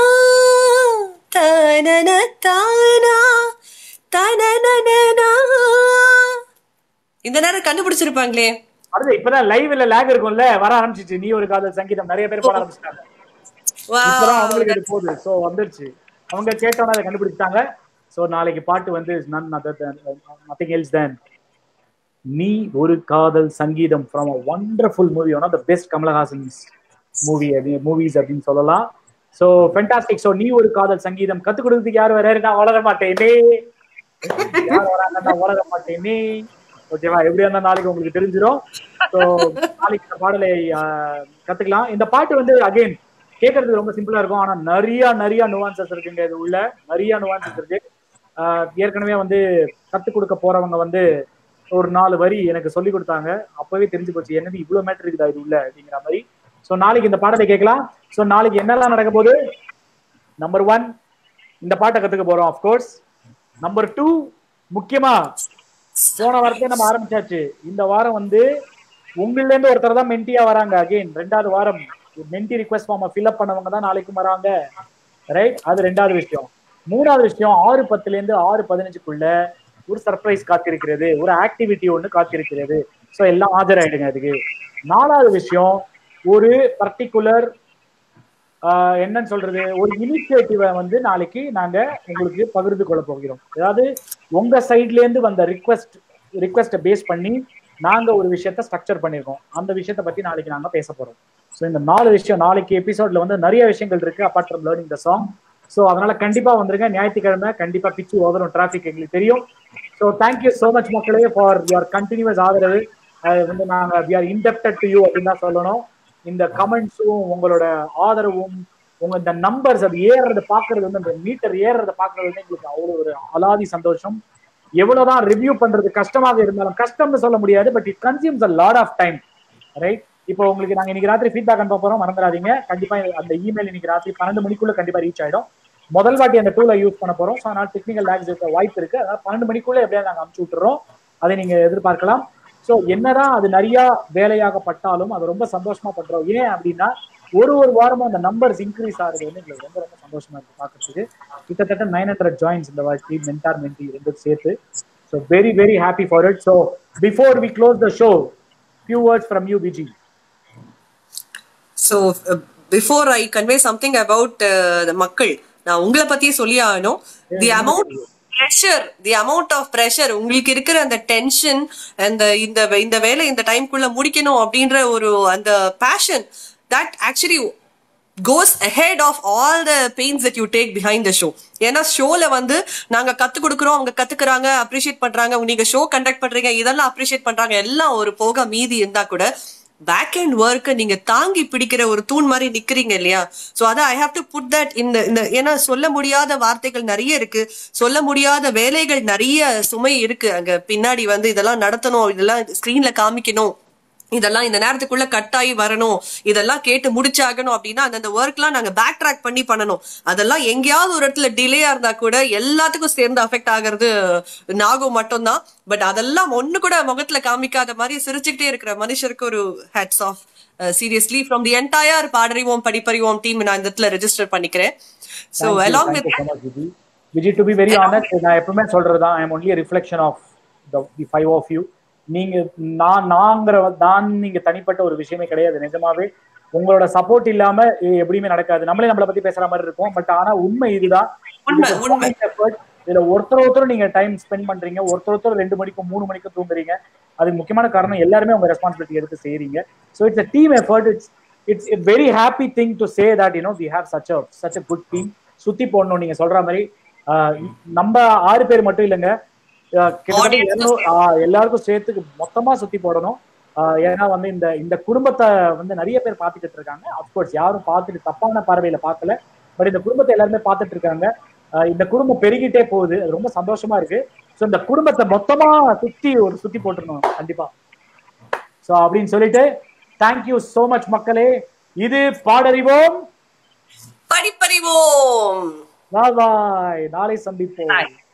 தனனத்தானா தனனனனா இந்த நேரம் கண்டுபிடிச்சிருப்பாங்களே அடுத்து இப்பதான் லைவ்ல லேக் இருக்கும்ல வர ஆரம்பிச்சிச்சு நீ ஒரு காதல் சங்கீதம் நிறைய பேர் பாட ஆரம்பிச்சிட்டாங்க இப்பதான் அவங்களுக்கு இது போகுது சோ வந்துருச்சு அவங்க கேட்டோன்னா அதை கண்டுபிடிச்சிட்டாங்க சோ நாளைக்கு பாட்டு வந்து நன் நத்திங் எல்ஸ் தென் நீ ஒரு காதல் சங்கீதம் from a wonderful movie one of the best Kamalahaasan's movie movies அப்படின்னு சொல்லலாம் ஸோ ஃபென்டாஸ்டிக் ஸோ நீ ஒரு காதல் சங்கீதம் கத்துக் கொடுக்கறதுக்கு யார் வராரு நான் வளர மாட்டேனே யார் வராங்க நான் வளர மாட்டேனே ஓகேவா எப்படியா இருந்தா நாளைக்கு உங்களுக்கு தெரிஞ்சிடும் ஸோ நாளைக்கு இந்த பாடலை ஆஹ், கத்துக்கலாம் இந்த பாட்டு வந்து அகைன் கேட்கறதுக்கு ரொம்ப சிம்பிளா இருக்கும் ஆனா நிறைய நிறைய நுவான்சஸ் இருக்குங்க இது உள்ள நிறைய நுவான்சஸ் இருக்கு ஆஹ், ஏற்கனவே வந்து கத்துக் கொடுக்க போறவங்க வந்து ஒரு நாலு வரி எனக்கு சொல்லி கொடுத்தாங்க அப்பவே தெரிஞ்சு போச்சு என்னது இவ்வளவு மேட்டர் இருக்குதா இது உள்ள அப்படிங்கிற மாதிரி ஸோ நாளைக்கு இந்த பாடலை கேட்கலாம் ஸோ நாளைக்கு என்னெல்லாம் நடக்க போகுது நம்பர் ஒன் இந்த பாட்டை கத்துக்க போறோம் அஃப்கோர்ஸ் நம்பர் டூ முக்கியமா போன வாரத்தையே நம்ம ஆரம்பிச்சாச்சு இந்த வாரம் வந்து உங்கள்ல இருந்து ஒருத்தர் தான் மென்டியா வராங்க அகைன் ரெண்டாவது வாரம் மென்டி ரிக்வெஸ்ட் ஃபார்ம் ஃபில்அப் பண்ணவங்க தான் நாளைக்கும் வராங்க ரைட் அது ரெண்டாவது விஷயம் மூணாவது விஷயம் ஆறு பத்துல இருந்து ஆறு பதினஞ்சுக்குள்ள ஒரு சர்ப்ரைஸ் காத்திருக்கிறது ஒரு ஆக்டிவிட்டி ஒண்ணு காத்திருக்கிறது ஸோ எல்லாம் ஆஜராயிடுங்க அதுக்கு நாலாவது விஷயம் ஒரு பர்டிகுலர் என்னன்னு சொல்றது ஒரு இனிஷியேட்டிவை வந்து நாளைக்கு நாங்க உங்களுக்கு பகிர்ந்து கொள்ள போகிறோம் அதாவது உங்க சைட்ல இருந்து வந்த ரிக்வெஸ்ட் ரிக்வெஸ்ட்டை பேஸ் பண்ணி நாங்க ஒரு விஷயத்த ஸ்ட்ரக்சர் பண்ணிருக்கோம் அந்த விஷயத்த பத்தி நாளைக்கு நாங்க பேச போறோம் ஸோ இந்த நாலு விஷயம் நாளைக்கு எபிசோட்ல வந்து நிறைய விஷயங்கள் இருக்கு apart from learning the song so அதனால கண்டிப்பா வந்துருங்க ஞாயிற்றுக்கிழமை கண்டிப்பா பிச்சு ஓதரும் டிராஃபிக் எங்களுக்கு தெரியும் ஸோ தேங்க்யூ ஸோ மச் மக்களே ஃபார் யுவர் கண்டினியூஸ் ஆதரவு அது வந்து நாங்க we are indebted to you அப்படின்னு தான் சொல்லணும் இந்த கமெண்ட்ஸும் உங்களோட ஆதரவும் உங்க இந்த நம்பர்ஸ் அது ஏறுறத பாக்குறது வந்து அந்த மீட்டர் ஏறுறத பாக்குறது வந்து எங்களுக்கு அவ்வளவு ஒரு அலாதி சந்தோஷம் எவ்வளவுதான் ரிவ்யூ பண்றது கஷ்டமாக இருந்தாலும் கஷ்டம்னு சொல்ல முடியாது but it consumes a lot of time right இப்போ உங்களுக்கு நாங்க இன்னைக்கு ராத்திரி ஃபீட்பேக் அனுப்ப போறோம் மறந்துடாதீங்க கண்டிப்பா அந்த இமெயில் இன்னைக்கு ராத்திரி பன்னெண்டு மணிக்குள்ள கண்டிப்பா ரீச் ஆயிடும் முதல் வாட்டி அந்த டூலை யூஸ் பண்ண போறோம் ஸோ அதனால டெக்னிக்கல் லேக்ஸ் இருக்க வாய்ப்பு இருக்கு அதனால பன்னெண்டு மணிக்குள்ள எப்படியா நாங்க அனுப்பிச்சு விட்டுறோம் அதை நீங்க எதிர்பார்க்கலாம் ஸோ என்னதான் அது நிறைய வேலையாகப்பட்டாலும் அது ரொம்ப சந்தோஷமா பண்றோம் ஏன் அப்படின்னா ஒரு ஒரு வாரமும் அந்த நம்பர்ஸ் இன்க்ரீஸ் ஆகுது வந்து எங்களுக்கு ரொம்ப ரொம்ப சந்தோஷமா இருக்கு பார்க்கறதுக்கு கிட்டத்தட்ட நைன் ஹண்ட்ரட் ஜாயின்ஸ் இந்த வாட்டி மென்டார் மென்டி ரெண்டும் சேர்த்து so very very happy for it so before we close the show few words from you பிஜி so before I convey something about the மக்கள் நான் உங்களை பத்தியே சொல்லி ஆகணும் the amount pressure the amount of pressure உங்களுக்கு இருக்கிற அந்த டென்ஷன் அந்த இந்த இந்த வேலை இந்த டைம்குள்ள முடிக்கணும் அப்படின்ற ஒரு அந்த passion that actually goes ahead of all the pains that you take behind the show ஏன்னா ஷோல வந்து நாங்க கத்து கொடுக்குறோம் அவங்க கத்துக்கிறாங்க அப்ரிஷியேட் பண்றாங்க நீங்க ஷோ கண்டக்ட் பண்றீங்க இதெல்லாம் அப்ரிஷியேட் பண்றாங்க எல்லாம் ஒரு போக மீதி இருந்தா கூட பேக் அண்ட் ஒர்க்கை நீங்க தாங்கி பிடிக்கிற ஒரு தூண் மாதிரி நிக்கிறீங்க இல்லையா சோ அத I have to put that இந்த இந்த ஏன்னா சொல்ல முடியாத வார்த்தைகள் நிறைய இருக்கு சொல்ல முடியாத வேலைகள் நிறைய சுமை இருக்கு அங்க பின்னாடி வந்து இதெல்லாம் நடத்தணும் இதெல்லாம் ஸ்கிரீன்ல காமிக்கணும் இதெல்லாம் இந்த நேரத்துக்குள்ள கட் ஆகி வரணும் இதெல்லாம் கேட்டு முடிச்சாகணும் அப்படின்னா அந்தந்த ஒர்க்லாம் நாங்க பேக் ட்ராக் பண்ணி பண்ணணும் அதெல்லாம் எங்கேயாவது ஒரு இடத்துல டிலேயா இருந்தா கூட எல்லாத்துக்கும் சேர்ந்து அஃபெக்ட் ஆகிறது நாகம் மட்டும்தான் பட் அதெல்லாம் ஒண்ணு கூட முகத்துல காமிக்காத மாதிரி சிரிச்சுக்கிட்டே இருக்கிற மனுஷருக்கு ஒரு hats off seriously from the entire Paadarivom Padipparivom team நான் இந்த இடத்துல ரெஜிஸ்டர் பண்ணிக்கிறேன் so along with Viji Viji to be very honest நான் எப்பவுமே சொல்றதுதான் I am only reflection of the five of you நீங்க நான் நாங்கிற நான் நீங்க தனிப்பட்ட ஒரு விஷயமே கிடையாது நிஜமாவே உங்களோட சப்போர்ட் இல்லாம இது எப்படியுமே நடக்காது நம்மளே நம்மளை பத்தி பேசுற மாதிரி இருக்கும் பட் ஆனா உண்மை இதுதான் உண்மை, இதுக்கு உண்மை. joint effort. இதுல ஒருத்தர் ஒருத்தர் நீங்க டைம் ஸ்பெண்ட் பண்றீங்க ஒருத்தர் ஒருத்தர் ரெண்டு மணிக்கும் மூணு மணிக்கும் தூங்குறீங்க அதுக்கு முக்கியமான காரணம் எல்லாருமே உங்க ரெஸ்பான்சிபிலிட்டி எடுத்து செய்றீங்க so it's a team effort it's it's a very happy thing to say that you know we have such a such a good team சுத்தி போடணும் நீங்க சொல்ற மாதிரி ஆஹ் நம்ம ஆறு பேர் மட்டும் இல்லைங்க ஆஹ் கிட்டத்தட்ட Audience இருநூறு- ஆஹ் எல்லாருக்கும் சேர்த்து மொத்தமா சுத்தி போடணும் ஆஹ் ஏன்னா வந்து இந்த இந்த குடும்பத்தை வந்து நிறைய பேர் பார்த்துக்கிட்டு இருக்காங்க அப்கோர்ஸ் யாரும் பார்த்துட்டு தப்பான பார்வையில பார்க்கல பட் இந்த குடும்பத்தை எல்லாருமே பார்த்துட்டு இருக்காங்க ஆஹ் இந்த குடும்பம் பெருகிட்டே போகுது அது ரொம்ப சந்தோஷமா இருக்கு ஸோ இந்த குடும்பத்தை மொத்தமா சுத்தி ஒரு சுத்தி போட்டுருணும் கண்டிப்பா ஸோ அப்படின்னு சொல்லிட்டு தேங்க்யூ so மச் மக்களே இது பாடறிவோம் படிப்பறிவோம் பாய் நாளை சந்திப்போம் Bye.